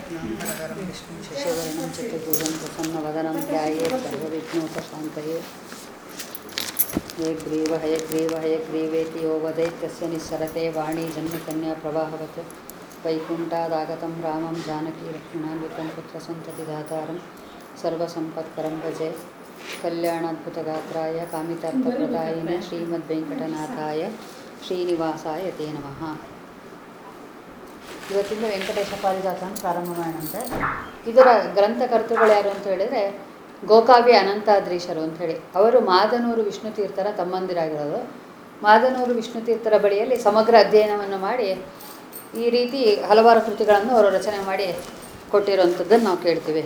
शुक्लाम्बरधरं विष्णुं शशिवर्णं चतुर्भुजं प्रसन्नवदनं ध्यायेत् सर्वविघ्नोपशान्तये हयग्रीव हयग्रीव हयग्रीवेति यो वदेत् तस्य निस्सरते वाणी जन्मकन्या प्रवाहवत् वैकुण्ठादागतं रामं जानकीलक्ष्मणान्वितं पुत्रसन्ततिदातारं सर्वसम्पत्करं भजे कल्याणाद्भुतगात्राय कामितार्थप्रदायिने श्रीमद्वेङ्कಟನಾಥಾಯ ಶ್ರೀನಿವಾಸಾಯ ತೇ ನಮಃ ಇವತ್ತಿಂದ ವೆಂಕಟೇಶ ಪಾರಿಜಾತ ಅಂತ ಪ್ರಾರಂಭ ಮಾಡೋಣಂತೆ ಇದರ ಗ್ರಂಥಕರ್ತೃಗಳು ಯಾರು ಅಂತ ಹೇಳಿದರೆ ಗೋಕಾವ್ಯ ಅನಂತಾದ್ರೀಶರು ಅಂತ ಹೇಳಿ ಅವರು ಮಾದನೂರು ವಿಷ್ಣು ತೀರ್ಥರ ತಮ್ಮಂದಿರಾಗಿರೋದು ಮಾದನೂರು ವಿಷ್ಣು ತೀರ್ಥರ ಬಳಿಯಲ್ಲಿ ಸಮಗ್ರ ಅಧ್ಯಯನವನ್ನು ಮಾಡಿ ಈ ರೀತಿ ಹಲವಾರು ಕೃತಿಗಳನ್ನು ಅವರು ರಚನೆ ಮಾಡಿ ಕೊಟ್ಟಿರುವಂಥದ್ದನ್ನು ನಾವು ಕೇಳ್ತೀವಿ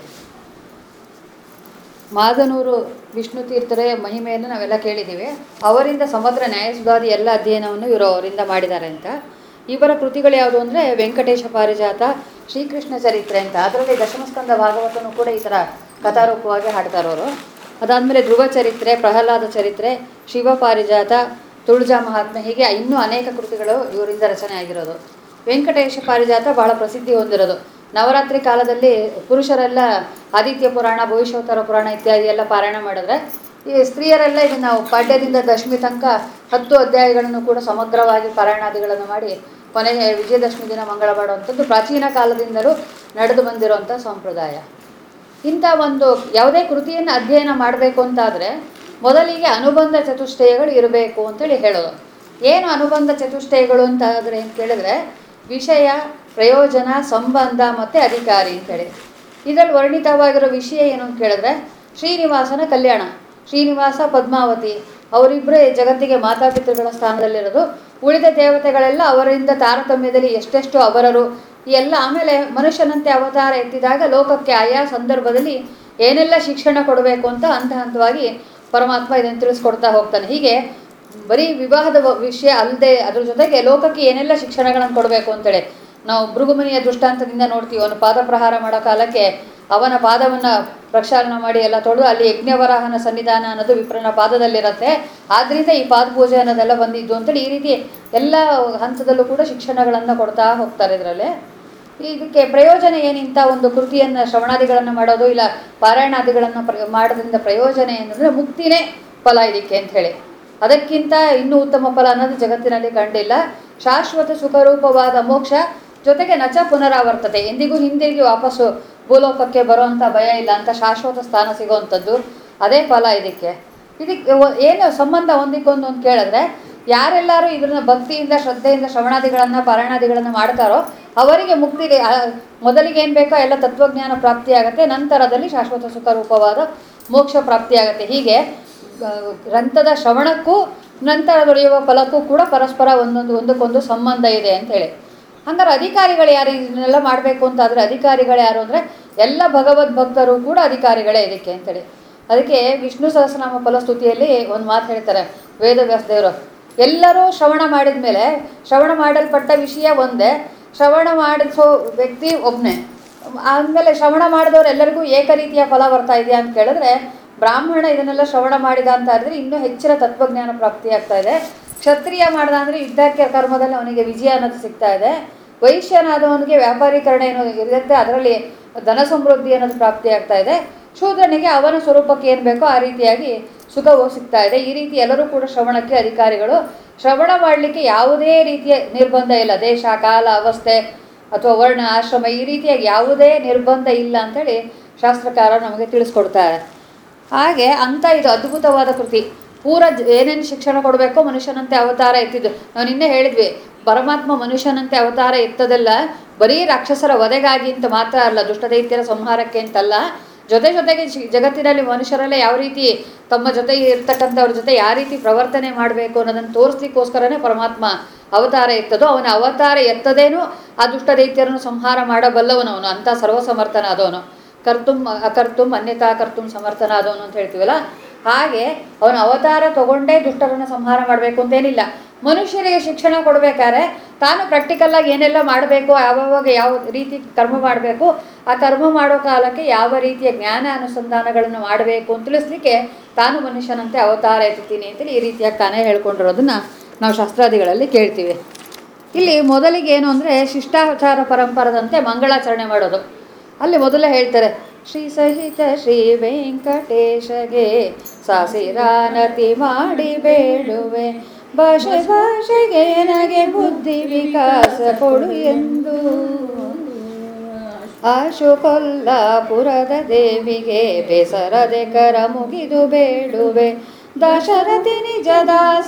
ಮಾದನೂರು ವಿಷ್ಣು ತೀರ್ಥರ ಮಹಿಮೆಯನ್ನು ನಾವೆಲ್ಲ ಕೇಳಿದ್ದೀವಿ ಅವರಿಂದ ಸಮಗ್ರ ನ್ಯಾಯಸುಧಾದಿ ಎಲ್ಲ ಅಧ್ಯಯನವನ್ನು ಇವರು ಅವರಿಂದ ಮಾಡಿದ್ದಾರೆ ಅಂತ ಇವರ ಕೃತಿಗಳು ಯಾವುದು ಅಂದರೆ ವೆಂಕಟೇಶ ಪಾರಿಜಾತ ಶ್ರೀಕೃಷ್ಣ ಚರಿತ್ರೆ ಅಂತ ಅದರಲ್ಲಿ ದಶಮಸ್ಕಂದ ಭಾಗವತನೂ ಕೂಡ ಈ ಥರ ಕಥಾರೂಪವಾಗಿ ಹಾಡ್ತಾರೆ ಅವರು ಅದಾದಮೇಲೆ ಧ್ರುವ ಚರಿತ್ರೆ ಪ್ರಹ್ಲಾದ ಚರಿತ್ರೆ ಶಿವ ಪಾರಿಜಾತ ತುಳಜಾ ಮಹಾತ್ಮೆ ಹೀಗೆ ಇನ್ನೂ ಅನೇಕ ಕೃತಿಗಳು ಇವರಿಂದ ರಚನೆ ಆಗಿರೋದು ವೆಂಕಟೇಶ ಪಾರಿಜಾತ ಬಹಳ ಪ್ರಸಿದ್ಧಿ ಹೊಂದಿರೋದು ನವರಾತ್ರಿ ಕಾಲದಲ್ಲಿ ಪುರುಷರೆಲ್ಲ ಆದಿತ್ಯ ಪುರಾಣ ಭವಿಷ್ಯೋತ್ತರ ಪುರಾಣ ಇತ್ಯಾದಿ ಎಲ್ಲ ಪಾರಾಯಣ ಮಾಡಿದ್ರೆ ಈ ಸ್ತ್ರೀಯರೆಲ್ಲ ಇದನ್ನು ನಾವು ಪಾಡ್ಯದಿಂದ ದಶಮಿ ತನಕ ಹತ್ತು ಅಧ್ಯಾಯಗಳನ್ನು ಕೂಡ ಸಮಗ್ರವಾಗಿ ಪಾರಾಯಣಾದಿಗಳನ್ನು ಮಾಡಿ ಕೊನೆಗೆ ವಿಜಯದಶಮಿ ದಿನ ಮಂಗಳ ಮಾಡುವಂಥದ್ದು ಪ್ರಾಚೀನ ಕಾಲದಿಂದಲೂ ನಡೆದು ಬಂದಿರುವಂಥ ಸಂಪ್ರದಾಯ ಇಂಥ ಒಂದು ಯಾವುದೇ ಕೃತಿಯನ್ನು ಅಧ್ಯಯನ ಮಾಡಬೇಕು ಅಂತಾದರೆ ಮೊದಲಿಗೆ ಅನುಬಂಧ ಚತುಷ್ಟಯಗಳು ಇರಬೇಕು ಅಂತೇಳಿ ಹೇಳೋದು ಏನು ಅನುಬಂಧ ಚತುಷ್ಟಯಗಳು ಅಂತ ಆದರೆ ಏನು ಕೇಳಿದ್ರೆ ವಿಷಯ ಪ್ರಯೋಜನ ಸಂಬಂಧ ಮತ್ತು ಅಧಿಕಾರಿ ಅಂತೇಳಿ ಇದರಲ್ಲಿ ವರ್ಣಿತವಾಗಿರೋ ವಿಷಯ ಏನು ಅಂತ ಕೇಳಿದ್ರೆ ಶ್ರೀನಿವಾಸನ ಕಲ್ಯಾಣ ಶ್ರೀನಿವಾಸ ಪದ್ಮಾವತಿ ಅವರಿಬ್ಬರೇ ಜಗತ್ತಿಗೆ ಮಾತಾಪಿತೃಗಳ ಸ್ಥಾನದಲ್ಲಿರೋದು ಉಳಿದ ದೇವತೆಗಳೆಲ್ಲ ಅವರಿಂದ ತಾರತಮ್ಯದಲ್ಲಿ ಎಷ್ಟೆಷ್ಟು ಅವರರು ಈ ಎಲ್ಲ ಆಮೇಲೆ ಮನುಷ್ಯನಂತೆ ಅವತಾರ ಎತ್ತಿದಾಗ ಲೋಕಕ್ಕೆ ಆಯಾ ಸಂದರ್ಭದಲ್ಲಿ ಏನೆಲ್ಲ ಶಿಕ್ಷಣ ಕೊಡಬೇಕು ಅಂತ ಹಂತ ಹಂತವಾಗಿ ಪರಮಾತ್ಮ ಇದನ್ನು ತಿಳಿಸ್ಕೊಡ್ತಾ ಹೋಗ್ತಾನೆ ಹೀಗೆ ಬರೀ ವಿವಾಹದ ವಿಷಯ ಅಲ್ಲದೆ ಅದ್ರ ಜೊತೆಗೆ ಲೋಕಕ್ಕೆ ಏನೆಲ್ಲ ಶಿಕ್ಷಣಗಳನ್ನು ಕೊಡಬೇಕು ಅಂತೇಳಿ ನಾವು ಭೃಗುಮನಿಯ ದೃಷ್ಟಾಂತದಿಂದ ನೋಡ್ತೀವಿ ಅವನು ಪಾದ ಪ್ರಹಾರ ಮಾಡೋ ಕಾಲಕ್ಕೆ ಅವನ ಪಾದವನ್ನು ಪ್ರಕ್ಷಾಳನ ಮಾಡಿ ಎಲ್ಲ ತೊಳೆದು ಅಲ್ಲಿ ಯಜ್ಞವರಾಹನ ಸನ್ನಿಧಾನ ಅನ್ನೋದು ವಿಪ್ರನ ಪಾದದಲ್ಲಿರುತ್ತೆ ಆದ್ದರಿಂದ ಈ ಪಾದ ಪೂಜೆ ಅನ್ನೋದೆಲ್ಲ ಬಂದಿದ್ದು ಅಂತೇಳಿ ಈ ರೀತಿ ಎಲ್ಲ ಹಂತದಲ್ಲೂ ಕೂಡ ಶಿಕ್ಷಣಗಳನ್ನು ಕೊಡ್ತಾ ಹೋಗ್ತಾರೆ ಇದರಲ್ಲಿ ಇದಕ್ಕೆ ಪ್ರಯೋಜನ ಏನಿಂತ ಒಂದು ಕೃತಿಯನ್ನು ಶ್ರವಣಾದಿಗಳನ್ನು ಮಾಡೋದು ಇಲ್ಲ ಪಾರಾಯಣಾದಿಗಳನ್ನು ಪ್ರ ಮಾಡೋದ್ರಿಂದ ಪ್ರಯೋಜನ ಏನಂದರೆ ಮುಕ್ತಿನೇ ಫಲ ಇದಕ್ಕೆ ಅಂತ ಹೇಳಿ ಅದಕ್ಕಿಂತ ಇನ್ನೂ ಉತ್ತಮ ಫಲ ಅನ್ನೋದು ಜಗತ್ತಿನಲ್ಲಿ ಕಂಡಿಲ್ಲ ಶಾಶ್ವತ ಸುಖರೂಪವಾದ ಮೋಕ್ಷ ಜೊತೆಗೆ ನಚ ಪುನರಾವರ್ತತೆ ಎಂದಿಗೂ ಹಿಂದಿರುಗಿ ವಾಪಸ್ಸು ಭೂಲೋಕಕ್ಕೆ ಬರುವಂಥ ಭಯ ಇಲ್ಲ ಅಂತ ಶಾಶ್ವತ ಸ್ಥಾನ ಸಿಗುವಂಥದ್ದು ಅದೇ ಫಲ ಇದಕ್ಕೆ ಇದಕ್ಕೆ ಏನು ಸಂಬಂಧ ಒಂದಕ್ಕೊಂದು ಅಂತ ಕೇಳಿದ್ರೆ ಯಾರೆಲ್ಲರೂ ಇದನ್ನ ಭಕ್ತಿಯಿಂದ ಶ್ರದ್ಧೆಯಿಂದ ಶ್ರವಣಾದಿಗಳನ್ನು ಪಾರಾಯಣಾದಿಗಳನ್ನು ಮಾಡ್ತಾರೋ ಅವರಿಗೆ ಮುಕ್ತಿ ಮೊದಲಿಗೆ ಏನು ಬೇಕೋ ಎಲ್ಲ ತತ್ವಜ್ಞಾನ ಪ್ರಾಪ್ತಿಯಾಗತ್ತೆ ನಂತರದಲ್ಲಿ ಶಾಶ್ವತ ಸುಖ ರೂಪವಾದ ಮೋಕ್ಷ ಪ್ರಾಪ್ತಿಯಾಗತ್ತೆ ಹೀಗೆ ಗ್ರಂಥದ ಶ್ರವಣಕ್ಕೂ ನಂತರ ದೊರೆಯುವ ಫಲಕ್ಕೂ ಕೂಡ ಪರಸ್ಪರ ಒಂದೊಂದು ಒಂದಕ್ಕೊಂದು ಸಂಬಂಧ ಇದೆ ಅಂತ ಹೇಳಿ ಹಂಗಾರೆ ಅಧಿಕಾರಿಗಳು ಯಾರು ಇದನ್ನೆಲ್ಲ ಮಾಡಬೇಕು ಅಂತಾದರೆ ಅಧಿಕಾರಿಗಳು ಯಾರು ಅಂದರೆ ಎಲ್ಲ ಭಗವದ್ ಭಕ್ತರು ಕೂಡ ಅಧಿಕಾರಿಗಳೇ ಇದಕ್ಕೆ ಅಂತೇಳಿ ಅದಕ್ಕೆ ವಿಷ್ಣು ಸಹಸ್ರನಾಮ ಫಲಸ್ತುತಿಯಲ್ಲಿ ಒಂದು ಮಾತು ಹೇಳ್ತಾರೆ ವೇದವ್ಯಾಸ ದೇವರು ಎಲ್ಲರೂ ಶ್ರವಣ ಮಾಡಿದ ಮೇಲೆ ಶ್ರವಣ ಮಾಡಲ್ಪಟ್ಟ ವಿಷಯ ಒಂದೇ ಶ್ರವಣ ಮಾಡಿಸೋ ವ್ಯಕ್ತಿ ಒಬ್ಬನೇ ಆದಮೇಲೆ ಶ್ರವಣ ಮಾಡಿದವ್ರು ಎಲ್ಲರಿಗೂ ಏಕ ರೀತಿಯ ಫಲ ಬರ್ತಾ ಇದೆಯಾ ಅಂತ ಕೇಳಿದ್ರೆ ಬ್ರಾಹ್ಮಣ ಇದನ್ನೆಲ್ಲ ಶ್ರವಣ ಮಾಡಿದ ಅಂತ ಹೇಳಿದ್ರೆ ಇನ್ನೂ ಹೆಚ್ಚಿನ ತತ್ವಜ್ಞಾನ ಪ್ರಾಪ್ತಿಯಾಗ್ತಾ ಇದೆ ಕ್ಷತ್ರಿಯ ಮಾಡ್ದ ಅಂದರೆ ಯುದ್ಧಕ್ಕೆ ಕರ್ಮದಲ್ಲಿ ಅವನಿಗೆ ವಿಜಯ ಅನ್ನೋದು ಸಿಗ್ತಾ ಇದೆ ವೈಶ್ಯನಾದವನಿಗೆ ವ್ಯಾಪಾರೀಕರಣ ಏನೋ ಇರುತ್ತೆ ಅದರಲ್ಲಿ ಧನ ಸಮೃದ್ಧಿ ಅನ್ನೋದು ಪ್ರಾಪ್ತಿಯಾಗ್ತಾ ಇದೆ ಶೂದ್ರನಿಗೆ ಅವನ ಸ್ವರೂಪಕ್ಕೆ ಏನು ಬೇಕೋ ಆ ರೀತಿಯಾಗಿ ಸುಖವು ಸಿಗ್ತಾ ಇದೆ ಈ ರೀತಿ ಎಲ್ಲರೂ ಕೂಡ ಶ್ರವಣಕ್ಕೆ ಅಧಿಕಾರಿಗಳು ಶ್ರವಣ ಮಾಡಲಿಕ್ಕೆ ಯಾವುದೇ ರೀತಿಯ ನಿರ್ಬಂಧ ಇಲ್ಲ ದೇಶ ಕಾಲ ಅವಸ್ಥೆ ಅಥವಾ ವರ್ಣ ಆಶ್ರಮ ಈ ರೀತಿಯಾಗಿ ಯಾವುದೇ ನಿರ್ಬಂಧ ಇಲ್ಲ ಅಂಥೇಳಿ ಶಾಸ್ತ್ರಕಾರ ನಮಗೆ ತಿಳಿಸ್ಕೊಡ್ತಾರೆ ಹಾಗೆ ಅಂಥ ಇದು ಅದ್ಭುತವಾದ ಕೃತಿ ಪೂರ ಏನೇನು ಶಿಕ್ಷಣ ಕೊಡಬೇಕೋ ಮನುಷ್ಯನಂತೆ ಅವತಾರ ಎತ್ತಿದ್ದು ನಾವು ನಿನ್ನೆ ಹೇಳಿದ್ವಿ ಪರಮಾತ್ಮ ಮನುಷ್ಯನಂತೆ ಅವತಾರ ಎತ್ತದಲ್ಲ ಬರೀ ರಾಕ್ಷಸರ ವಧೆಗಾಗಿ ಅಂತ ಮಾತ್ರ ಅಲ್ಲ ದುಷ್ಟದೈತ್ಯರ ಸಂಹಾರಕ್ಕೆ ಅಂತಲ್ಲ ಜೊತೆ ಜೊತೆಗೆ ಜಗತ್ತಿನಲ್ಲಿ ಮನುಷ್ಯರೆಲ್ಲ ಯಾವ ರೀತಿ ತಮ್ಮ ಜೊತೆಗೆ ಇರ್ತಕ್ಕಂಥವ್ರ ಜೊತೆ ಯಾವ ರೀತಿ ಪ್ರವರ್ತನೆ ಮಾಡಬೇಕು ಅನ್ನೋದನ್ನು ತೋರಿಸ್ಲಿಕ್ಕೋಸ್ಕರನೇ ಪರಮಾತ್ಮ ಅವತಾರ ಎತ್ತದೋ ಅವನ ಅವತಾರ ಎತ್ತದೇನೂ ಆ ದುಷ್ಟದೈತ್ಯರನ್ನು ಸಂಹಾರ ಮಾಡಬಲ್ಲವನು ಅವನು ಅಂಥ ಸರ್ವಸಮರ್ಥನಾದವನು ಕರ್ತುಂ ಅಕರ್ತುಂ ಅನ್ಯತಾ ಕರ್ತುಂ ಸಮರ್ಥನಾದವನು ಅಂತ ಹೇಳ್ತೀವಲ್ಲ ಹಾಗೆ ಅವನ ಅವತಾರ ತಗೊಂಡೇ ದುಷ್ಟರನ್ನು ಸಂಹಾರ ಮಾಡಬೇಕು ಅಂತೇನಿಲ್ಲ ಮನುಷ್ಯರಿಗೆ ಶಿಕ್ಷಣ ಕೊಡಬೇಕಾದ್ರೆ ತಾನು ಪ್ರಾಕ್ಟಿಕಲ್ಲಾಗಿ ಏನೆಲ್ಲ ಮಾಡಬೇಕು ಯಾವಾಗ ಯಾವ ರೀತಿ ಕರ್ಮ ಮಾಡಬೇಕು ಆ ಕರ್ಮ ಮಾಡೋ ಕಾಲಕ್ಕೆ ಯಾವ ರೀತಿಯ ಜ್ಞಾನ ಅನುಸಂಧಾನಗಳನ್ನು ಮಾಡಬೇಕು ಅಂತ ತಿಳಿಸ್ಲಿಕ್ಕೆ ತಾನು ಮನುಷ್ಯನಂತೆ ಅವತಾರ ಎತ್ತೀನಿ ಅಂತೇಳಿ ಈ ರೀತಿಯಾಗಿ ತಾನೇ ಹೇಳ್ಕೊಂಡಿರೋದನ್ನು ನಾವು ಶಾಸ್ತ್ರಾದಿಗಳಲ್ಲಿ ಕೇಳ್ತೀವಿ ಇಲ್ಲಿ ಮೊದಲಿಗೆ ಏನು ಅಂದರೆ ಶಿಷ್ಟಾಚಾರ ಪರಂಪರದಂತೆ ಮಂಗಳಾಚರಣೆ ಮಾಡೋದು ಅಲ್ಲಿ ಮೊದಲೇ ಹೇಳ್ತಾರೆ ಶ್ರೀ ಸಹಿತ ಶ್ರೀ ವೆಂಕಟೇಶಗೆ ಸಾಸಿರಾನತಿ ಮಾಡಿ ಬೇಡುವೆ ಭಾಷೆ ಭಾಷೆಗೆ ನನಗೆ ಬುದ್ಧಿ ವಿಕಾಸ ಕೊಡು ಎಂದು ಆಶು ಕೊಲ್ಲಾಪುರದ ದೇವಿಗೆ ಬೇಸರದೆ ಕರ ಮುಗಿದು ಬೇಡುವೆ ದಶರಥಿ ನಿಜ ದಾಸ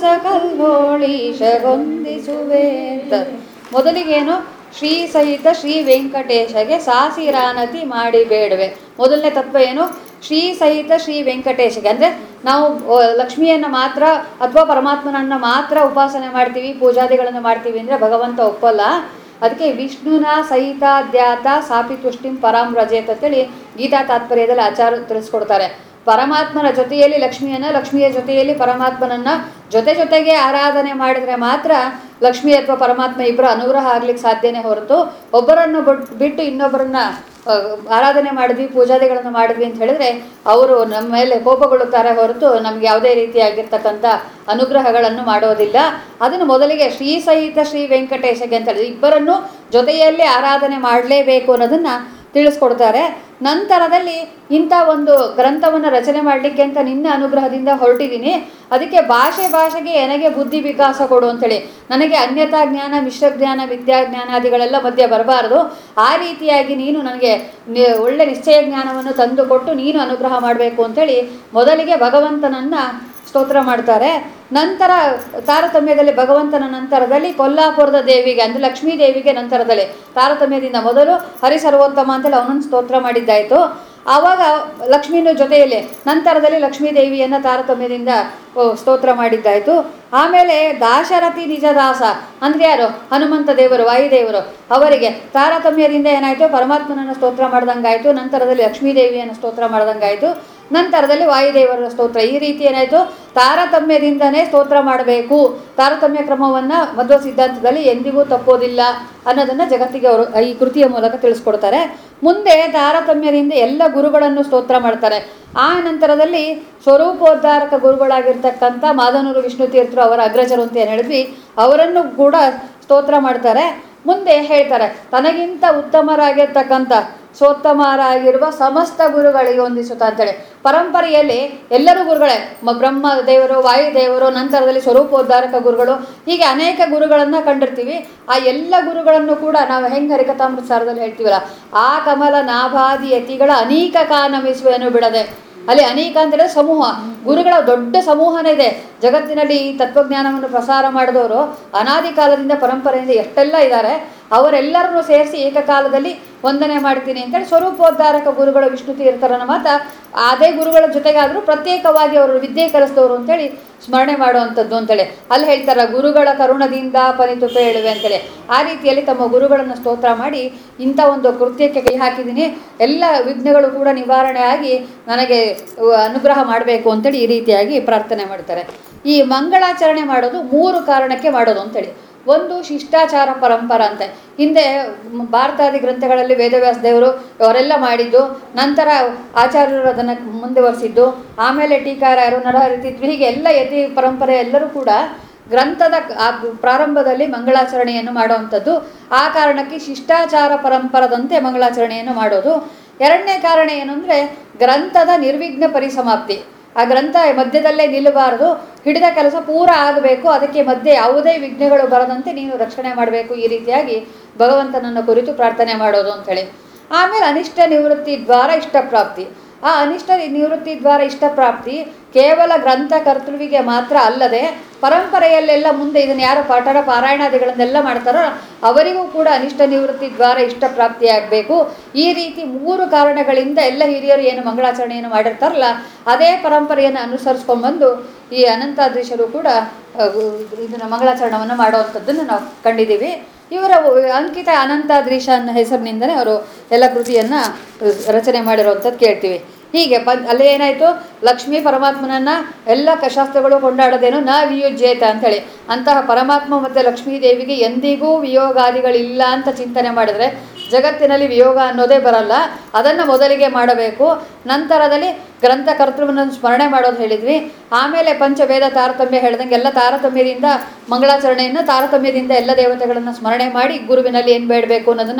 ಕಲ್ಲೋಳೀಶಗೊಂದಿಸುವೆ ಅಂತ ಮೊದಲಿಗೇನು ಶ್ರೀ ಸಹಿತ ಶ್ರೀ ವೆಂಕಟೇಶಗೆ ಸಾಸಿರಾನತಿ ಮಾಡಿ ಬೇಡುವೆ ಮೊದಲನೇ ತತ್ವ ಏನು ಶ್ರೀ ಸಹಿತ ಶ್ರೀ ವೆಂಕಟೇಶಗೆ ಅಂದರೆ ನಾವು ಆ, ಲಕ್ಷ್ಮಿಯನ್ನು ಮಾತ್ರ ಅಥವಾ ಪರಮಾತ್ಮನನ್ನು ಮಾತ್ರ ಉಪಾಸನೆ ಮಾಡ್ತೀವಿ ಪೂಜಾದಿಗಳನ್ನು ಮಾಡ್ತೀವಿ ಅಂದರೆ ಭಗವಂತ ಒಪ್ಪಲ್ಲ ಅದಕ್ಕೆ ವಿಷ್ಣುನ ಸಹಿತಾದ್ಯಾತ ಸಾಪಿ ತುಷ್ಟಿಂ ಪರಾಂ ರಜೇತ್ ಅಂತೇಳಿ ಗೀತಾ ತಾತ್ಪರ್ಯದಲ್ಲಿ ಆಚಾರ ತಿಳಿಸ್ಕೊಡ್ತಾರೆ ಪರಮಾತ್ಮನ ಜೊತೆಯಲ್ಲಿ ಲಕ್ಷ್ಮಿಯನ್ನ ಲಕ್ಷ್ಮಿಯ ಜೊತೆಯಲ್ಲಿ ಪರಮಾತ್ಮನನ್ನ ಜೊತೆ ಜೊತೆಗೆ ಆರಾಧನೆ ಮಾಡಿದ್ರೆ ಮಾತ್ರ ಲಕ್ಷ್ಮಿ ಅಥವಾ ಪರಮಾತ್ಮ ಇಬ್ಬರ ಅನುಗ್ರಹ ಆಗ್ಲಿಕ್ಕೆ ಸಾಧ್ಯನೇ ಹೊರತು ಒಬ್ಬರನ್ನು ಬಿಟ್- ಬಿಟ್ಟು ಇನ್ನೊಬ್ಬರನ್ನ ಆ, ಆರಾಧನೆ ಮಾಡಿದ್ವಿ ಪೂಜಾದಿಗಳನ್ನು ಮಾಡಿದ್ವಿ ಅಂತ ಹೇಳಿದ್ರೆ ಅವರು ನಮ್ಮ ಮೇಲೆ ಕೋಪಗೊಳ್ಳುತ್ತಾರೆ ಹೊರತು ನಮ್ಗೆ ಯಾವುದೇ ರೀತಿಯಾಗಿರ್ತಕ್ಕಂಥ ಅನುಗ್ರಹಗಳನ್ನು ಮಾಡೋದಿಲ್ಲ ಅದನ್ನು ಮೊದಲಿಗೆ ಶ್ರೀ ಸಹಿತ ಶ್ರೀ ವೆಂಕಟೇಶಗೆ ಅಂತ ಹೇಳಿದ್ರೆ ಇಬ್ಬರನ್ನು ಜೊತೆಯಲ್ಲಿ ಆರಾಧನೆ ಮಾಡಲೇಬೇಕು ಅನ್ನೋದನ್ನ ತಿಳಿಸ್ಕೊಡ್ತಾರೆ ನಂತರದಲ್ಲಿ ಇಂಥ ಒಂದು ಗ್ರಂಥವನ್ನು ರಚನೆ ಮಾಡಲಿಕ್ಕೆ ಅಂತ ನಿನ್ನ ಅನುಗ್ರಹದಿಂದ ಹೊರಟಿದ್ದೀನಿ ಅದಕ್ಕೆ ಭಾಷೆ ಭಾಷೆಗೆ ನನಗೆ ಬುದ್ಧಿ ವಿಕಾಸ ಕೊಡು ಅಂತೇಳಿ ನನಗೆ ಅನ್ಯತಾ ಜ್ಞಾನ ಮಿಶ್ರ ಜ್ಞಾನ ವಿದ್ಯಾಜ್ಞಾನಾದಿಗಳೆಲ್ಲ ಮಧ್ಯೆ ಬರಬಾರದು ಆ ರೀತಿಯಾಗಿ ನೀನು ನನಗೆ ನಿ- ಒಳ್ಳೆ ನಿಶ್ಚಯ ಜ್ಞಾನವನ್ನು ತಂದು ಕೊಟ್ಟು ನೀನು ಅನುಗ್ರಹ ಮಾಡಬೇಕು ಅಂತೇಳಿ ಮೊದಲಿಗೆ ಭಗವಂತನನ್ನ ಸ್ತೋತ್ರ ಮಾಡ್ತಾರೆ ನಂತರ ತಾರತಮ್ಯದಲ್ಲಿ ಭಗವಂತನ ನಂತರದಲ್ಲಿ ಕೊಲ್ಲಾಪುರದ ದೇವಿಗೆ ಅಂದರೆ ಲಕ್ಷ್ಮೀ ದೇವಿಗೆ ನಂತರದಲ್ಲಿ ತಾರತಮ್ಯದಿಂದ ಮೊದಲು ಹರಿಸರ್ವೋತ್ತಮ ಅಂತೇಳಿ ಅವನನ್ನು ಸ್ತೋತ್ರ ಮಾಡಿದ್ದಾಯಿತು ಆವಾಗ ಲಕ್ಷ್ಮೀನ ಜೊತೆಯಲ್ಲಿ ನಂತರದಲ್ಲಿ ಲಕ್ಷ್ಮೀ ದೇವಿಯನ್ನು ತಾರತಮ್ಯದಿಂದ ಓ, ಸ್ತೋತ್ರ ಮಾಡಿದ್ದಾಯಿತು ಆಮೇಲೆ ದಾಶರಥಿ ನಿಜದಾಸ ಅಂದರೆ ಯಾರು ಹನುಮಂತ ದೇವರು ವಾಯುದೇವರು ಅವರಿಗೆ ತಾರತಮ್ಯದಿಂದ ಏನಾಯಿತು ಪರಮಾತ್ಮನನ್ನು ಸ್ತೋತ್ರ ಮಾಡ್ದಂಗಾಯಿತು ನಂತರದಲ್ಲಿ ಲಕ್ಷ್ಮೀ ದೇವಿಯನ್ನು ಸ್ತೋತ್ರ ಮಾಡ್ದಂಗಾಯಿತು ನಂತರದಲ್ಲಿ ವಾಯುದೇವರ ಸ್ತೋತ್ರ ಈ ರೀತಿ ಏನಾಯಿತು ತಾರತಮ್ಯದಿಂದನೇ ಸ್ತೋತ್ರ ಮಾಡಬೇಕು ತಾರತಮ್ಯ ಕ್ರಮವನ್ನು ಮಧ್ವ ಸಿದ್ಧಾಂತದಲ್ಲಿ ಎಂದಿಗೂ ತಪ್ಪೋದಿಲ್ಲ ಅನ್ನೋದನ್ನು ಜಗತ್ತಿಗೆ ಅವರು ಈ ಕೃತಿಯ ಮೂಲಕ ತಿಳಿಸ್ಕೊಡ್ತಾರೆ ಮುಂದೆ ತಾರತಮ್ಯದಿಂದ ಎಲ್ಲ ಗುರುಗಳನ್ನು ಸ್ತೋತ್ರ ಮಾಡ್ತಾರೆ ಆ ನಂತರದಲ್ಲಿ ಸ್ವರೂಪೋದ್ಧಾರಕ ಗುರುಗಳಾಗಿರ್ತಕ್ಕಂಥ ಮಾದನೂರು ವಿಷ್ಣು ತೀರ್ಥರು ಅವರ ಅಗ್ರಜರು ಅಂತ ಏನು ಹೇಳಿದ್ವಿ ಅವರನ್ನು ಕೂಡ ಸ್ತೋತ್ರ ಮಾಡ್ತಾರೆ ಮುಂದೆ ಹೇಳ್ತಾರೆ ತನಗಿಂತ ಉತ್ತಮರಾಗಿರ್ತಕ್ಕಂಥ ಸೋತ್ತಮರಾಗಿರುವ ಸಮಸ್ತ ಗುರುಗಳಿಗೆ ಹೊಂದಿಸುತ್ತಾ ಅಂತೇಳಿ ಪರಂಪರೆಯಲ್ಲಿ ಎಲ್ಲರೂ ಗುರುಗಳೇ ಮ ಬ್ರಹ್ಮ ದೇವರು ವಾಯುದೇವರು ನಂತರದಲ್ಲಿ ಸ್ವರೂಪೋದ್ಧಾರಕ ಗುರುಗಳು ಹೀಗೆ ಅನೇಕ ಗುರುಗಳನ್ನು ಕಂಡಿರ್ತೀವಿ ಆ ಎಲ್ಲ ಗುರುಗಳನ್ನು ಕೂಡ ನಾವು ಹೆಂಗೆ ಹರಿಕಥಾಮೃತ ಸಾರದಲ್ಲಿ ಹೇಳ್ತೀವಲ್ಲ ಆ ಕಮಲ ನಾಭಾದಿ ಯತಿಗಳ ಅನೇಕ ಕಾನಮಿಸುವೆನು ಬಿಡದೆ ಅಲ್ಲಿ ಅನೇಕ ಅಂದರೆ ಸಮೂಹ ಗುರುಗಳ ದೊಡ್ಡ ಸಮೂಹನೇ ಇದೆ ಜಗತ್ತಿನಲ್ಲಿ ಈ ತತ್ವಜ್ಞಾನವನ್ನು ಪ್ರಸಾರ ಮಾಡಿದವರು ಅನಾದಿ ಕಾಲದಿಂದ ಪರಂಪರೆಯಿಂದ ಎಷ್ಟೆಲ್ಲ ಇದ್ದಾರೆ ಅವರೆಲ್ಲರನ್ನು ಸೇರಿಸಿ ಏಕಕಾಲದಲ್ಲಿ ವಂದನೆ ಮಾಡ್ತೀನಿ ಅಂತೇಳಿ ಸ್ವರೂಪೋದ್ಧಾರಕ ಗುರುಗಳು ವಿಷ್ಣು ತೀರ್ಥರನ್ನ ಮಾತ್ರ ಅದೇ ಗುರುಗಳ ಜೊತೆಗಾದರೂ ಪ್ರತ್ಯೇಕವಾಗಿ ಅವರು ವಿದ್ಯೆ ಕಲಿಸಿದವರು ಅಂತೇಳಿ ಸ್ಮರಣೆ ಮಾಡುವಂಥದ್ದು ಅಂತೇಳಿ ಅಲ್ಲಿ ಹೇಳ್ತಾರೆ ಗುರುಗಳ ಕರುಣದಿಂದ ಪನಿತು ಹೇಳುವೆ ಅಂತೇಳಿ ಆ ರೀತಿಯಲ್ಲಿ ತಮ್ಮ ಗುರುಗಳನ್ನು ಸ್ತೋತ್ರ ಮಾಡಿ ಇಂಥ ಒಂದು ಕೃತ್ಯಕ್ಕೆ ಕೈ ಹಾಕಿದ್ದೀನಿ ಎಲ್ಲ ವಿಘ್ನಗಳು ಕೂಡ ನಿವಾರಣೆ ಆಗಿ ನನಗೆ ಅಹ್, ಅನುಗ್ರಹ ಮಾಡಬೇಕು ಅಂತೇಳಿ ಈ ರೀತಿಯಾಗಿ ಪ್ರಾರ್ಥನೆ ಮಾಡ್ತಾರೆ ಈ ಮಂಗಳಾಚರಣೆ ಮಾಡೋದು ಮೂರು ಕಾರಣಕ್ಕೆ ಮಾಡೋದು ಅಂತೇಳಿ ಒಂದು ಶಿಷ್ಟಾಚಾರ ಪರಂಪರ ಅಂತ ಹಿಂದೆ ಮ್- ಭಾರತಾದಿ ಗ್ರಂಥಗಳಲ್ಲಿ ವೇದವ್ಯಾಸ ದೇವರು ಅವರೆಲ್ಲ ಮಾಡಿದ್ದು ನಂತರ ಆಚಾರ್ಯರು ಅದನ್ನು ಮುಂದುವರಿಸಿದ್ದು ಆಮೇಲೆ ಟೀಕಾರಾಯರು ನರಹರಿತಿದ್ರು ಹೀಗೆ ಎಲ್ಲ ಯತಿ ಪರಂಪರೆ ಎಲ್ಲರೂ ಕೂಡ ಗ್ರಂಥದ ಕ- ಆ ಪ್ರಾರಂಭದಲ್ಲಿ ಮಂಗಳಾಚರಣೆಯನ್ನು ಮಾಡುವಂಥದ್ದು ಆ ಕಾರಣಕ್ಕೆ ಶಿಷ್ಟಾಚಾರ ಪರಂಪರದಂತೆ ಮಂಗಳಾಚರಣೆಯನ್ನು ಮಾಡೋದು ಎರಡನೇ ಕಾರಣ ಏನು ಅಂದರೆ ಗ್ರಂಥದ ನಿರ್ವಿಘ್ನ ಪರಿಸಮಾಪ್ತಿ ಆ ಗ್ರಂಥ ಮಧ್ಯದಲ್ಲೇ ನಿಲ್ಲಬಾರದು ಹಿಡಿದ ಕೆಲಸ ಪೂರ ಆಗಬೇಕು ಅದಕ್ಕೆ ಮಧ್ಯೆ ಯಾವುದೇ ವಿಘ್ನಗಳು ಬರದಂತೆ ನೀನು ರಕ್ಷಣೆ ಮಾಡಬೇಕು ಈ ರೀತಿಯಾಗಿ ಭಗವಂತನನ್ನು ಕುರಿತು ಪ್ರಾರ್ಥನೆ ಮಾಡೋದು ಅಂಥೇಳಿ ಆಮೇಲೆ ಅನಿಷ್ಟ ನಿವೃತ್ತಿ ದ್ವಾರ ಇಷ್ಟಪ್ರಾಪ್ತಿ ಆ ಅನಿಷ್ಟ ನಿವೃತ್ತಿ ದ್ವಾರ ಇಷ್ಟಪ್ರಾಪ್ತಿ ಕೇವಲ ಗ್ರಂಥ ಕರ್ತೃವಿಗೆ ಮಾತ್ರ ಅಲ್ಲದೆ ಪರಂಪರೆಯಲ್ಲೆಲ್ಲ ಮುಂದೆ ಇದನ್ನು ಯಾರು ಪಾಠರ ಪಾರಾಯಣಾದಿಗಳನ್ನೆಲ್ಲ ಮಾಡ್ತಾರೋ ಅವರಿಗೂ ಕೂಡ ಅನಿಷ್ಟ ನಿವೃತ್ತಿ ದ್ವಾರ ಇಷ್ಟಪ್ರಾಪ್ತಿಯಾಗಬೇಕು ಈ ರೀತಿ ಮೂರು ಕಾರಣಗಳಿಂದ ಎಲ್ಲ ಹಿರಿಯರು ಏನು ಮಂಗಳಾಚರಣೆಯನ್ನು ಮಾಡಿರ್ತಾರಲ್ಲ ಅದೇ ಪರಂಪರೆಯನ್ನು ಅನುಸರಿಸ್ಕೊಂಡ್ಬಂದು ಈ ಅನಂತಾದ್ರೀಶರು ಕೂಡ ಅಹ್, ಇದನ್ನು ಮಂಗಳಾಚರಣವನ್ನು ಮಾಡುವಂಥದ್ದನ್ನು ನಾವು ಕಂಡಿದ್ದೀವಿ ಇವರ ಅಂಕಿತ ಅನಂತಾದ್ರೀಶ ಅನ್ನೋ ಹೆಸರಿನಿಂದನೇ ಅವರು ಎಲ್ಲ ಕೃತಿಯನ್ನು ರಚನೆ ಮಾಡಿರುವಂಥದ್ದು ಕೇಳ್ತೀವಿ ಹೀಗೆ ಪ ಅಲ್ಲಿ ಏನಾಯಿತು ಲಕ್ಷ್ಮೀ ಪರಮಾತ್ಮನನ್ನ ಎಲ್ಲ ಕ ಶಾಸ್ತ್ರಗಳು ಕೊಂಡಾಡೋದೇನು ನ ವಿಯುಜ್ಯೇತ ಅಂಥೇಳಿ ಅಂತಹ ಪರಮಾತ್ಮ ಮತ್ತು ಲಕ್ಷ್ಮೀ ದೇವಿಗೆ ಎಂದಿಗೂ ವಿಯೋಗಾದಿಗಳಿಲ್ಲ ಅಂತ ಚಿಂತನೆ ಮಾಡಿದ್ರೆ ಜಗತ್ತಿನಲ್ಲಿ ವಿಯೋಗ ಅನ್ನೋದೇ ಬರಲ್ಲ ಅದನ್ನು ಮೊದಲಿಗೆ ಮಾಡಬೇಕು ನಂತರದಲ್ಲಿ ಗ್ರಂಥಕರ್ತೃವನ್ನು ಸ್ಮರಣೆ ಮಾಡೋದು ಹೇಳಿದ್ವಿ ಆಮೇಲೆ ಪಂಚವೇದ ತಾರತಮ್ಯ ಹೇಳ್ದಂಗೆ ಎಲ್ಲ ತಾರತಮ್ಯದಿಂದ ಮಂಗಳಾಚರಣೆಯನ್ನು ತಾರತಮ್ಯದಿಂದ ಎಲ್ಲ ದೇವತೆಗಳನ್ನು ಸ್ಮರಣೆ ಮಾಡಿ ಗುರುವಿನಲ್ಲಿ ಏನು ಬೇಡಬೇಕು ಅನ್ನೋದನ್ನು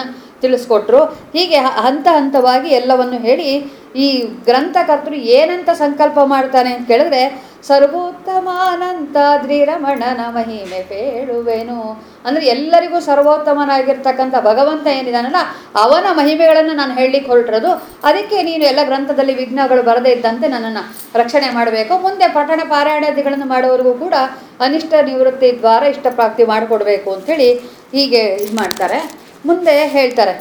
ತಿಳಿಸ್ಕೊಟ್ರು ಹೀಗೆ ಹ- ಹಂತ ಹಂತವಾಗಿ ಎಲ್ಲವನ್ನು ಹೇಳಿ ಈ ಗ್ರಂಥಕರ್ತರು ಏನಂತ ಸಂಕಲ್ಪ ಮಾಡ್ತಾನೆ ಅಂತ ಕೇಳಿದ್ರೆ ಸರ್ವೋತ್ತಮಾನಂತ ದ್ರಿರಮಣನ ಮಹಿಮೆ ಪೇಳುವೆನು ಅಂದರೆ ಎಲ್ಲರಿಗೂ ಸರ್ವೋತ್ತಮನಾಗಿರ್ತಕ್ಕಂಥ ಭಗವಂತ ಏನಿದಾನಲ್ಲ ಅವನ ಮಹಿಮೆಗಳನ್ನು ನಾನು ಹೇಳಲಿಕ್ಕೆ ಹೊರಟಿರೋದು ಅದಕ್ಕೆ ನೀನು ಎಲ್ಲ ಗ್ರಂಥದಲ್ಲಿ ವಿಘ್ನಗಳು ಬರದೇ ಇದ್ದಂತೆ ನನ್ನನ್ನು ರಕ್ಷಣೆ ಮಾಡಬೇಕು ಮುಂದೆ ಪಠಣ ಪಾರಾಯಣಾದಿಗಳನ್ನು ಮಾಡೋರಿಗೂ ಕೂಡ ಅನಿಷ್ಟ ನಿವೃತ್ತಿ ದ್ವಾರ ಇಷ್ಟ ಪ್ರಾಪ್ತಿ ಮಾಡಿಕೊಡ್ಬೇಕು ಅಂಥೇಳಿ ಹೀಗೆ ಇದು ಮಾಡ್ತಾರೆ ಮುಂದೆ ಹೇಳ್ತಾರೆ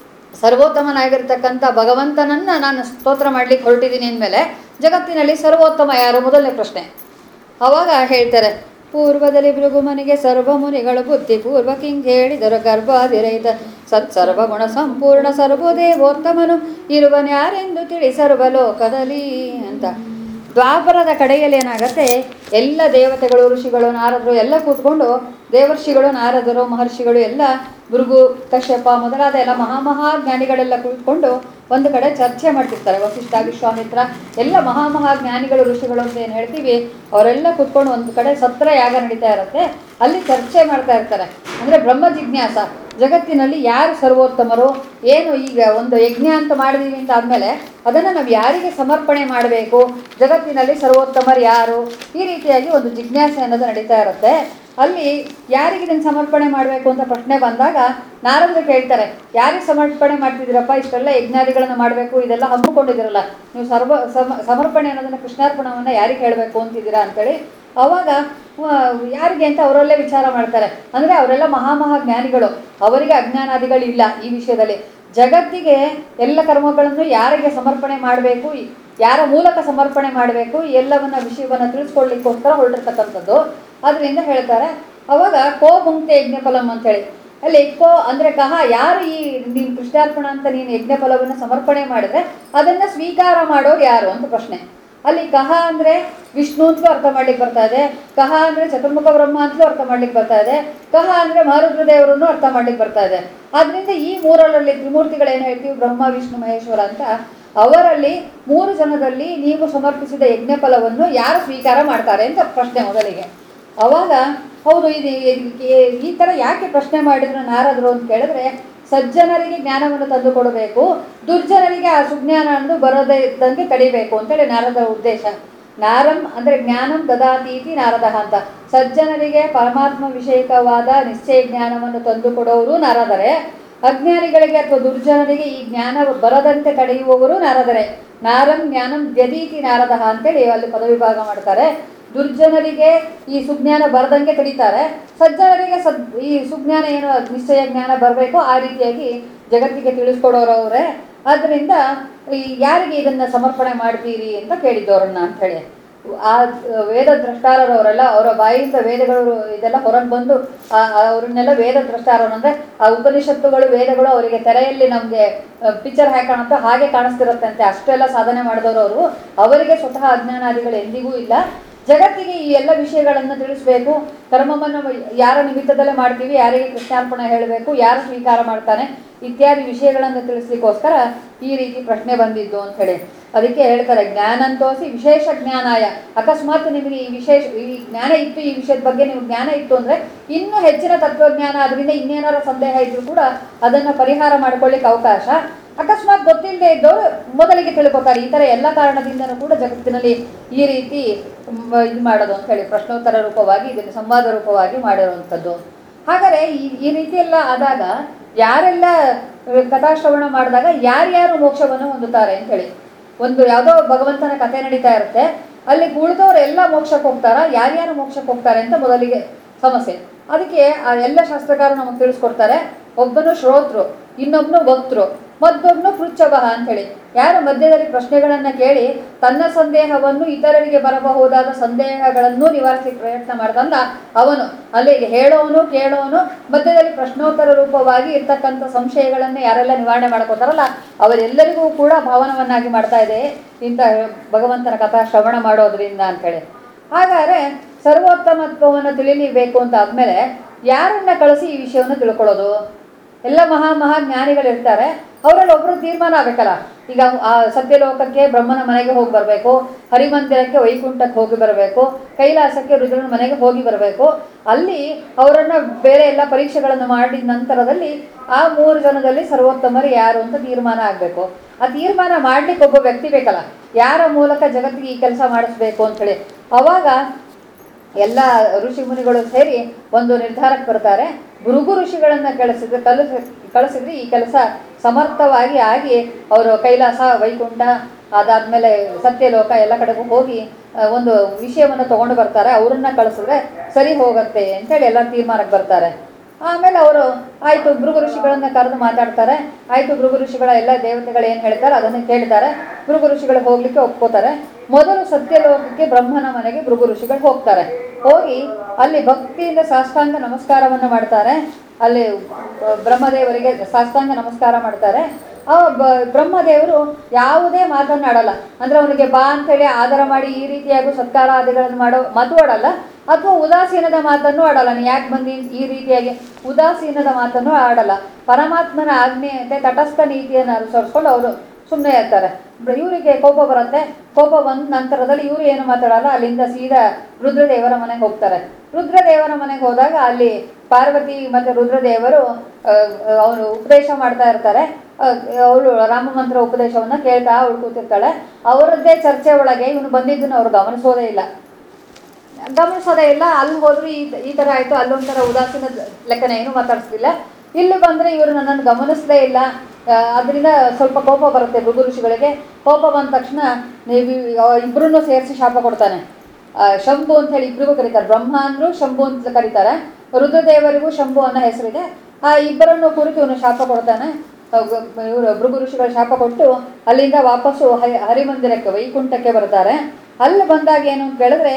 ಸರ್ವೋತ್ತಮನಾಗಿರ್ತಕ್ಕಂಥ ಭಗವಂತನನ್ನು ನಾನು ಸ್ತೋತ್ರ ಮಾಡಲಿಕ್ಕೆ ಹೊರಟಿದ್ದೀನಿ ಅಂದಮೇಲೆ ಜಗತ್ತಿನಲ್ಲಿ ಸರ್ವೋತ್ತಮ ಯಾರು ಮೊದಲನೇ ಪ್ರಶ್ನೆ ಅವಾಗ ಹೇಳ್ತಾರೆ ಪೂರ್ವದಲ್ಲಿ ಭೃಗುಮನಿಗೆ ಸರ್ವ ಮುನಿಗಳು ಬುದ್ಧಿ ಪೂರ್ವ ಕಿಂಗ್ ಹೇಳಿದರು ಗರ್ಭಾದಿರಹಿತ ಸತ್ ಸರ್ವಗುಣ ಸಂಪೂರ್ಣ ಸರ್ವದೇವೋತ್ತಮನು ಇರುವನ್ಯಾರೆಂದು ತಿಳಿ ಸರ್ವಲೋಕದಲ್ಲಿ ಅಂತ ದ್ವಾಪರದ ಕಡೆಯಲ್ಲಿ ಏನಾಗತ್ತೆ ಎಲ್ಲ ದೇವತೆಗಳು ಋಷಿಗಳು ನಾರದರು ಎಲ್ಲ ಕೂತ್ಕೊಂಡು ದೇವರ್ಷಿಗಳು ನಾರದರು ಮಹರ್ಷಿಗಳು ಎಲ್ಲ ಭೃಗು ಕಶ್ಯಪ ಮೊದಲಾದ ಎಲ್ಲ ಮಹಾಮಹಾಜ್ಞಾನಿಗಳೆಲ್ಲ ಕೂತ್ಕೊಂಡು ಒಂದು ಕಡೆ ಚರ್ಚೆ ಮಾಡ್ತಿರ್ತಾರೆ ವಸಿಷ್ಠ ವಿಶ್ವಾಮಿತ್ರ ಎಲ್ಲ ಮಹಾಮಹಾಜ್ಞಾನಿಗಳು ಋಷಿಗಳು ಅಂತ ಏನು ಹೇಳ್ತೀವಿ ಅವರೆಲ್ಲ ಕೂತ್ಕೊಂಡು ಒಂದು ಕಡೆ ಸತ್ರ ಯಾಗ ನಡೀತಾ ಇರುತ್ತೆ ಅಲ್ಲಿ ಚರ್ಚೆ ಮಾಡ್ತಾ ಇರ್ತಾರೆ ಅಂದರೆ ಬ್ರಹ್ಮ ಜಿಜ್ಞಾಸ ಜಗತ್ತಿನಲ್ಲಿ ಯಾರು ಸರ್ವೋತ್ತಮರು ಏನು ಈಗ ಒಂದು ಯಜ್ಞ ಅಂತ ಮಾಡಿದೀವಿ ಅಂತ ಆದಮೇಲೆ ಅದನ್ನು ನಾವು ಯಾರಿಗೆ ಸಮರ್ಪಣೆ ಮಾಡಬೇಕು ಜಗತ್ತಿನಲ್ಲಿ ಸರ್ವೋತ್ತಮರು ಯಾರು ಈ ರೀತಿಯಾಗಿ ಒಂದು ಜಿಜ್ಞಾಸೆ ಅನ್ನೋದು ನಡೀತಾ ಇರುತ್ತೆ ಅಲ್ಲಿ ಯಾರಿಗೆ ಇದನ್ನು ಸಮರ್ಪಣೆ ಮಾಡಬೇಕು ಅಂತ ಪ್ರಶ್ನೆ ಬಂದಾಗ ನಾರದ್ರು ಕೇಳ್ತಾರೆ ಯಾರಿಗೆ ಸಮರ್ಪಣೆ ಮಾಡ್ತಿದ್ದೀರಪ್ಪ ಇಷ್ಟೆಲ್ಲ ಯಜ್ಞಾದಿಗಳನ್ನು ಮಾಡಬೇಕು ಇದೆಲ್ಲ ಹಮ್ಮಿಕೊಂಡಿದ್ದೀರಲ್ಲ ನೀವು ಸರ್ವ ಸಮ ಸಮರ್ಪಣೆ ಅನ್ನೋದನ್ನು ಕೃಷ್ಣಾರ್ಪಣವನ್ನು ಯಾರಿಗೆ ಹೇಳಬೇಕು ಅಂತಿದ್ದೀರಾ ಅಂತೇಳಿ ಅವಾಗ ಆ, ಯಾರಿಗೆ ಅಂತ ಅವರಲ್ಲೇ ವಿಚಾರ ಮಾಡ್ತಾರೆ ಅಂದರೆ ಅವರೆಲ್ಲ ಮಹಾಮಹಾ ಜ್ಞಾನಿಗಳು ಅವರಿಗೆ ಅಜ್ಞಾನಾದಿಗಳಿಲ್ಲ ಈ ವಿಷಯದಲ್ಲಿ ಜಗತ್ತಿಗೆ ಎಲ್ಲ ಕರ್ಮಗಳನ್ನು ಯಾರಿಗೆ ಸಮರ್ಪಣೆ ಮಾಡಬೇಕು ಯಾರ ಮೂಲಕ ಸಮರ್ಪಣೆ ಮಾಡಬೇಕು ಎಲ್ಲವನ್ನ ವಿಷಯವನ್ನ ತಿಳಿಸ್ಕೊಡ್ಲಿಕ್ಕೋಸ್ಕರ ಹೊರಟಿರ್ತಕ್ಕಂಥದ್ದು ಅದರಿಂದ ಹೇಳ್ತಾರೆ ಅವಾಗ ಕೋ ಭುಂಕ್ತೆ ಯಜ್ಞಫಲಂ ಅಂತೇಳಿ ಅಲ್ಲಿ ಕೋ ಅಂದ್ರೆ ಕಹ ಯಾರು ಈ ನೀನು ಕೃಷ್ಣಾರ್ಪಣ ಅಂತ ನೀನು ಯಜ್ಞಫಲವನ್ನು ಸಮರ್ಪಣೆ ಮಾಡಿದ್ರೆ ಅದನ್ನ ಸ್ವೀಕಾರ ಮಾಡೋರು ಯಾರು ಅಂತ ಪ್ರಶ್ನೆ ಅಲ್ಲಿ ಕಹ ಅಂದ್ರೆ ವಿಷ್ಣು ಅಂತಲೂ ಅರ್ಥ ಮಾಡ್ಲಿಕ್ಕೆ ಬರ್ತಾ ಇದೆ ಕಹ ಅಂದ್ರೆ ಚತುರ್ಮುಖ ಬ್ರಹ್ಮ ಅಂತಲೂ ಅರ್ಥ ಮಾಡ್ಲಿಕ್ಕೆ ಬರ್ತಾ ಇದೆ ಕಹ ಅಂದ್ರೆ ಮಹಾರುದ್ರ ದೇವರನ್ನು ಅರ್ಥ ಮಾಡ್ಲಿಕ್ಕೆ ಬರ್ತಾ ಇದೆ ಆದ್ರಿಂದ ಈ ಮೂರರಲ್ಲಿ ತ್ರಿಮೂರ್ತಿಗಳೇನು ಹೇಳ್ತೀವಿ ಬ್ರಹ್ಮ ವಿಷ್ಣು ಮಹೇಶ್ವರ ಅಂತ ಅವರಲ್ಲಿ ಮೂರು ಜನದಲ್ಲಿ ನೀವು ಸಮರ್ಪಿಸಿದ ಯಜ್ಞ ಫಲವನ್ನು ಯಾರು ಸ್ವೀಕಾರ ಮಾಡ್ತಾರೆ ಅಂತ ಪ್ರಶ್ನೆ ಮೊದಲಿಗೆ ಅವಾಗ ಹೌದು ಇದು ಇದು- ಈ ಥರ ಯಾಕೆ ಪ್ರಶ್ನೆ ಮಾಡಿದ್ರು ನಾರದರು ಅಂತ ಕೇಳಿದ್ರೆ ಸಜ್ಜನರಿಗೆ ಜ್ಞಾನವನ್ನು ತಂದು ಕೊಡಬೇಕು ದುರ್ಜನರಿಗೆ ಆ ಸುಜ್ಞಾನ ಅನ್ನೋದು ಬರದೇ ಇದ್ದಂಗೆ ತಡಿಬೇಕು ಅಂತೇಳಿ ನಾರದರ ಉದ್ದೇಶ ನಾರಂ ಅಂದರೆ ಜ್ಞಾನಂ ದದಾತೀತಿ ನಾರದ ಅಂತ ಸಜ್ಜನರಿಗೆ ಪರಮಾತ್ಮ ವಿಷಯಕವಾದ ನಿಶ್ಚಯ ಜ್ಞಾನವನ್ನು ತಂದು ಕೊಡೋರು ನಾರದರೆ ಅಜ್ಞಾನಿಗಳಿಗೆ ಅಥವಾ ದುರ್ಜನರಿಗೆ ಈ ಜ್ಞಾನ ಬರದಂತೆ ತಡೆಯುವವರು ನಾರದರೆ ನಾರಂ ಜ್ಞಾನಂ ವ್ಯದೀತಿ ನಾರದ ಅಂತೇಳಿ ಅಲ್ಲಿ ಪದವಿಭಾಗ ಮಾಡ್ತಾರೆ ದುರ್ಜನರಿಗೆ ಈ ಸುಜ್ಞಾನ ಬರದಂಗೆ ತಡೀತಾರೆ ಸಜ್ಜನರಿಗೆ ಸದ್ ಈ ಸುಜ್ಞಾನ ಏನು ನಿಶ್ಚಯ ಜ್ಞಾನ ಬರಬೇಕು ಆ ರೀತಿಯಾಗಿ ಜಗತ್ತಿಗೆ ತಿಳಿಸ್ಕೊಡೋರವ್ರೆ ಆದ್ದರಿಂದ ಈ ಯಾರಿಗೆ ಇದನ್ನ ಸಮರ್ಪಣೆ ಮಾಡ್ತೀರಿ ಅಂತ ಕೇಳಿದ್ದವ್ರನ್ನ ಅಂತ ಹೇಳಿ ಆ ವೇದ ದ್ರಷ್ಟಾರರವರೆಲ್ಲ ಅವರ ಬಾಯಿಂದ ವೇದಗಳು ಇದೆಲ್ಲ ಹೊರಗೆ ಬಂದು ಆ- ಆ ಅವ್ರನ್ನೆಲ್ಲ ವೇದ ದ್ರಷ್ಟಾರರು ಅಂದ್ರೆ ಆ ಉಪನಿಷತ್ತುಗಳು ವೇದಗಳು ಅವರಿಗೆ ತೆರೆಯಲ್ಲಿ ನಮಗೆ ಪಿಕ್ಚರ್ ಹೇಗೆ ಕಾಣುತ್ತೋ ಹಾಗೆ ಕಾಣಿಸ್ತಿರತ್ತಂತೆ ಅಷ್ಟೆಲ್ಲ ಸಾಧನೆ ಮಾಡಿದವರು ಅವರು ಅವರಿಗೆ ಸ್ವತಃ ಅಜ್ಞಾನಾದಿಗಳು ಎಂದಿಗೂ ಇಲ್ಲ ಜಗತ್ತಿಗೆ ಈ ಎಲ್ಲ ವಿಷಯಗಳನ್ನು ತಿಳಿಸ್ಬೇಕು ಕರ್ಮವನ್ನು ಯಾರ ನಿಮಿತ್ತದಲ್ಲೇ ಮಾಡ್ತೀವಿ ಯಾರಿಗೆ ಕೃಷ್ಣಾರ್ಪಣೆ ಹೇಳಬೇಕು ಯಾರು ಸ್ವೀಕಾರ ಮಾಡ್ತಾನೆ ಇತ್ಯಾದಿ ವಿಷಯಗಳನ್ನು ತಿಳಿಸ್ಲಿಕ್ಕೋಸ್ಕರ ಈ ರೀತಿ ಪ್ರಶ್ನೆ ಬಂದಿದ್ದು ಅಂತ ಹೇಳಿ ಅದಕ್ಕೆ ಹೇಳ್ತಾರೆ ಜ್ಞಾನಂತೋಸಿ ವಿಶೇಷ ಜ್ಞಾನಾಯ ಅಕಸ್ಮಾತ್ ನಿಮಗೆ ಈ ವಿಶೇಷ ಈ ಜ್ಞಾನ ಇತ್ತು ಈ ವಿಷಯದ ಬಗ್ಗೆ ನಿಮ್ಗೆ ಜ್ಞಾನ ಇತ್ತು ಅಂದ್ರೆ ಇನ್ನೂ ಹೆಚ್ಚಿನ ತತ್ವಜ್ಞಾನ ಅದರಿಂದ ಇನ್ನೇನಾರ ಸಂದೇಹ ಇದ್ರೂ ಕೂಡ ಅದನ್ನು ಪರಿಹಾರ ಮಾಡ್ಕೊಳ್ಳಿಕ್ಕೆ ಅವಕಾಶ ಅಕಸ್ಮಾತ್ ಗೊತ್ತಿಲ್ಲದೆ ಇದ್ದವರು ಮೊದಲಿಗೆ ತಿಳ್ಕೊತಾರೆ ಈ ಥರ ಎಲ್ಲ ಕಾರಣದಿಂದನೂ ಕೂಡ ಜಗತ್ತಿನಲ್ಲಿ ಈ ರೀತಿ ಮ್, ಇದು ಮಾಡೋದು ಅಂತ ಹೇಳಿ ಪ್ರಶ್ನೋತ್ತರ ರೂಪವಾಗಿ ಇದನ್ನು ಸಂವಾದ ರೂಪವಾಗಿ ಮಾಡಿರುವಂಥದ್ದು ಹಾಗಾದರೆ ಈ ಈ ರೀತಿ ಎಲ್ಲ ಆದಾಗ ಯಾರೆಲ್ಲ ಅಹ್, ಕಥಾಶ್ರವಣ ಮಾಡಿದಾಗ ಯಾರ್ಯಾರು ಮೋಕ್ಷವನ್ನು ಹೊಂದುತ್ತಾರೆ ಅಂತ ಹೇಳಿ ಒಂದು ಯಾವುದೋ ಭಗವಂತನ ಕಥೆ ನಡೀತಾ ಇರುತ್ತೆ ಅಲ್ಲಿ ಉಳಿದವರು ಎಲ್ಲ ಮೋಕ್ಷಕ್ಕೆ ಹೋಗ್ತಾರಾ ಯಾರ್ಯಾರು ಮೋಕ್ಷಕ್ಕೆ ಹೋಗ್ತಾರೆ ಅಂತ ಮೊದಲಿಗೆ ಸಮಸ್ಯೆ ಅದಕ್ಕೆ ಆ ಎಲ್ಲ ಶಾಸ್ತ್ರಕಾರರು ನಮಗೆ ತಿಳಿಸ್ಕೊಡ್ತಾರೆ ಒಬ್ಬನು ಶ್ರೋತೃ ಇನ್ನೊಬ್ಬನು ವಕ್ತೃ ಮತ್ತೊಬ್ಬನು ಪೃಚ್ಛಭ ಅಂತೇಳಿ ಯಾರು ಮಧ್ಯದಲ್ಲಿ ಪ್ರಶ್ನೆಗಳನ್ನು ಕೇಳಿ ತನ್ನ ಸಂದೇಹವನ್ನು ಇತರರಿಗೆ ಬರಬಹುದಾದ ಸಂದೇಹಗಳನ್ನು ನಿವಾರಿಸಲಿಕ್ಕೆ ಪ್ರಯತ್ನ ಮಾಡ್ದಂದ ಅವನು ಅಲ್ಲಿಗೆ ಹೇಳೋನು ಕೇಳೋನು ಮಧ್ಯದಲ್ಲಿ ಪ್ರಶ್ನೋತ್ತರ ರೂಪವಾಗಿ ಇರ್ತಕ್ಕಂಥ ಸಂಶಯಗಳನ್ನೇ ಯಾರೆಲ್ಲ ನಿವಾರಣೆ ಮಾಡ್ಕೋತಾರಲ್ಲ ಅವರೆಲ್ಲರಿಗೂ ಕೂಡ ಭಾವನವನ್ನಾಗಿ ಮಾಡ್ತಾ ಇದೆ ಇಂಥ ಭಗವಂತನ ಕಥಾ ಶ್ರವಣ ಮಾಡೋದ್ರಿಂದ ಅಂತೇಳಿ ಹಾಗಾದ್ರೆ ಸರ್ವೋತ್ತಮತ್ವವನ್ನು ತಿಳಿಲಿಬೇಕು ಅಂತ ಆದ್ಮೇಲೆ ಯಾರನ್ನ ಕಳಿಸಿ ಈ ವಿಷಯವನ್ನು ತಿಳ್ಕೊಳ್ಳೋದು ಎಲ್ಲ ಮಹಾ ಮಹಾ ಜ್ಞಾನಿಗಳಿರ್ತಾರೆ ಅವರಲ್ಲಿ ಒಬ್ರು ತೀರ್ಮಾನ ಆಗ್ಬೇಕಲ್ಲ ಈಗ ಆ ಸತ್ಯಲೋಕಕ್ಕೆ ಬ್ರಹ್ಮನ ಮನೆಗೆ ಹೋಗಿ ಬರಬೇಕು ಹರಿಮಂದಿರಕ್ಕೆ ವೈಕುಂಠಕ್ಕೆ ಹೋಗಿ ಬರಬೇಕು ಕೈಲಾಸಕ್ಕೆ ರುದ್ರನ ಮನೆಗೆ ಹೋಗಿ ಬರಬೇಕು ಅಲ್ಲಿ ಅವರನ್ನ ಬೇರೆ ಎಲ್ಲ ಪರೀಕ್ಷೆಗಳನ್ನು ಮಾಡಿದ ನಂತರದಲ್ಲಿ ಆ ಮೂರು ಜನದಲ್ಲಿ ಸರ್ವೋತ್ತಮರು ಯಾರು ಅಂತ ತೀರ್ಮಾನ ಆಗಬೇಕು ಆ ತೀರ್ಮಾನ ಮಾಡ್ಲಿಕ್ಕೆ ಒಬ್ಬ ವ್ಯಕ್ತಿ ಬೇಕಲ್ಲ ಯಾರ ಮೂಲಕ ಜಗತ್ತಿಗೆ ಈ ಕೆಲಸ ಮಾಡಿಸ್ಬೇಕು ಅಂಥೇಳಿ ಅವಾಗ ಎಲ್ಲ ಋಷಿ ಮುನಿಗಳು ಸೇರಿ ಒಂದು ನಿರ್ಧಾರಕ್ಕೆ ಬರ್ತಾರೆ ಭೃಗು ಋಷಿಗಳನ್ನು ಕಳಿಸಿದ್ರೆ ಕಲಿಸಿ ಕಳಿಸಿದ್ರೆ ಈ ಕೆಲಸ ಸಮರ್ಥವಾಗಿ ಆಗಿ ಅವರು ಕೈಲಾಸ ವೈಕುಂಠ ಅದಾದ್ಮೇಲೆ ಸತ್ಯಲೋಕ ಎಲ್ಲ ಕಡೆಗೂ ಹೋಗಿ ಆ, ಒಂದು ವಿಷಯವನ್ನು ತಗೊಂಡು ಬರ್ತಾರೆ ಅವರನ್ನ ಕಳಿಸಿದ್ರೆ ಸರಿ ಹೋಗುತ್ತೆ ಅಂತೇಳಿ ಎಲ್ಲ ತೀರ್ಮಾನಕ್ಕೆ ಬರ್ತಾರೆ ಆಮೇಲೆ ಅವರು ಆಯಿತು ಭೃಗು ಋಷಿಗಳನ್ನ ಕರೆದು ಮಾತಾಡ್ತಾರೆ ಆಯಿತು ಭೃಗು ಋಷಿಗಳ ಎಲ್ಲ ದೇವತೆಗಳು ಏನು ಹೇಳ್ತಾರೆ ಅದನ್ನು ಕೇಳ್ತಾರೆ ಭೃಗು ಋಷಿಗಳು ಹೋಗ್ಲಿಕ್ಕೆ ಒಪ್ಕೋತಾರೆ ಮೊದಲು ಸತ್ಯಲೋಕಕ್ಕೆ ಬ್ರಹ್ಮನ ಮನೆಗೆ ಭೃಗು ಋಷಿಗಳು ಹೋಗ್ತಾರೆ ಹೋಗಿ ಅಲ್ಲಿ ಭಕ್ತಿಯಿಂದ ಸಾಷ್ಟಾಂಗ ನಮಸ್ಕಾರವನ್ನು ಮಾಡ್ತಾರೆ ಅಲ್ಲಿ ಬ- ಬ್ರಹ್ಮದೇವರಿಗೆ ಸಾಷ್ಟಾಂಗ ನಮಸ್ಕಾರ ಮಾಡ್ತಾರೆ ಆ ಬ- ಬ್ರಹ್ಮದೇವರು ಯಾವುದೇ ಮಾತನ್ನಾಡಲ್ಲ ಅಂದ್ರೆ ಅವನಿಗೆ ಬಾ ಅಂತೇಳಿ ಆದರ ಮಾಡಿ ಈ ರೀತಿಯಾಗಿ ಸತ್ಕಾರಾದಿಗಳನ್ನು ಮಾಡೋ ಮಾತು ಆಡಲ್ಲ ಅಥವಾ ಉದಾಸೀನದ ಮಾತನ್ನು ಆಡಲ್ಲ ನೀ ಯಾಕೆ ಬಂದಿ ಈ ರೀತಿಯಾಗಿ ಉದಾಸೀನದ ಮಾತನ್ನು ಆಡಲ್ಲ ಪರಮಾತ್ಮನ ಆಜ್ಞೆಯಂತೆ ತಟಸ್ಥ ನೀತಿಯನ್ನು ಅನುಸರಿಸ್ಕೊಂಡು ಅವರು ಸುಮ್ಮನೆ ಇರ್ತಾರೆ ಬ- ಇವರಿಗೆ ಕೋಪ ಬರುತ್ತೆ ಕೋಪ ಬಂದ ನಂತರದಲ್ಲಿ ಇವರು ಏನು ಮಾತಾಡಲ್ಲ ಅಲ್ಲಿಂದ ಸೀದಾ ರುದ್ರದೇವರ ಮನೆಗೆ ಹೋಗ್ತಾರೆ ರುದ್ರದೇವರ ಮನೆಗೆ ಹೋದಾಗ ಅಲ್ಲಿ ಪಾರ್ವತಿ ಮತ್ತು ರುದ್ರದೇವರು ಅವರು ಉಪದೇಶ ಮಾಡ್ತಾ ಇರ್ತಾರೆ ಅವಳು ರಾಮ ಮಂತ್ರ ಉಪದೇಶವನ್ನ ಕೇಳ್ತಾ ಅವಳು ಕೂತಿರ್ತಾಳೆ ಅವರದ್ದೇ ಚರ್ಚೆ ಒಳಗೆ ಇವನು ಬಂದಿದ್ದನ್ನು ಅವ್ರು ಗಮನಿಸೋದೇ ಇಲ್ಲ ಗಮನಿಸೋದೇ ಇಲ್ಲ ಅಲ್ಲಿ ಹೋದ್ರು ಈ ಈ ಥರ ಆಯಿತು ಅಲ್ಲೊಂಥರ ಉದಾಸೀನ ಲೆಕ್ಕನ ಏನು ಮಾತಾಡಿಸ್ಲಿಲ್ಲ ಇಲ್ಲಿ ಬಂದರೆ ಇವರು ನನ್ನನ್ನು ಗಮನಿಸದೇ ಇಲ್ಲ ಅದರಿಂದ ಸ್ವಲ್ಪ ಕೋಪ ಬರುತ್ತೆ ಭೃಗು ಋಷಿಗಳಿಗೆ ಕೋಪ ಬಂದ ತಕ್ಷಣ ನೀವು ಇಬ್ಬರನ್ನು ಸೇರಿಸಿ ಶಾಪ ಕೊಡ್ತಾನೆ ಆ, ಶಂಭು ಅಂತ ಹೇಳಿ ಇಬ್ಬರಿಗೂ ಕರೀತಾರೆ ಬ್ರಹ್ಮ ಅಂದ್ರು ಶಂಭು ಅಂತ ಕರೀತಾರೆ ರುದ್ರದೇವರಿಗೂ ಶಂಭು ಅನ್ನೋ ಹೆಸರಿದೆ ಆ ಇಬ್ಬರನ್ನು ಕುರಿತು ಇವನು ಶಾಪ ಕೊಡ್ತಾನೆ ಇವರು ಭೃಗು ಋಷಿಗಳು ಶಾಪ ಕೊಟ್ಟು ಅಲ್ಲಿಂದ ವಾಪಸ್ಸು ಹರಿ ಹರಿಮಂದಿರಕ್ಕೆ ವೈಕುಂಠಕ್ಕೆ ಬರ್ತಾರೆ ಅಲ್ಲಿ ಬಂದಾಗ ಏನು ಅಂತ ಕೇಳಿದ್ರೆ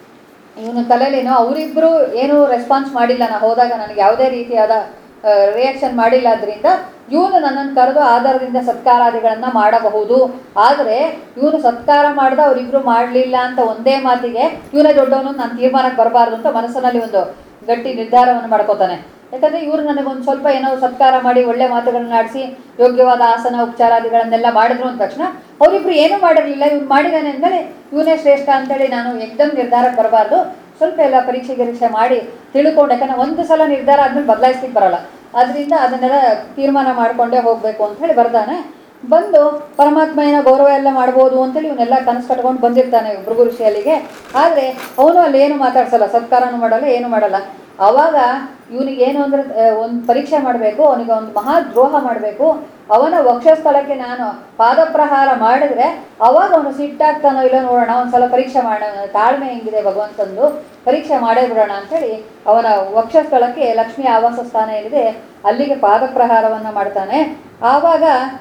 ಇವನು ತಲೆಯಲ್ಲೇನೋ ಅವರಿಬ್ಬರು ಏನೂ ರೆಸ್ಪಾನ್ಸ್ ಮಾಡಿಲ್ಲ ನಾ ಹೋದಾಗ ನನಗೆ ಯಾವುದೇ ರೀತಿಯಾದ ರಿಯಾಕ್ಷನ್ ಮಾಡಿಲ್ಲ ಅದರಿಂದ ಇವನು ನನ್ನನ್ನು ಕರೆದು ಆಧಾರದಿಂದ ಸತ್ಕಾರಾದಿಗಳನ್ನು ಮಾಡಬಹುದು ಆದರೆ ಇವನು ಸತ್ಕಾರ ಮಾಡ್ದ ಅವರಿಬ್ರು ಮಾಡಲಿಲ್ಲ ಅಂತ ಒಂದೇ ಮಾತಿಗೆ ಇವನೇ ದೊಡ್ಡವನು ನಾನು ತೀರ್ಮಾನಕ್ಕೆ ಬರಬಾರ್ದು ಅಂತ ಮನಸ್ಸಿನಲ್ಲಿ ಒಂದು ಗಟ್ಟಿ ನಿರ್ಧಾರವನ್ನು ಮಾಡ್ಕೋತಾನೆ ಯಾಕಂದ್ರೆ ಇವರು ನನಗೊಂದು ಸ್ವಲ್ಪ ಏನೋ ಸತ್ಕಾರ ಮಾಡಿ ಒಳ್ಳೆ ಮಾತುಗಳನ್ನ ಆಡಿಸಿ ಯೋಗ್ಯವಾದ ಆಸನ ಉಪಚಾರಾದಿಗಳನ್ನೆಲ್ಲ ಮಾಡಿದ್ರು ಅಂದ ತಕ್ಷಣ ಅವರಿಬ್ರು ಏನೂ ಮಾಡಿರಲಿಲ್ಲ ಇವ್ನು ಮಾಡಿದಾನೆ ಅಂದಮೇಲೆ ಇವನೇ ಶ್ರೇಷ್ಠ ಅಂತೇಳಿ ನಾನು ಎಕ್ದಮ್ ನಿರ್ಧಾರಕ್ಕೆ ಬರಬಾರ್ದು ಸ್ವಲ್ಪ ಎಲ್ಲ ಪರೀಕ್ಷೆ ಗಿರೀಕ್ಷೆ ಮಾಡಿ ತಿಳ್ಕೊಂಡು ಯಾಕಂದ್ರೆ ಒಂದು ಸಲ ನಿರ್ಧಾರ ಆದ್ಮೇಲೆ ಬದಲಾಯಿಸ್ಲಿಕ್ಕೆ ಬರಲ್ಲ ಅದರಿಂದ ಅದನ್ನೆಲ್ಲ ತೀರ್ಮಾನ ಮಾಡಿಕೊಂಡೇ ಹೋಗಬೇಕು ಅಂತ ಹೇಳಿ ಬರ್ತಾನೆ ಬಂದು ಪರಮಾತ್ಮ ಏನೋ ಗೌರವ ಎಲ್ಲ ಮಾಡ್ಬೋದು ಅಂತೇಳಿ ಇವನ್ನೆಲ್ಲ ಕನಸು ಕಟ್ಕೊಂಡು ಬಂದಿರ್ತಾನೆ ಭೃಗು ಋಷಿ ಅಲ್ಲಿಗೆ ಆದರೆ ಅವನು ಅಲ್ಲಿ ಏನು ಮಾತಾಡ್ಸಲ್ಲ ಸತ್ಕಾರನೂ ಮಾಡಲ್ಲ ಏನು ಮಾಡಲ್ಲ ಅವಾಗ ಇವನಿಗೆ ಏನು ಅಂದ್ರೆ ಒಂದು ಪರೀಕ್ಷೆ ಮಾಡಬೇಕು ಅವನಿಗೆ ಒಂದು ಮಹಾ ದ್ರೋಹ ಮಾಡಬೇಕು ಅವನ ವಕ್ಷಸ್ಥಳಕ್ಕೆ ನಾನು ಪಾದಪ್ರಹಾರ ಮಾಡಿದ್ರೆ ಅವಾಗ ಅವನು ಸಿಟ್ಟಾಗ್ತಾನೋ ಇಲ್ಲ ನೋಡೋಣ ಒಂದ್ಸಲ ಪರೀಕ್ಷೆ ಮಾಡೋಣ ಅವನ ತಾಳ್ಮೆ ಹೆಂಗಿದೆ ಭಗವಂತಂದು ಪರೀಕ್ಷೆ ಮಾಡೇ ಬಿಡೋಣ ಅಂತೇಳಿ ಅವನ ವಕ್ಷಸ್ಥಳಕ್ಕೆ ಲಕ್ಷ್ಮಿ ಆವಾಸ ಸ್ಥಾನ ಏನಿದೆ ಅಲ್ಲಿಗೆ ಪಾದಪ್ರಹಾರವನ್ನು ಮಾಡ್ತಾನೆ ಆವಾಗ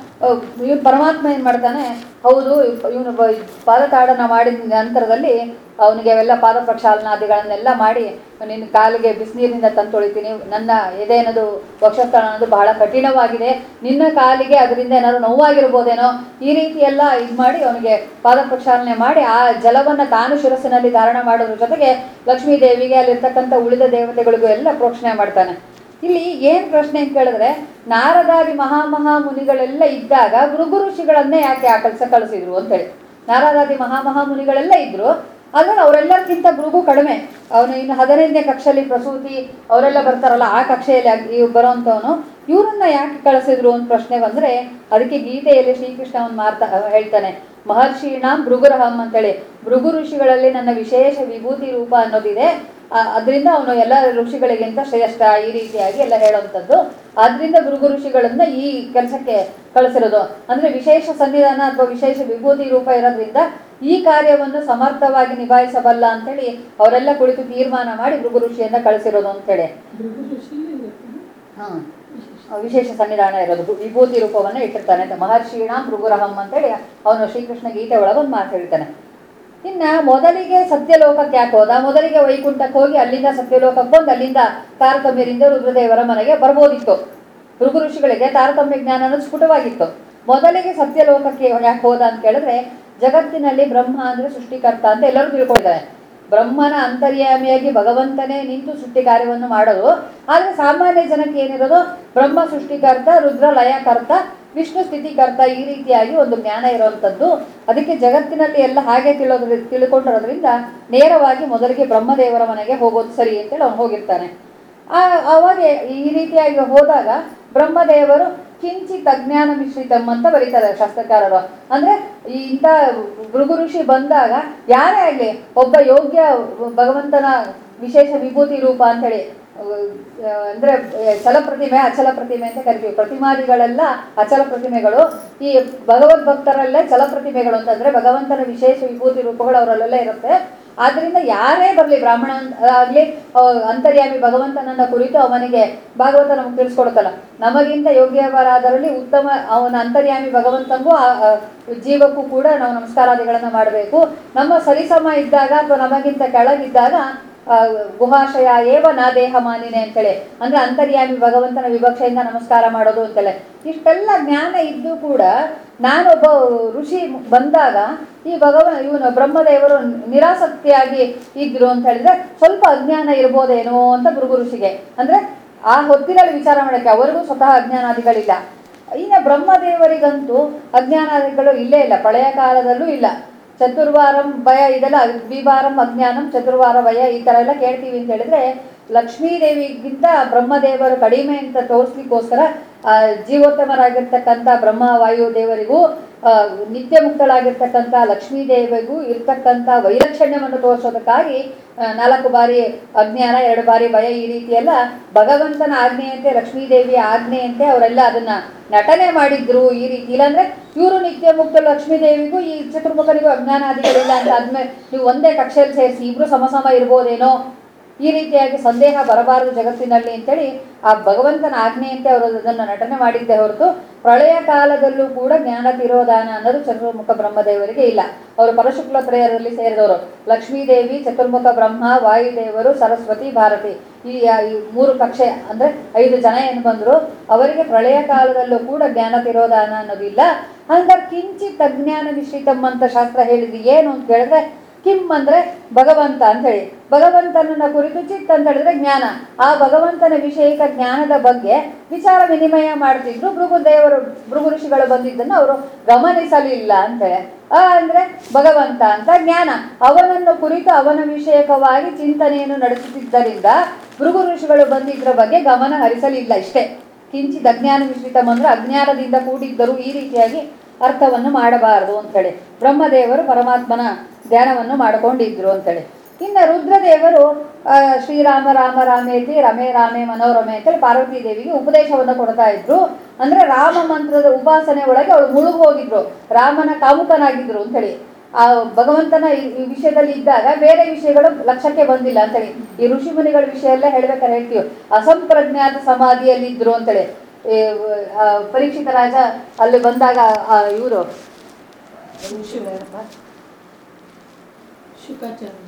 ಇವನು ಪರಮಾತ್ಮ ಏನು ಮಾಡ್ತಾನೆ ಹೌದು ಇವನು ಪಾದತಾಡನ ಮಾಡಿದ ನಂತರದಲ್ಲಿ ಅವನಿಗೆ ಅವೆಲ್ಲ ಪಾದ ಪ್ರಕ್ಷಾಲನಾದಿಗಳನ್ನೆಲ್ಲ ಮಾಡಿ ನಿನ್ನ ಕಾಲಿಗೆ ಬಿಸಿನೀರಿನಿಂದ ತಂದು ತೊಳಿತೀನಿ ನನ್ನ ಎದೆನದು ವಕ್ಷಸ್ಥಳ ಅನ್ನೋದು ಬಹಳ ಕಠಿಣವಾಗಿದೆ ನಿನ್ನ ಕಾಲಿಗೆ ಅದರಿಂದ ಏನಾದ್ರು ನೋವಾಗಿರ್ಬೋದೇನೋ ಈ ರೀತಿ ಎಲ್ಲ ಇದು ಮಾಡಿ ಅವನಿಗೆ ಪಾದ ಪ್ರಕ್ಷಾಲನೆ ಮಾಡಿ ಆ ಜಲವನ್ನು ತಾನು ಶಿರಸ್ಸಿನಲ್ಲಿ ಧಾರಣ ಮಾಡೋದ್ರ ಜೊತೆಗೆ ಲಕ್ಷ್ಮೀ ದೇವಿಗೆ ಅಲ್ಲಿರ್ತಕ್ಕಂಥ ಉಳಿದ ದೇವತೆಗಳಿಗೂ ಎಲ್ಲ ಪ್ರೋಕ್ಷಣೆ ಮಾಡ್ತಾನೆ ಇಲ್ಲಿ ಏನ್ ಪ್ರಶ್ನೆ ಅಂತ ಕೇಳಿದ್ರೆ ನಾರದಾದಿ ಮಹಾಮಹಾ ಮುನಿಗಳೆಲ್ಲ ಇದ್ದಾಗ ಭೃಗು ಋಷಿಗಳನ್ನೇ ಯಾಕೆ ಆ ಕೆಲಸ ಕಳಿಸಿದ್ರು ಅಂತೇಳಿ ನಾರದಾದಿ ಮಹಾಮಹಾ ಮುನಿಗಳೆಲ್ಲ ಇದ್ರು ಆದ್ರೆ ಅವರೆಲ್ಲರಿಗಿಂತ ಭೃಗು ಕಡಿಮೆ ಅವನು ಇನ್ನು ಹದಿನೈದನೇ ಕಕ್ಷೆಯಲ್ಲಿ ಪ್ರಸೂತಿ ಅವರೆಲ್ಲ ಬರ್ತಾರಲ್ಲ ಆ ಕಕ್ಷೆಯಲ್ಲಿ ಆಗ್- ಇವ್ ಬರೋಂಥವನು ಇವರನ್ನ ಯಾಕೆ ಕಳಿಸಿದ್ರು ಅಂತ ಪ್ರಶ್ನೆ ಬಂದ್ರೆ ಅದಕ್ಕೆ ಗೀತೆಯಲ್ಲಿ ಶ್ರೀಕೃಷ್ಣ ಒಂದು ಮಾರ್ತಾ ಹೇಳ್ತಾನೆ ಮಹರ್ಷೀಣಾಂ ಭೃಗುರಹಂ ಅಂತೇಳಿ ಭೃಗು ಋಷಿಗಳಲ್ಲಿ ನನ್ನ ವಿಶೇಷ ವಿಭೂತಿ ರೂಪ ಅನ್ನೋದಿದೆ ಆ- ಅದರಿಂದ ಅವನು ಎಲ್ಲ ಋಷಿಗಳಿಗಿಂತ ಶ್ರೇಷ್ಠ ಈ ರೀತಿಯಾಗಿ ಎಲ್ಲ ಹೇಳುವಂಥದ್ದು ಆದ್ರಿಂದ ಭೃಗು ಋಷಿಗಳನ್ನ ಈ ಕೆಲಸಕ್ಕೆ ಕಳಿಸಿರೋದು ಅಂದ್ರೆ ವಿಶೇಷ ಸನ್ನಿಧಾನ ಅಥವಾ ವಿಶೇಷ ವಿಭೂತಿ ರೂಪ ಇರೋದ್ರಿಂದ ಈ ಕಾರ್ಯವನ್ನು ಸಮರ್ಥವಾಗಿ ನಿಭಾಯಿಸಬಲ್ಲ ಅಂತೇಳಿ ಅವರೆಲ್ಲ ಕುಳಿತು ತೀರ್ಮಾನ ಮಾಡಿ ಭೃಗು ಋಷಿಯನ್ನ ಕಳಿಸಿರೋದು ಅಂತೇಳಿ ಹ್ಮ್ ವಿಶೇಷ ಸನ್ನಿಧಾನ ಇರೋದು ಭೃ- ವಿಭೂತಿ ರೂಪವನ್ನ ಇಟ್ಟಿರ್ತಾನೆ ಅಂತ ಮಹರ್ಷೀಣಾಂ ಭೃಗುರಹಂ ಅಂತೇಳಿ ಅವನು ಶ್ರೀಕೃಷ್ಣ ಗೀತೆ ಒಳಗೆ ಒಂದು ಮಾತು ಹೇಳ್ತಾನೆ ಇನ್ನ ಮೊದಲಿಗೆ ಸತ್ಯಲೋಕಕ್ಕೆ ಯಾಕೆ ಹೋದ ಮೊದಲಿಗೆ ವೈಕುಂಠಕ್ಕೆ ಹೋಗಿ ಅಲ್ಲಿಂದ ಸತ್ಯಲೋಕಕ್ಕೆ ಬಂದು ಅಲ್ಲಿಂದ ತಾರತಮ್ಯರಿಂದ ರುದ್ರದೇವರ ಮನೆಗೆ ಬರ್ಬೋದಿತ್ತು ಭೃಗು ಋಷಿಗಳಿಗೆ ತಾರತಮ್ಯ ಜ್ಞಾನ ಅನ್ನೋದು ಸ್ಫುಟವಾಗಿತ್ತು ಮೊದಲಿಗೆ ಸತ್ಯಲೋಕಕ್ಕೆ ಯಾಕೆ ಹೋದ ಅಂತ ಕೇಳಿದ್ರೆ ಜಗತ್ತಿನಲ್ಲಿ ಬ್ರಹ್ಮ ಅಂದ್ರೆ ಸೃಷ್ಟಿಕರ್ತ ಅಂತ ಎಲ್ಲರೂ ತಿಳ್ಕೊಂಡಿದ್ದಾರೆ ಬ್ರಹ್ಮನ ಅಂತರ್ಯಾಮಿಯಾಗಿ ಭಗವಂತನೇ ನಿಂತು ಸೃಷ್ಟಿ ಕಾರ್ಯವನ್ನು ಮಾಡೋದು ಆದರೆ ಸಾಮಾನ್ಯ ಜನಕ್ಕೆ ಏನಿರೋದು ಬ್ರಹ್ಮ ಸೃಷ್ಟಿಕರ್ತ ರುದ್ರ ಲಯಕರ್ತ ವಿಷ್ಣು ಸ್ಥಿತಿಕರ್ತ ಈ ರೀತಿಯಾಗಿ ಒಂದು ಜ್ಞಾನ ಇರುವಂಥದ್ದು ಅದಕ್ಕೆ ಜಗತ್ತಿನಲ್ಲಿ ಎಲ್ಲ ಹಾಗೆ ತಿಳೋದ್ರ ತಿಳ್ಕೊಂಡಿರೋದ್ರಿಂದ ನೇರವಾಗಿ ಮೊದಲಿಗೆ ಬ್ರಹ್ಮದೇವರ ಮನೆಗೆ ಹೋಗೋದು ಸರಿ ಅಂತೇಳಿ ಅವನು ಹೋಗಿರ್ತಾನೆ ಆ ಅವಾಗ ಈ ರೀತಿಯಾಗಿ ಹೋದಾಗ ಬ್ರಹ್ಮದೇವರು ಕಿಂಚಿತ್ ಅಜ್ಞಾನ ಮಿಶ್ರಿತಂ ಅಂತ ಬರೀತಾರೆ ಶಾಸ್ತ್ರಕಾರರು ಅಂದ್ರೆ ಈ ಇಂಥ ಭೃಗು ಋಷಿ ಬಂದಾಗ ಯಾರೇ ಆಗಲಿ ಒಬ್ಬ ಯೋಗ್ಯ ಭಗವಂತನ ವಿಶೇಷ ವಿಭೂತಿ ರೂಪ ಅಂತೇಳಿ ಆ, ಅಂದ್ರೆ ಆ, ಚಲ ಪ್ರತಿಮೆ ಅಚಲ ಪ್ರತಿಮೆ ಅಂತ ಕರಿತೀವಿ ಪ್ರತಿಮಾದಿಗಳೆಲ್ಲ ಅಚಲ ಪ್ರತಿಮೆಗಳು ಈ ಭಗವದ್ ಭಕ್ತರಲ್ಲೇ ಚಲ ಪ್ರತಿಮೆಗಳು ಅಂತಂದ್ರೆ ಭಗವಂತನ ವಿಶೇಷ ವಿಭೂತಿ ರೂಪಗಳು ಅವರಲ್ಲೆಲ್ಲ ಇರುತ್ತೆ ಆದ್ರಿಂದ ಯಾರೇ ಬರಲಿ ಬ್ರಾಹ್ಮಣ ಆಗಲಿ ಅಂತರ್ಯಾಮಿ ಭಗವಂತನನ್ನ ಕುರಿತು ಅವನಿಗೆ ಭಾಗವತ ನಮ್ಗೆ ತಿಳಿಸ್ಕೊಡುತ್ತಲ್ಲ ನಮಗಿಂತ ಯೋಗ್ಯವರಾದರಲ್ಲಿ ಉತ್ತಮ ಅವನ ಅಂತರ್ಯಾಮಿ ಭಗವಂತನಿಗೂ ಆ- ಆ ಜೀವಕ್ಕೂ ಕೂಡ ನಾವು ನಮಸ್ಕಾರಾದಿಗಳನ್ನ ಮಾಡಬೇಕು ನಮ್ಮ ಸರಿಸಮ ಇದ್ದಾಗ ಅಥವಾ ನಮಗಿಂತ ಕೆಳಗಿದ್ದಾಗ ಆ, ಗುಹಾಶಯ ಏವ ನಾ ದೇಹ ಮಾನಿನೆ ಅಂತೇಳಿ ಅಂದ್ರೆ ಅಂತರ್ಯಾಮಿ ಭಗವಂತನ ವಿವಕ್ಷೆಯಿಂದ ನಮಸ್ಕಾರ ಮಾಡೋದು ಅಂತೇಳಿ ಇಷ್ಟೆಲ್ಲ ಜ್ಞಾನ ಇದ್ದು ಕೂಡ ನಾನೊಬ್ಬ ಋಷಿ ಬಂದಾಗ ಈ ಭಗವ ಇವನು ಬ್ರಹ್ಮದೇವರು ನಿರಾಸಕ್ತಿಯಾಗಿ ಇದ್ರು ಅಂತ ಹೇಳಿದ್ರೆ ಸ್ವಲ್ಪ ಅಜ್ಞಾನ ಇರ್ಬೋದೇನೋ ಅಂತ ಭೃಗು ಋಷಿಗೆ ಅಂದ್ರೆ ಆ ಹೊತ್ತಿನಲ್ಲಿ ವಿಚಾರ ಮಾಡೋಕ್ಕೆ ಅವರಿಗೂ ಸ್ವತಃ ಅಜ್ಞಾನಾದಿಗಳಿಲ್ಲ ಇನ್ನು ಬ್ರಹ್ಮದೇವರಿಗಂತೂ ಅಜ್ಞಾನಾದಿಗಳು ಇಲ್ಲೇ ಇಲ್ಲ ಪಳೆಯ ಕಾಲದಲ್ಲೂ ಇಲ್ಲ ಚತುರ್ವಾರಂ ಭಯ ಇದೆಲ್ಲ ದ್ವಿವಾರಂ ಅಜ್ಞಾನಂ ಚತುರ್ವಾರ ಭಯ ಈ ಥರ ಎಲ್ಲ ಕೇಳ್ತೀವಿ ಅಂತ ಹೇಳಿದ್ರೆ ಲಕ್ಷ್ಮೀದೇವಿಗಿಂತ ಬ್ರಹ್ಮದೇವರು ಕಡಿಮೆ ಅಂತ ತೋರಿಸ್ಲಿಕ್ಕೋಸ್ಕರ ಆ, ಜೀವೋತ್ತಮರಾಗಿರ್ತಕ್ಕಂಥ ಬ್ರಹ್ಮ ವಾಯು ದೇವರಿಗೂ ಆ, ನಿತ್ಯ ಮುಕ್ತಳಾಗಿರ್ತಕ್ಕಂಥ ಲಕ್ಷ್ಮೀ ದೇವಿಗೂ ಇರ್ತಕ್ಕಂಥ ವೈಲಕ್ಷಣ್ಯವನ್ನು ತೋರಿಸೋದಕ್ಕಾಗಿ ಆ, ನಾಲ್ಕು ಬಾರಿ ಅಜ್ಞಾನ ಎರಡು ಬಾರಿ ಭಯ ಈ ರೀತಿಯೆಲ್ಲ ಭಗವಂತನ ಆಜ್ಞೆಯಂತೆ ಲಕ್ಷ್ಮೀದೇವಿಯ ಆಜ್ಞೆಯಂತೆ ಅವರೆಲ್ಲ ಅದನ್ನ ನಟನೆ ಮಾಡಿದ್ರು ಈ ರೀತಿ ಇಲ್ಲಾಂದ್ರೆ ಇವರು ನಿತ್ಯ ಮುಕ್ತ ಲಕ್ಷ್ಮೀ ದೇವಿಗೂ ಈ ಚತುರ್ಮುಖನಿಗೂ ಅಜ್ಞಾನಾದಿಗಳಿಲ್ಲ ಅಂತ ಆದ್ಮೇಲೆ ನೀವು ಒಂದೇ ಕಕ್ಷೆಯಲ್ಲಿ ಸೇರಿಸಿ ಇಬ್ರು ಸಮಸಮ ಇರ್ಬೋದೇನೋ ಈ ರೀತಿಯಾಗಿ ಸಂದೇಹ ಬರಬಾರದು ಜಗತ್ತಿನಲ್ಲಿ ಅಂತೇಳಿ ಆ ಭಗವಂತನ ಆಜ್ಞೆಯಂತೆ ಅವರು ಅದನ್ನು ನಟನೆ ಮಾಡಿದ್ದೆ ಹೊರತು ಪ್ರಳಯ ಕಾಲದಲ್ಲೂ ಕೂಡ ಜ್ಞಾನ ತಿರೋಧಾನ ಅನ್ನೋದು ಚತುರ್ಮುಖ ಬ್ರಹ್ಮದೇವರಿಗೆ ಇಲ್ಲ ಅವರು ಪರಶುಕ್ಲ ತ್ರಯರಲ್ಲಿ ಸೇರಿದವರು ಲಕ್ಷ್ಮೀದೇವಿ ಚತುರ್ಮುಖ ಬ್ರಹ್ಮ ವಾಯುದೇವರು ಸರಸ್ವತಿ ಭಾರತಿ ಈ ಈ ಮೂರು ಕಕ್ಷೆ ಅಂದ್ರೆ ಐದು ಜನ ಏನು ಬಂದ್ರು ಅವರಿಗೆ ಪ್ರಳಯ ಕಾಲದಲ್ಲೂ ಕೂಡ ಜ್ಞಾನ ತಿರೋಧಾನ ಅನ್ನೋದಿಲ್ಲ ಹಂಗಾರೆ ಕಿಂಚಿತ್ ಅಜ್ಞಾನ ಮಿಶ್ರಿತಂ ಅಂತ ಶಾಸ್ತ್ರ ಹೇಳಿದ್ದು ಏನು ಅಂತ ಹೇಳಿದ್ರೆ ಕಿಮ್ ಅಂದ್ರೆ ಭಗವಂತ ಅಂತ ಹೇಳಿ ಭಗವಂತನನ್ನ ಕುರಿತು ಚಿತ್ ಅಂತ ಹೇಳಿದ್ರೆ ಜ್ಞಾನ ಆ ಭಗವಂತನ ವಿಷಯಿಕ ಜ್ಞಾನದ ಬಗ್ಗೆ ವಿಚಾರ ವಿನಿಮಯ ಮಾಡ್ತಿದ್ರು ಭೃಗುದೇವರು ಭೃಗು ಋಷಿಗಳು ಬಂದಿದ್ದನ್ನು ಅವರು ಗಮನಿಸಲಿಲ್ಲ ಅಂತೇಳಿ ಆ ಅಂದ್ರೆ ಭಗವಂತ ಅಂತ ಜ್ಞಾನ ಅವನನ್ನು ಕುರಿತು ಅವನ ವಿಷಯಕವಾಗಿ ಚಿಂತನೆಯನ್ನು ನಡೆಸುತ್ತಿದ್ದರಿಂದ ಭೃಗು ಋಷಿಗಳು ಬಂದಿದ್ರ ಬಗ್ಗೆ ಗಮನ ಹರಿಸಲಿಲ್ಲ ಇಷ್ಟೇ ಕಿಂಚಿತ್ ಅಜ್ಞಾನ ಮಿಶ್ರಿತಂ ಅಂದ್ರೆ ಅಜ್ಞಾನದಿಂದ ಕೂಡಿದ್ದರು ಈ ರೀತಿಯಾಗಿ ಅರ್ಥವನ್ನು ಮಾಡಬಾರದು ಅಂತೇಳಿ ಬ್ರಹ್ಮದೇವರು ಪರಮಾತ್ಮನ ಧ್ಯಾನವನ್ನು ಮಾಡಿಕೊಂಡಿದ್ರು ಅಂತೇಳಿ ಇನ್ನು ರುದ್ರದೇವರು ಆ, ಶ್ರೀರಾಮ ರಾಮ ರಾಮೇತಿ ರಮೇ ರಾಮೇ ಮನೋರಮೆ ಅಂತೇಳಿ ಪಾರ್ವತಿ ದೇವಿಗೆ ಉಪದೇಶವನ್ನು ಕೊಡ್ತಾ ಇದ್ರು ಅಂದ್ರೆ ರಾಮ ಮಂತ್ರದ ಉಪಾಸನೆ ಒಳಗೆ ಅವಳು ಮುಳುಗು ಹೋಗಿದ್ರು ರಾಮನ ಕಾಮುಕನಾಗಿದ್ರು ಅಂತೇಳಿ ಆ ಭಗವಂತನ ಈ ಈ ವಿಷಯದಲ್ಲಿ ಇದ್ದಾಗ ಬೇರೆ ವಿಷಯಗಳು ಲಕ್ಷ್ಯಕ್ಕೆ ಬಂದಿಲ್ಲ ಅಂತೇಳಿ ಈ ಋಷಿ ಮುನಿಗಳ ವಿಷಯ ಎಲ್ಲ ಹೇಳ್ಬೇಕಾದ್ರೆ ಹೇಳ್ತೀವಿ ಅಸಂಪ್ರಜ್ಞಾತ ಸಮಾಧಿಯಲ್ಲಿ ಇದ್ರು ಅಂತೇಳಿ ಈ, ಆ, ಪರೀಕ್ಷಿತ ರಾಜ ಅಲ್ಲಿ ಬಂದಾಗ ಇವರು ಶುಕಾಚಾರ್ಯ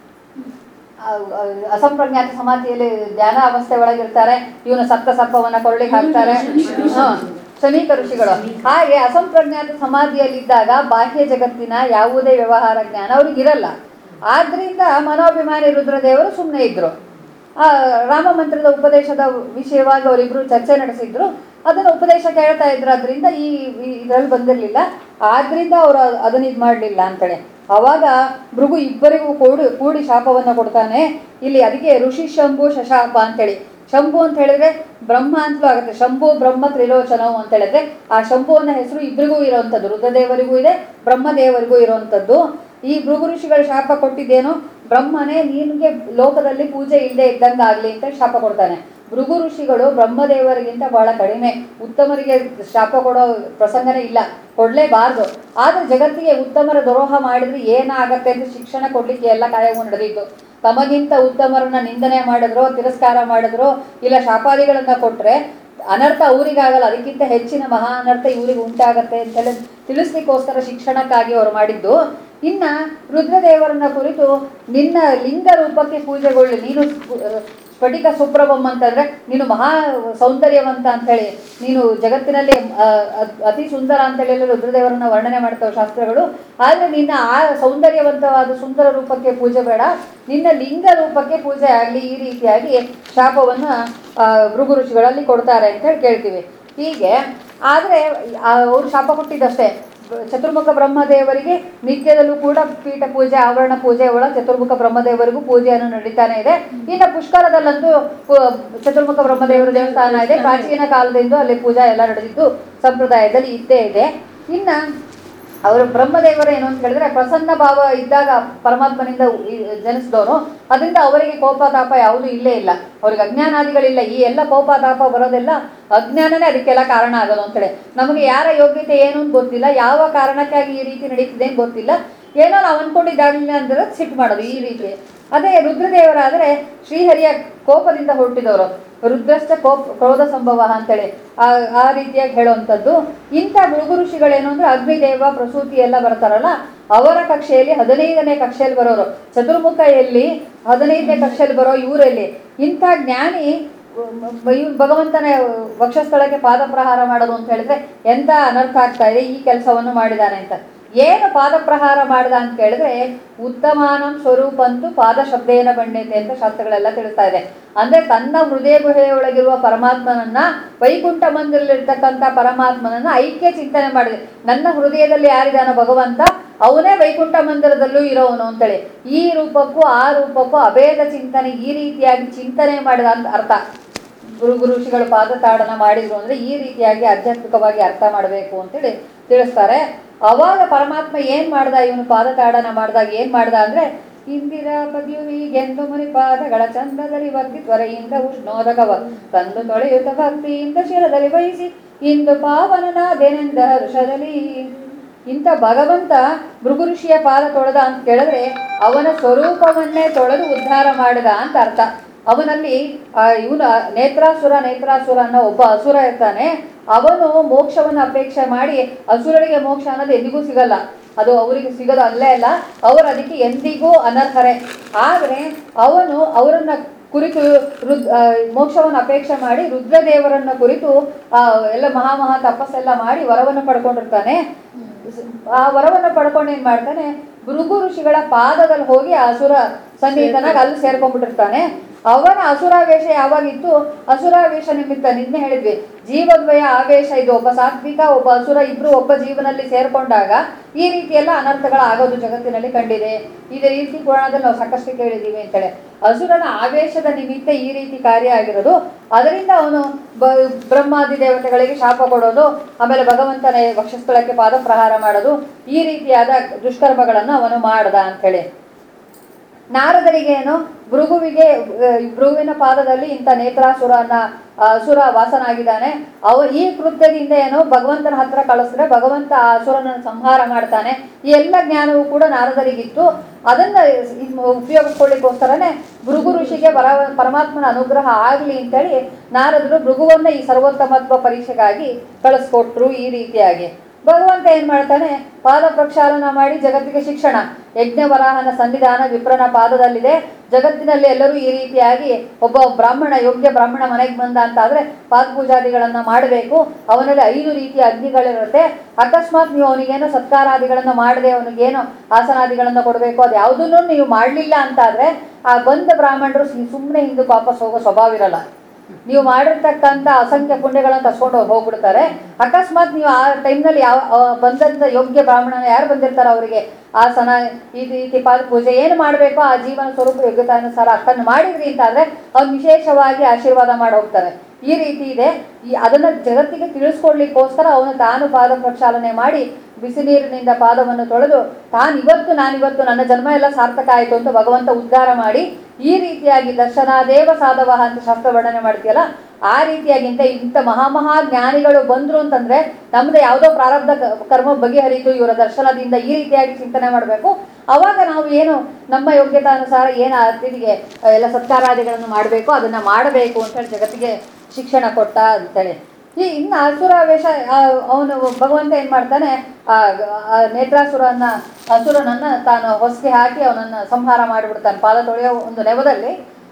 ಅಸಂಪ್ರಜ್ಞಾತ ಸಮಾಧಿಯಲ್ಲಿ ಧ್ಯಾನ ಅವಸ್ಥೆ ಒಳಗಿರ್ತಾರೆ ಇವನು ಸಪ್ತ ಸರ್ಪವನ್ನ ಕೊಳ್ಳಿಗೆ ಹಾಕ್ತಾರೆ ಹ, ಶಮೀಕ ಋಷಿಗಳು ಹಾಗೆ ಅಸಂಪ್ರಜ್ಞಾತ ಸಮಾಧಿಯಲ್ಲಿದ್ದಾಗ ಬಾಹ್ಯ ಜಗತ್ತಿನ ಯಾವುದೇ ವ್ಯವಹಾರ ಜ್ಞಾನ ಅವ್ರಿಗಿರಲ್ಲ ಆದ್ರಿಂದ ಮನೋಭಿಮಾನಿ ರುದ್ರದೇವರು ಸುಮ್ಮನೆ ಇದ್ರು ಆ ರಾಮ ಮಂತ್ರದ ಉಪದೇಶದ ವಿಷಯವಾಗಿ ಅವರಿಬ್ರು ಚರ್ಚೆ ನಡೆಸಿದ್ರು ಅದನ್ನ ಉಪದೇಶ ಕೇಳ್ತಾ ಇದ್ರು ಅದರಿಂದ ಈ ಇದರಲ್ಲಿ ಬಂದಿರಲಿಲ್ಲ ಆದ್ರಿಂದ ಅವರು ಅದನ್ನ ಇದು ಮಾಡಲಿಲ್ಲ ಅಂತೇಳಿ ಅವಾಗ ಭೃಗು ಇಬ್ಬರಿಗೂ ಕೂಡಿ ಕೂಡಿ ಶಾಪವನ್ನು ಕೊಡ್ತಾನೆ ಇಲ್ಲಿ ಅದಕ್ಕೆ ಋಷಿ ಶಂಭು ಶಶಾಪ ಅಂತೇಳಿ ಶಂಭು ಅಂತ ಹೇಳಿದ್ರೆ ಬ್ರಹ್ಮ ಅಂತಲೂ ಆಗುತ್ತೆ ಶಂಭು ಬ್ರಹ್ಮ ತ್ರಿಲೋಚನವು ಅಂತ ಹೇಳಿದ್ರೆ ಆ ಶಂಭು ಅನ್ನೋ ಹೆಸರು ಇಬ್ಬರಿಗೂ ಇರುವಂಥದ್ದು ರುದ್ರದೇವರಿಗೂ ಇದೆ ಬ್ರಹ್ಮದೇವರಿಗೂ ಇರುವಂಥದ್ದು ಈ ಭೃಗು ಋಷಿಗಳ ಶಾಪ ಕೊಟ್ಟಿದ್ದೇನು ಬ್ರಹ್ಮನೇ ನಿನಗೆ ಲೋಕದಲ್ಲಿ ಪೂಜೆ ಇಲ್ಲದೆ ಇದ್ದಂಗೆ ಆಗಲಿ ಅಂತ ಶಾಪ ಕೊಡ್ತಾನೆ ಭೃಗು ಋಷಿಗಳು ಬ್ರಹ್ಮದೇವರಿಗಿಂತ ಬಹಳ ಕಡಿಮೆ ಉತ್ತಮರಿಗೆ ಶಾಪ ಕೊಡೋ ಪ್ರಸಂಗನೇ ಇಲ್ಲ ಕೊಡಲೇಬಾರ್ದು ಆದರೆ ಜಗತ್ತಿಗೆ ಉತ್ತಮರ ದ್ರೋಹ ಮಾಡಿದ್ರೆ ಏನಾಗತ್ತೆ ಅಂತ ಶಿಕ್ಷಣ ಕೊಡ್ಲಿಕ್ಕೆ ಎಲ್ಲ ಕಾಯವು ನಡೆದಿತ್ತು ತಮಗಿಂತ ಉತ್ತಮರನ್ನ ನಿಂದನೆ ಮಾಡಿದ್ರು ತಿರಸ್ಕಾರ ಮಾಡಿದ್ರು ಇಲ್ಲ ಶಾಪಾದಿಗಳನ್ನ ಕೊಟ್ರೆ ಅನರ್ಥ ಅವರಿಗಾಗಲ್ಲ ಅದಕ್ಕಿಂತ ಹೆಚ್ಚಿನ ಮಹಾ ಅನರ್ಥ ಇವರಿಗೆ ಉಂಟಾಗತ್ತೆ ಅಂತೇಳಿ ತಿಳಿಸ್ಲಿಕ್ಕೋಸ್ಕರ ಶಿಕ್ಷಣಕ್ಕಾಗಿ ಅವರು ಮಾಡಿದ್ದು ಇನ್ನ ರುದ್ರದೇವರನ್ನ ಕುರಿತು ನಿನ್ನ ಲಿಂಗ ರೂಪಕ್ಕೆ ಪೂಜೆಗೊಳ್ಳಿ ನೀನು ಸ್ಫು- ಸ್ಫಟಿಕ ಸುಪ್ರಭಂ ಅಂತಂದ್ರೆ ನೀನು ಮಹಾ ಸೌಂದರ್ಯವಂತ ಅಂತೇಳಿ ನೀನು ಜಗತ್ತಿನಲ್ಲಿ ಆ, ಅತ್- ಅತಿ ಸುಂದರ ಅಂತೇಳಿ ಎಲ್ಲ ರುದ್ರದೇವರನ್ನ ವರ್ಣನೆ ಮಾಡ್ತಾವೆ ಶಾಸ್ತ್ರಗಳು ಆದರೆ ನಿನ್ನ ಆ ಸೌಂದರ್ಯವಂತವಾದ ಸುಂದರ ರೂಪಕ್ಕೆ ಪೂಜೆ ಬೇಡ ನಿನ್ನ ಲಿಂಗ ರೂಪಕ್ಕೆ ಪೂಜೆ ಆಗಲಿ ಈ ರೀತಿಯಾಗಿ ಶಾಪವನ್ನು ಆ, ಭೃಗು ಋಷಿಗಳಲ್ಲಿ ಕೊಡ್ತಾರೆ ಅಂತ ಹೇಳಿ ಕೇಳ್ತೀವಿ ಹೀಗೆ ಆದರೆ ಅವರು ಶಾಪ ಕೊಟ್ಟಿದ್ದಷ್ಟೇ ಚತುರ್ಮುಖ ಬ್ರಹ್ಮದೇವರಿಗೆ ನಿತ್ಯದಲ್ಲೂ ಕೂಡ ಪೀಠ ಪೂಜೆ ಆವರಣ ಪೂಜೆ ಒಳ ಚತುರ್ಮುಖ ಬ್ರಹ್ಮದೇವರಿಗೂ ಪೂಜೆಯನ್ನು ನಡೀತಾನೆ ಇದೆ ಇನ್ನು ಪುಷ್ಕರದಲ್ಲಂತೂ ಪು- ಚತುರ್ಮುಖ ಬ್ರಹ್ಮದೇವರ ದೇವಸ್ಥಾನ ಇದೆ ಪ್ರಾಚೀನ ಕಾಲದಿಂದ ಅಲ್ಲಿ ಪೂಜಾ ಎಲ್ಲ ನಡೆದಿದ್ದು ಸಂಪ್ರದಾಯದಲ್ಲಿ ಇದ್ದೇ ಇದೆ ಇನ್ನು ಅವರು ಬ್ರಹ್ಮದೇವರು ಏನು ಅಂತ ಹೇಳಿದ್ರೆ ಪ್ರಸನ್ನ ಭಾವ ಇದ್ದಾಗ ಪರಮಾತ್ಮನಿಂದ ಈ- ಜನಿಸಿದವನು ಅದರಿಂದ ಅವರಿಗೆ ಕೋಪ ತಾಪ ಯಾವುದೂ ಇಲ್ಲೇ ಇಲ್ಲ ಅವ್ರಿಗೆ ಅಜ್ಞಾನಾದಿಗಳಿಲ್ಲ ಈ ಎಲ್ಲ ಕೋಪ ತಾಪ ಬರೋದೆಲ್ಲ ಅಜ್ಞಾನನೇ ಅದಕ್ಕೆಲ್ಲ ಕಾರಣ ಆಗೋದು ಅಂತೇಳಿ ನಮಗೆ ಯಾರ ಯೋಗ್ಯತೆ ಏನು ಅಂತ ಗೊತ್ತಿಲ್ಲ ಯಾವ ಕಾರಣಕ್ಕಾಗಿ ಈ ರೀತಿ ನಡೀತಿದೆ ಅಂತ ಗೊತ್ತಿಲ್ಲ ಏನೋ ನಾವು ಅನ್ಕೊಂಡಿದ್ದಾಗಲಿಲ್ಲ ಅಂದ್ರೆ ಸಿಟ್ಟು ಮಾಡೋದು ಈ ರೀತಿ ಅದೇ ರುದ್ರದೇವರಾದರೆ ಶ್ರೀಹರಿಯ ಕೋಪದಿಂದ ಹೊರಟಿದವರು ರುದ್ರಶ್ಚ ಕೋಪ ಕ್ರೋಧ ಸಂಭವ ಅಂತೇಳಿ ಆ ಆ ರೀತಿಯಾಗಿ ಹೇಳುವಂಥದ್ದು ಇಂಥ ಭೃಗು ಋಷಿಗಳೇನು ಅಂದ್ರೆ ಅಗ್ನಿದೇವ ಪ್ರಸೂತಿ ಎಲ್ಲ ಬರ್ತಾರಲ್ಲ ಅವರ ಕಕ್ಷೆಯಲ್ಲಿ ಹದಿನೈದನೇ ಕಕ್ಷೆಯಲ್ಲಿ ಬರೋರು ಚತುರ್ಮುಖ ಎಲ್ಲಿ ಹದಿನೈದನೇ ಕಕ್ಷೆಯಲ್ಲಿ ಬರೋ ಇವರಲ್ಲಿ ಇಂಥ ಜ್ಞಾನಿ ಇವ್ನು ಭಗವಂತನ ವಕ್ಷಸ್ಥಳಕ್ಕೆ ಪಾದ ಪ್ರಹಾರ ಮಾಡೋದು ಅಂತ ಹೇಳಿದ್ರೆ ಎಂತ ಅನರ್ಥ ಆಗ್ತಾ ಇದೆ ಈ ಕೆಲಸವನ್ನು ಮಾಡಿದಾನೆ ಅಂತ ಏನು ಪಾದ ಪ್ರಹಾರ ಮಾಡಿದ ಅಂತ ಕೇಳಿದ್ರೆ ಉತ್ತಮಾನಂ ಸ್ವರೂಪಂತು ಪಾದ ಶಬ್ದೇನ ಬಂಡೈತೆ ಅಂತ ಶಾಸ್ತ್ರಗಳೆಲ್ಲ ತಿಳಿಸ್ತಾ ಇದೆ ಅಂದ್ರೆ ತನ್ನ ಹೃದಯ ಗುಹೆಯೊಳಗಿರುವ ಪರಮಾತ್ಮನನ್ನ ವೈಕುಂಠ ಮಂದಿರಲ್ಲಿರ್ತಕ್ಕಂಥ ಪರಮಾತ್ಮನನ್ನ ಐಕ್ಯ ಚಿಂತನೆ ಮಾಡಿದೆ ನನ್ನ ಹೃದಯದಲ್ಲಿ ಯಾರಿದಾನ ಭಗವಂತ ಅವನೇ ವೈಕುಂಠ ಮಂದಿರದಲ್ಲೂ ಇರೋವನು ಅಂತೇಳಿ ಈ ರೂಪಕ್ಕೂ ಆ ರೂಪಕ್ಕೂ ಅಭೇದ ಚಿಂತನೆ ಈ ರೀತಿಯಾಗಿ ಚಿಂತನೆ ಮಾಡಿದ ಅಂತ ಅರ್ಥ ಗುರು ಗುರು ಋಷಿಗಳು ಪಾದತಾಡನ ಮಾಡಿದ್ರು ಅಂದ್ರೆ ಈ ರೀತಿಯಾಗಿ ಆಧ್ಯಾತ್ಮಿಕವಾಗಿ ಅರ್ಥ ಮಾಡಬೇಕು ಅಂತೇಳಿ ತಿಳಿಸ್ತಾರೆ ಅವಾಗ ಪರಮಾತ್ಮ ಏನ್ ಮಾಡ್ದ ಇವನು ಪಾದತಾಡನ ಮಾಡಿದಾಗ ಏನ್ ಮಾಡ್ದ ಅಂದ್ರೆ ಇಂದಿರಾ ಪದ್ಯುವಿಗೆಂದು ಮುನಿ ಪಾದಗಳ ಚಂದದಲ್ಲಿ ಭಕ್ತಿ ತ್ವರೆಯಿಂದ ಉಷ್ಣೋದಕವ ತಂದು ತೊಳೆಯುತ್ತ ಭಕ್ತಿಯಿಂದ ಶಿರದಲ್ಲಿ ವಹಿಸಿ ಇಂದು ಪಾವನನಾದೆನೆಂದ ಹರ್ಷದಲ್ಲಿ ಇಂಥ ಭಗವಂತ ಭೃಗು ಋಷಿಯ ಪಾದ ತೊಳೆದ ಅಂತ ಕೇಳಿದ್ರೆ ಅವನ ಸ್ವರೂಪವನ್ನೇ ತೊಳೆದು ಉದ್ಧಾರ ಮಾಡಿದ ಅಂತ ಅರ್ಥ ಅವನಲ್ಲಿ ಇವನು ನೇತ್ರಾಸುರ ನೇತ್ರಾಸುರ ಅನ್ನೋ ಒಬ್ಬ ಅಸುರ ಇರ್ತಾನೆ ಅವನು ಮೋಕ್ಷವನ್ನು ಅಪೇಕ್ಷೆ ಮಾಡಿ ಅಸುರರಿಗೆ ಮೋಕ್ಷ ಅನ್ನೋದು ಎಂದಿಗೂ ಸಿಗಲ್ಲ ಅದು ಅವರಿಗೆ ಸಿಗೋದು ಅಲ್ಲೇ ಅಲ್ಲ ಅವರು ಅದಕ್ಕೆ ಎಂದಿಗೂ ಅನರ್ಹರೇ ಆದರೆ ಅವನು ಅವರನ್ನ ಕುರಿತು ರುದ್ ಆ, ಮೋಕ್ಷವನ್ನು ಅಪೇಕ್ಷೆ ಮಾಡಿ ರುದ್ರದೇವರನ್ನ ಕುರಿತು ಆ ಎಲ್ಲ ಮಹಾ ಮಹಾ ತಪಸ್ಸೆಲ್ಲ ಮಾಡಿ ವರವನ್ನು ಪಡ್ಕೊಂಡಿರ್ತಾನೆ ಆ ವರವನ್ನು ಪಡ್ಕೊಂಡು ಏನ್ ಮಾಡ್ತಾನೆ ಭೃಗು ಋಷಿಗಳ ಪಾದದಲ್ಲಿ ಹೋಗಿ ಆ ಅಸುರ ಸನ್ನಿಹಿತನಾಗ ಅಲ್ಲಿ ಸೇರ್ಕೊಂಡ್ಬಿಟ್ಟಿರ್ತಾನೆ ಅವನ ಅಸುರಾವೇಶ ಯಾವಾಗಿತ್ತು ಅಸುರಾವೇಶ ನಿಮಿತ್ತ ನಿನ್ನೆ ಹೇಳಿದ್ವಿ ಜೀವದ್ವಯ ಆವೇಶ ಇದು ಒಬ್ಬ ಸಾತ್ವಿಕ ಒಬ್ಬ ಅಸುರ ಇಬ್ರು ಒಬ್ಬ ಜೀವನಲ್ಲಿ ಸೇರ್ಕೊಂಡಾಗ ಈ ರೀತಿ ಎಲ್ಲ ಅನರ್ಥಗಳ ಆಗೋದು ಜಗತ್ತಿನಲ್ಲಿ ಕಂಡಿದೆ ಇದೇ ರೀತಿ ಪುರಾಣದಲ್ಲಿ ನಾವು ಸಾಕಷ್ಟು ಕೇಳಿದ್ದೀವಿ ಅಂತೇಳಿ ಅಸುರನ ಆವೇಶದ ನಿಮಿತ್ತ ಈ ರೀತಿ ಕಾರ್ಯ ಆಗಿರೋದು ಅದರಿಂದ ಅವನು ಬ ಬ್ರಹ್ಮಾದಿ ದೇವತೆಗಳಿಗೆ ಶಾಪ ಕೊಡೋದು ಆಮೇಲೆ ಭಗವಂತನ ವಕ್ಷಸ್ಥಳಕ್ಕೆ ಪಾದ ಪ್ರಹಾರ ಮಾಡೋದು ಈ ರೀತಿಯಾದ ದುಷ್ಕರ್ಮಗಳನ್ನು ಅವನು ಮಾಡ್ದ ಅಂಥೇಳಿ ನಾರದರಿಗೆ ಏನು ಭೃಗುವಿಗೆ ಆ, ಭೃಗುವಿನ ಪಾದದಲ್ಲಿ ಇಂಥ ನೇತ್ರಾಸುರನ ಆ, ಅಸುರ ವಾಸನಾಗಿದ್ದಾನೆ ಅವ ಈ ಕೃತ್ಯದಿಂದ ಏನು ಭಗವಂತನ ಹತ್ರ ಕಳಿಸಿದ್ರೆ ಭಗವಂತ ಆ ಅಸುರನನ್ನು ಸಂಹಾರ ಮಾಡ್ತಾನೆ ಈ ಎಲ್ಲ ಜ್ಞಾನವೂ ಕೂಡ ನಾರದರಿಗಿತ್ತು ಅದನ್ನ ಇದ್ ಉಪಯೋಗಿಸ್ಕೊಳ್ಳಿಕ್ಕೋಸ್ಕರನೇ ಭೃಗು ಋಷಿಗೆ ಪರ ಪರಮಾತ್ಮನ ಅನುಗ್ರಹ ಆಗಲಿ ಅಂತೇಳಿ ನಾರದರು ಭೃಗುವನ್ನ ಈ ಸರ್ವೋತ್ತಮತ್ವ ಪರೀಕ್ಷೆಗಾಗಿ ಕಳಿಸ್ಕೊಟ್ರು ಈ ರೀತಿಯಾಗಿ ಭಗವಂತ ಏನ್ ಮಾಡ್ತಾನೆ ಪಾದ ಪ್ರಕ್ಷಾಳನ ಮಾಡಿ ಜಗತ್ತಿಗೆ ಶಿಕ್ಷಣ ಯಜ್ಞವರಾಹನ ಸನ್ನಿಧಾನ ವಿಪ್ರನ ಪಾದದಲ್ಲಿದೆ ಜಗತ್ತಿನಲ್ಲಿ ಎಲ್ಲರೂ ಈ ರೀತಿಯಾಗಿ ಒಬ್ಬ ಬ್ರಾಹ್ಮಣ ಯೋಗ್ಯ ಬ್ರಾಹ್ಮಣ ಮನೆಗೆ ಬಂದ ಅಂತ ಆದ್ರೆ ಪಾದ ಪೂಜಾದಿಗಳನ್ನ ಮಾಡಬೇಕು ಅವನಲ್ಲಿ ಐದು ರೀತಿಯ ಅಗ್ನಿಗಳಿರುತ್ತೆ ಅಕಸ್ಮಾತ್ ನೀವು ಅವನಿಗೇನೋ ಸತ್ಕಾರಾದಿಗಳನ್ನ ಮಾಡದೆ ಅವನಿಗೇನೋ ಆಸನಾದಿಗಳನ್ನ ಕೊಡಬೇಕು ಅದು ಯಾವುದನ್ನು ನೀವು ಮಾಡಲಿಲ್ಲ ಅಂತ ಆದ್ರೆ ಆ ಬಂದ ಬ್ರಾಹ್ಮಣರು ಸುಮ್ಮನೆ ಹಿಂದಕ್ಕೆ ವಾಪಸ್ ಹೋಗೋ ಸ್ವಭಾವ ಇರಲ್ಲ ನೀವು ಮಾಡಿರ್ತಕ್ಕಂಥ ಅಸಂಖ್ಯ ಪುಣ್ಯಗಳನ್ನು ತಸ್ಕೊಂಡು ಅವ್ರು ಹೋಗ್ಬಿಡ್ತಾರೆ ಅಕಸ್ಮಾತ್ ನೀವು ಆ ಟೈಮ್ನಲ್ಲಿ ಯಾವ ಆ ಬಂದಂಥ ಯೋಗ್ಯ ಬ್ರಾಹ್ಮಣನ ಯಾರು ಬಂದಿರ್ತಾರೋ ಅವರಿಗೆ ಆಸನ ಈ ರೀತಿ ಪಾದ ಪೂಜೆ ಏನು ಮಾಡಬೇಕು ಆ ಜೀವನ ಸ್ವರೂಪ ಯೋಗ್ಯತಾನುಸಾರ ಅಕ್ಕನ್ನು ಮಾಡಿದ್ರಿ ಅಂತ ಅಂದ್ರೆ ಅವ್ನು ವಿಶೇಷವಾಗಿ ಆಶೀರ್ವಾದ ಮಾಡಿ ಹೋಗ್ತಾರೆ ಈ ರೀತಿ ಇದೆ ಈ ಅದನ್ನ ಜಗತ್ತಿಗೆ ತಿಳಿಸ್ಕೊಡ್ಲಿಕ್ಕೋಸ್ಕರ ಅವನು ತಾನು ಪಾದ ಪ್ರಕ್ಷಾಲನೆ ಮಾಡಿ ಬಿಸಿ ನೀರಿನಿಂದ ಪಾದವನ್ನು ತೊಳೆದು ತಾನು ಇವತ್ತು ನಾನಿವತ್ತು ನನ್ನ ಜನ್ಮ ಎಲ್ಲ ಸಾರ್ಥಕ ಆಯಿತು ಅಂತ ಭಗವಂತ ಉದ್ಧಾರ ಮಾಡಿ ಈ ರೀತಿಯಾಗಿ ದರ್ಶನಾದೇವ ಸಾಧವ ಅಂತ ಶಾಸ್ತ್ರ ವರ್ಣನೆ ಮಾಡ್ತೀಯಲ್ಲ ಆ ರೀತಿಯಾಗಿ ಇಂಥ ಇಂಥ ಮಹಾಮಹಾ ಜ್ಞಾನಿಗಳು ಬಂದ್ರು ಅಂತಂದ್ರೆ ನಮ್ದು ಯಾವುದೋ ಪ್ರಾರಬ್ಧ ಕ- ಕರ್ಮ ಬಗೆಹರಿತು ಇವರ ದರ್ಶನದಿಂದ ಈ ರೀತಿಯಾಗಿ ಚಿಂತನೆ ಮಾಡಬೇಕು ಅವಾಗ ನಾವು ಏನು ನಮ್ಮ ಯೋಗ್ಯತಾನುಸಾರ ಏನು ಅತಿಥಿಗೆ ಎಲ್ಲ ಸತ್ಕಾರಾದಿಗಳನ್ನು ಮಾಡಬೇಕು ಅದನ್ನ ಮಾಡಬೇಕು ಅಂತೇಳಿ ಜಗತ್ತಿಗೆ ಶಿಕ್ಷಣ ಕೊಟ್ಟ ಅಂತೇಳಿ ಈ ಇನ್ನು ಅಸುರಾವೇಶ ಅವನು ಭಗವಂತ ಏನ್ ಮಾಡ್ತಾನೆ ಆ ಆ ನೇತ್ರಾಸುರನ್ನ ಅಸುರನನ್ನ ತಾನು ಹೊಸಗೆ ಹಾಕಿ ಅವನನ್ನ ಸಂಹಾರ ಮಾಡಿಬಿಡ್ತಾನೆ ಪಾದ ತೊಳೆಯೋ ಒಂದು ನೆವದಲ್ಲಿ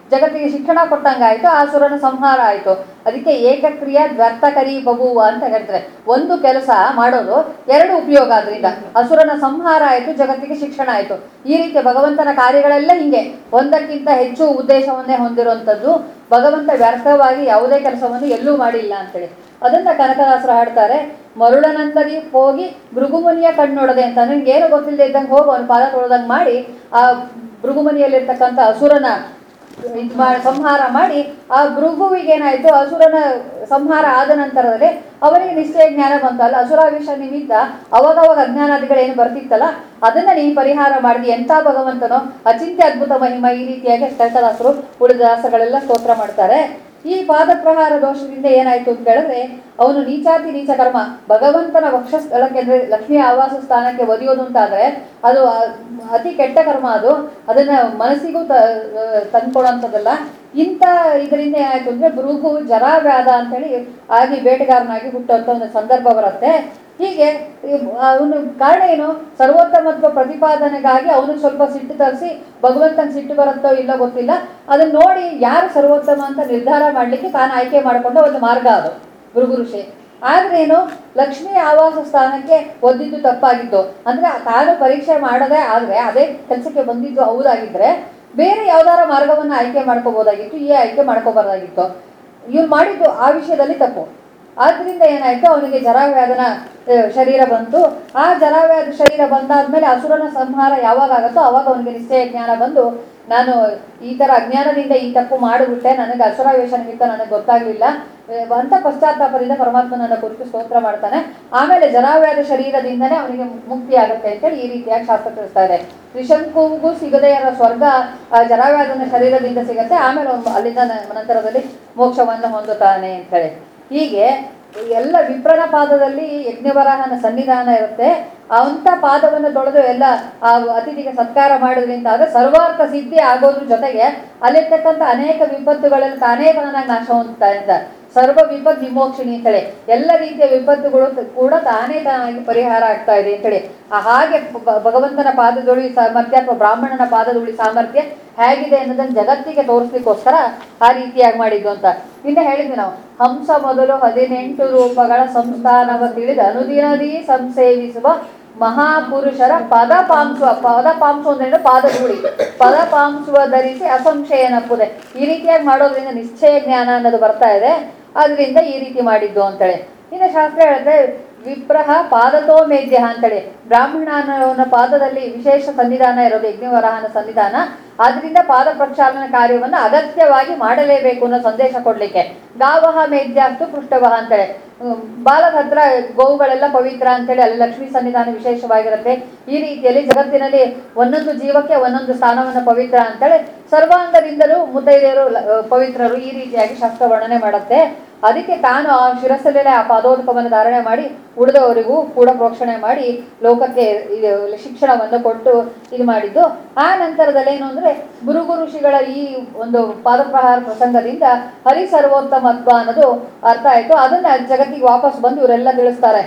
ಜಗತ್ತಿಗೆ ಶಿಕ್ಷಣ ಕೊಟ್ಟಂಗಾಯ್ತು ಆ ಸುರನ ಸಂಹಾರ ಆಯಿತು ಅದಕ್ಕೆ ಏಕಕ್ರಿಯ ದ್ವರ್ತಕರಿ ಬಬುವ ಅಂತ ಹೇಳ್ತಾರೆ ಒಂದು ಕೆಲಸ ಮಾಡೋದು ಎರಡು ಉಪಯೋಗ ಅದರಿಂದ ಅಸುರನ ಸಂಹಾರ ಆಯಿತು ಜಗತ್ತಿಗೆ ಶಿಕ್ಷಣ ಆಯಿತು ಈ ರೀತಿ ಭಗವಂತನ ಕಾರ್ಯಗಳೆಲ್ಲ ಹಿಂಗೆ ಒಂದಕ್ಕಿಂತ ಹೆಚ್ಚು ಉದ್ದೇಶವನ್ನೇ ಹೊಂದಿರುವಂಥದ್ದು ಭಗವಂತ ವ್ಯರ್ಥವಾಗಿ ಯಾವುದೇ ಕೆಲಸವನ್ನು ಎಲ್ಲೂ ಮಾಡಿಲ್ಲ ಅಂತೇಳಿ ಅದನ್ನ ಕನಕದಾಸರು ಹಾಡ್ತಾರೆ ಮರುಳನಂದದಿ ಹೋಗಿ ಭೃಗುಮುನಿಯ ಕಣ್ಣೊಡದೆ ಅಂತ ನನಗೆ ಏನು ಗೊತ್ತಿಲ್ಲದೆ ಇದ್ದಂಗೆ ಹೋಗಿ ಅವನ ಪಾದ ತೊಳೆದಂಗೆ ಮಾಡಿ ಆ ಭೃಗುಮುನಿಯಲ್ಲಿರ್ತಕ್ಕಂಥ ಅಸುರನ ಇದ್ ಮಾಡಿ ಸಂಹಾರ ಮಾಡಿ ಆ ಭೃಗುವಿಗೆ ಏನಾಯ್ತು ಅಸುರನ ಸಂಹಾರ ಆದ ನಂತರದಲ್ಲಿ ಅವನಿಗೆ ನಿಶ್ಚಯ ಜ್ಞಾನ ಬಂತಲ್ಲ ಅಸುರಾವೇಶ ನಿಮಿತ್ತ ಅವಾಗವಾಗ ಅಜ್ಞಾನಾದಿಗಳೇನು ಬರ್ತಿತ್ತಲ್ಲ ಅದನ್ನ ನೀನು ಪರಿಹಾರ ಮಾಡಿದಿ ಎಂಥ ಭಗವಂತನೋ ಅಚಿಂತ್ಯ ಅದ್ಭುತ ಮಹಿಮ ಈ ರೀತಿಯಾಗಿ ಕನಕದಾಸರು ಉಳಿದ ದಾಸಗಳೆಲ್ಲ ಸ್ತೋತ್ರ ಮಾಡ್ತಾರೆ ಈ ಪಾದಪ್ರಹಾರ ದೋಷದಿಂದ ಏನಾಯ್ತು ಅಂತ ಹೇಳಿದ್ರೆ ಅವನು ನೀಚಾತಿ ನೀಚ ಕರ್ಮ ಭಗವಂತನ ವಕ್ಷಸ್ಥಳಕ್ಕೆ ಅಂದ್ರೆ ಲಕ್ಷ್ಮಿಯ ಆವಾಸ ಸ್ಥಾನಕ್ಕೆ ಒದಿಯೋದು ಅಂತಾದ್ರೆ ಅದು ಅ- ಅತಿ ಕೆಟ್ಟ ಕರ್ಮ ಅದು ಅದನ್ನ ಮನಸ್ಸಿಗೂ ತ ತಂದ್ಕೊಡೋಂಥದ್ದಲ್ಲ ಇಂಥ ಇದರಿಂದ ಏನಾಯ್ತು ಅಂದ್ರೆ ಭೃಗು ಜರಾವ್ಯಾಧ ಅಂತೇಳಿ ಆಗಿ ಬೇಟೆಗಾರನಾಗಿ ಹುಟ್ಟುವಂಥ ಒಂದು ಸಂದರ್ಭ ಬರುತ್ತೆ ಹೀಗೆ ಅವನು ಕಾರಣ ಏನು ಸರ್ವೋತ್ತಮತ್ವ ಪ್ರತಿಪಾದನೆಗಾಗಿ ಅವನು ಸ್ವಲ್ಪ ಸಿಟ್ಟು ತರಿಸಿ ಭಗವಂತನ ಸಿಟ್ಟು ಬರುತ್ತೋ ಇಲ್ಲೋ ಗೊತ್ತಿಲ್ಲ ಅದನ್ನ ನೋಡಿ ಯಾರು ಸರ್ವೋತ್ತಮ ಅಂತ ನಿರ್ಧಾರ ಮಾಡಲಿಕ್ಕೆ ತಾನು ಆಯ್ಕೆ ಮಾಡಿಕೊಂಡ ಒಂದು ಮಾರ್ಗ ಅದು ಭೃಗು ಋಷಿ ಆದ್ರೇನು ಲಕ್ಷ್ಮಿ ಆವಾಸ ಸ್ಥಾನಕ್ಕೆ ಒದ್ದಿದ್ದು ತಪ್ಪಾಗಿತ್ತು ಅಂದ್ರೆ ತಾನು ಪರೀಕ್ಷೆ ಮಾಡದೆ ಆದ್ರೆ ಅದೇ ಕೆಲಸಕ್ಕೆ ಬಂದಿದ್ದು ಹೌದಾಗಿದ್ರೆ ಬೇರೆ ಯಾವ್ದಾರ ಮಾರ್ಗವನ್ನ ಆಯ್ಕೆ ಮಾಡ್ಕೋಬಹುದಾಗಿತ್ತು ಈ ಆಯ್ಕೆ ಮಾಡ್ಕೋಬಾರ್ದಾಗಿತ್ತು ಇವ್ರು ಮಾಡಿದ್ದು ಆ ವಿಷಯದಲ್ಲಿ ತಪ್ಪು ಆದ್ರಿಂದ ಏನಾಯ್ತು ಅವನಿಗೆ ಜರಾವ್ಯಾಧನ ಆ, ಶರೀರ ಬಂತು ಆ ಜರಾವ್ಯಾಧ ಶರೀರ ಬಂದಾದ್ಮೇಲೆ ಅಸುರನ ಸಂಹಾರ ಯಾವಾಗ ಆಗುತ್ತೋ ಅವಾಗ ಅವನಿಗೆ ನಿಶ್ಚಯ ಜ್ಞಾನ ಬಂದು ನಾನು ಈ ತರ ಅಜ್ಞಾನದಿಂದ ಈ ತಪ್ಪು ಮಾಡಿಬಿಟ್ಟೆ ನನಗೆ ಅಸುರಾವೇಶ ನಿಮಿತ್ತ ನನಗೆ ಗೊತ್ತಾಗ್ಲಿಲ್ಲ ಆ, ಅಂತ ಪಶ್ಚಾತ್ತಾಪದಿಂದ ಪರಮಾತ್ಮನನ್ನ ಕುರಿತು ಸ್ತೋತ್ರ ಮಾಡ್ತಾನೆ ಆಮೇಲೆ ಜರಾವ್ಯಾಧ ಶರೀರದಿಂದನೇ ಅವನಿಗೆ ಮುಕ್ತಿ ಆಗುತ್ತೆ ಅಂತೇಳಿ ಈ ರೀತಿಯಾಗಿ ಶಾಸ್ತ್ರ ತಿಳಿಸ್ತಾ ಇದೆ ತ್ರಿಶಂಕುಗೂ ಸಿಗದೇ ಇರೋ ಸ್ವರ್ಗ ಆ ಜರಾವ್ಯಾಧನ ಶರೀರದಿಂದ ಸಿಗತ್ತೆ ಆಮೇಲೆ ಅವನು ಅಲ್ಲಿಂದ ನ- ನಂತರದಲ್ಲಿ ಮೋಕ್ಷವನ್ನು ಹೊಂದುತ್ತಾನೆ ಅಂತೇಳಿ ಹೀಗೆ ಎಲ್ಲ ವಿಪ್ರನ ಪಾದದಲ್ಲಿ ಯಜ್ಞವರಾಹನ ಸನ್ನಿಧಾನ ಇರುತ್ತೆ ಅಂಥ ಪಾದವನ್ನು ತೊಳೆದು ಎಲ್ಲ ಆ ಅತಿಥಿಗೆ ಸತ್ಕಾರ ಮಾಡೋದ್ರಿಂದ ಆದ್ರೆ ಸರ್ವಾರ್ಥ ಸಿದ್ಧಿ ಆಗೋದ್ರ ಜೊತೆಗೆ ಅಲ್ಲಿರ್ತಕ್ಕಂಥ ಅನೇಕ ವಿಪತ್ತುಗಳಲ್ಲಿ ತಾನೇ ತಾನಾಗಿ ನಾಶ ಹೊಂದ್ತಾ ಇದ್ದ ಸರ್ವ ವಿಪತ್ ವಿಮೋಕ್ಷಿಣಿ ಅಂತೇಳಿ ಎಲ್ಲ ರೀತಿಯ ವಿಪತ್ತುಗಳು ತ- ಕೂಡ ತಾನೇ ತಾನಾಗಿ ಪರಿಹಾರ ಆಗ್ತಾ ಇದೆ ಅಂತೇಳಿ ಆ ಹಾಗೆ ಭ- ಭಗವಂತನ ಪಾದಧೂಳಿ ಸಾಮರ್ಥ್ಯ ಅಥವಾ ಬ್ರಾಹ್ಮಣನ ಪಾದಧೂಳಿ ಸಾಮರ್ಥ್ಯ ಹೇಗಿದೆ ಅನ್ನೋದನ್ನ ಜಗತ್ತಿಗೆ ತೋರಿಸ್ಲಿಕ್ಕೋಸ್ಕರ ಆ ರೀತಿಯಾಗಿ ಮಾಡಿದ್ದು ಅಂತ ಹಿಂದೆ ಹೇಳಿದ್ವಿ ನಾವು ಹಂಸ ಮೊದಲು ಹದಿನೆಂಟು ರೂಪಗಳ ಸಂಸ್ಥಾನವ ತಿಳಿದು ಅನುದಿನದಿ ಸಂಸೇವಿಸುವ ಮಹಾಪುರುಷರ ಪದ ಪಾಂಸುವ ಪದ ಪಾಂಸು ಅಂದ್ರೆ ಪಾದಧೂಳಿ ಪದ ಪಾಂಸುವ ಧರಿಸಿ ಅಸಂಶಯನಪ್ಪುದೆ ಈ ರೀತಿಯಾಗಿ ಮಾಡೋದ್ರಿಂದ ನಿಶ್ಚಯ ಜ್ಞಾನ ಅನ್ನೋದು ಬರ್ತಾ ಇದೆ ಅದರಿಂದ ಈ ರೀತಿ ಮಾಡಿದ್ದು ಅಂತೇಳಿ ಇನ್ನು ಶಾಸ್ತ್ರ ಹೇಳುತ್ತೆ ವಿಪ್ರಹ ಪಾದತೋ ಮೇದ್ಯ ಅಂತೇಳಿ ಬ್ರಾಹ್ಮಣನ ಪಾದದಲ್ಲಿ ವಿಶೇಷ ಸನ್ನಿಧಾನ ಇರೋದು ಯಜ್ಞವರಾಹನ ಸನ್ನಿಧಾನ ಆದ್ರಿಂದ ಪಾದ ಪ್ರಕ್ಷಾಲನ ಕಾರ್ಯವನ್ನು ಅಗತ್ಯವಾಗಿ ಮಾಡಲೇಬೇಕು ಅನ್ನೋ ಸಂದೇಶ ಕೊಡ್ಲಿಕ್ಕೆ ಗಾವಹ ಮೇದ್ಯಾಸ್ತು ಪೃಷ್ಠವಹ ಅಂತೇಳಿ ಹ್ಮ್, ಬಾಲದ ಹತ್ರ ಗೋವುಗಳೆಲ್ಲ ಪವಿತ್ರ ಅಂತೇಳಿ ಅಲ್ಲಿ ಲಕ್ಷ್ಮೀ ಸನ್ನಿಧಾನ ವಿಶೇಷವಾಗಿರುತ್ತೆ ಈ ರೀತಿಯಲ್ಲಿ ಜಗತ್ತಿನಲ್ಲಿ ಒಂದೊಂದು ಜೀವಕ್ಕೆ ಒಂದೊಂದು ಸ್ಥಾನವನ್ನು ಪವಿತ್ರ ಅಂತೇಳಿ ಸರ್ವಾಂಗದಿಂದಲೂ ಮುತ್ತೈದೆಯರು ಲ- ಪವಿತ್ರರು ಈ ರೀತಿಯಾಗಿ ಶಾಸ್ತ್ರ ವರ್ಣನೆ ಮಾಡುತ್ತೆ ಅದಕ್ಕೆ ತಾನು ಆ ಶಿರಸ್ಸಲ್ಲೇ ಆ ಪಾದೋದಕವನ್ನು ಧಾರಣೆ ಮಾಡಿ ಉಳಿದವರಿಗೂ ಕೂಡ ಪ್ರೋಕ್ಷಣೆ ಮಾಡಿ ಲೋಕಕ್ಕೆ ಇದು ಶಿಕ್ಷಣವನ್ನು ಕೊಟ್ಟು ಇದು ಮಾಡಿದ್ದು ಆ ನಂತರದಲ್ಲಿ ಏನು ಅಂದ್ರೆ ಗುರುಗು ಋಷಿಗಳ ಈ ಒಂದು ಪಾದಪ್ರಹಾರ ಪ್ರಸಂಗದಿಂದ ಹರಿ ಸರ್ವೋತ್ತಮತ್ವ ಅನ್ನೋದು ಅರ್ಥ ಆಯ್ತು ಅದನ್ನ ಜಗತ್ತಿಗೆ ವಾಪಸ್ ಬಂದು ಇವರೆಲ್ಲ ತಿಳಿಸ್ತಾರೆ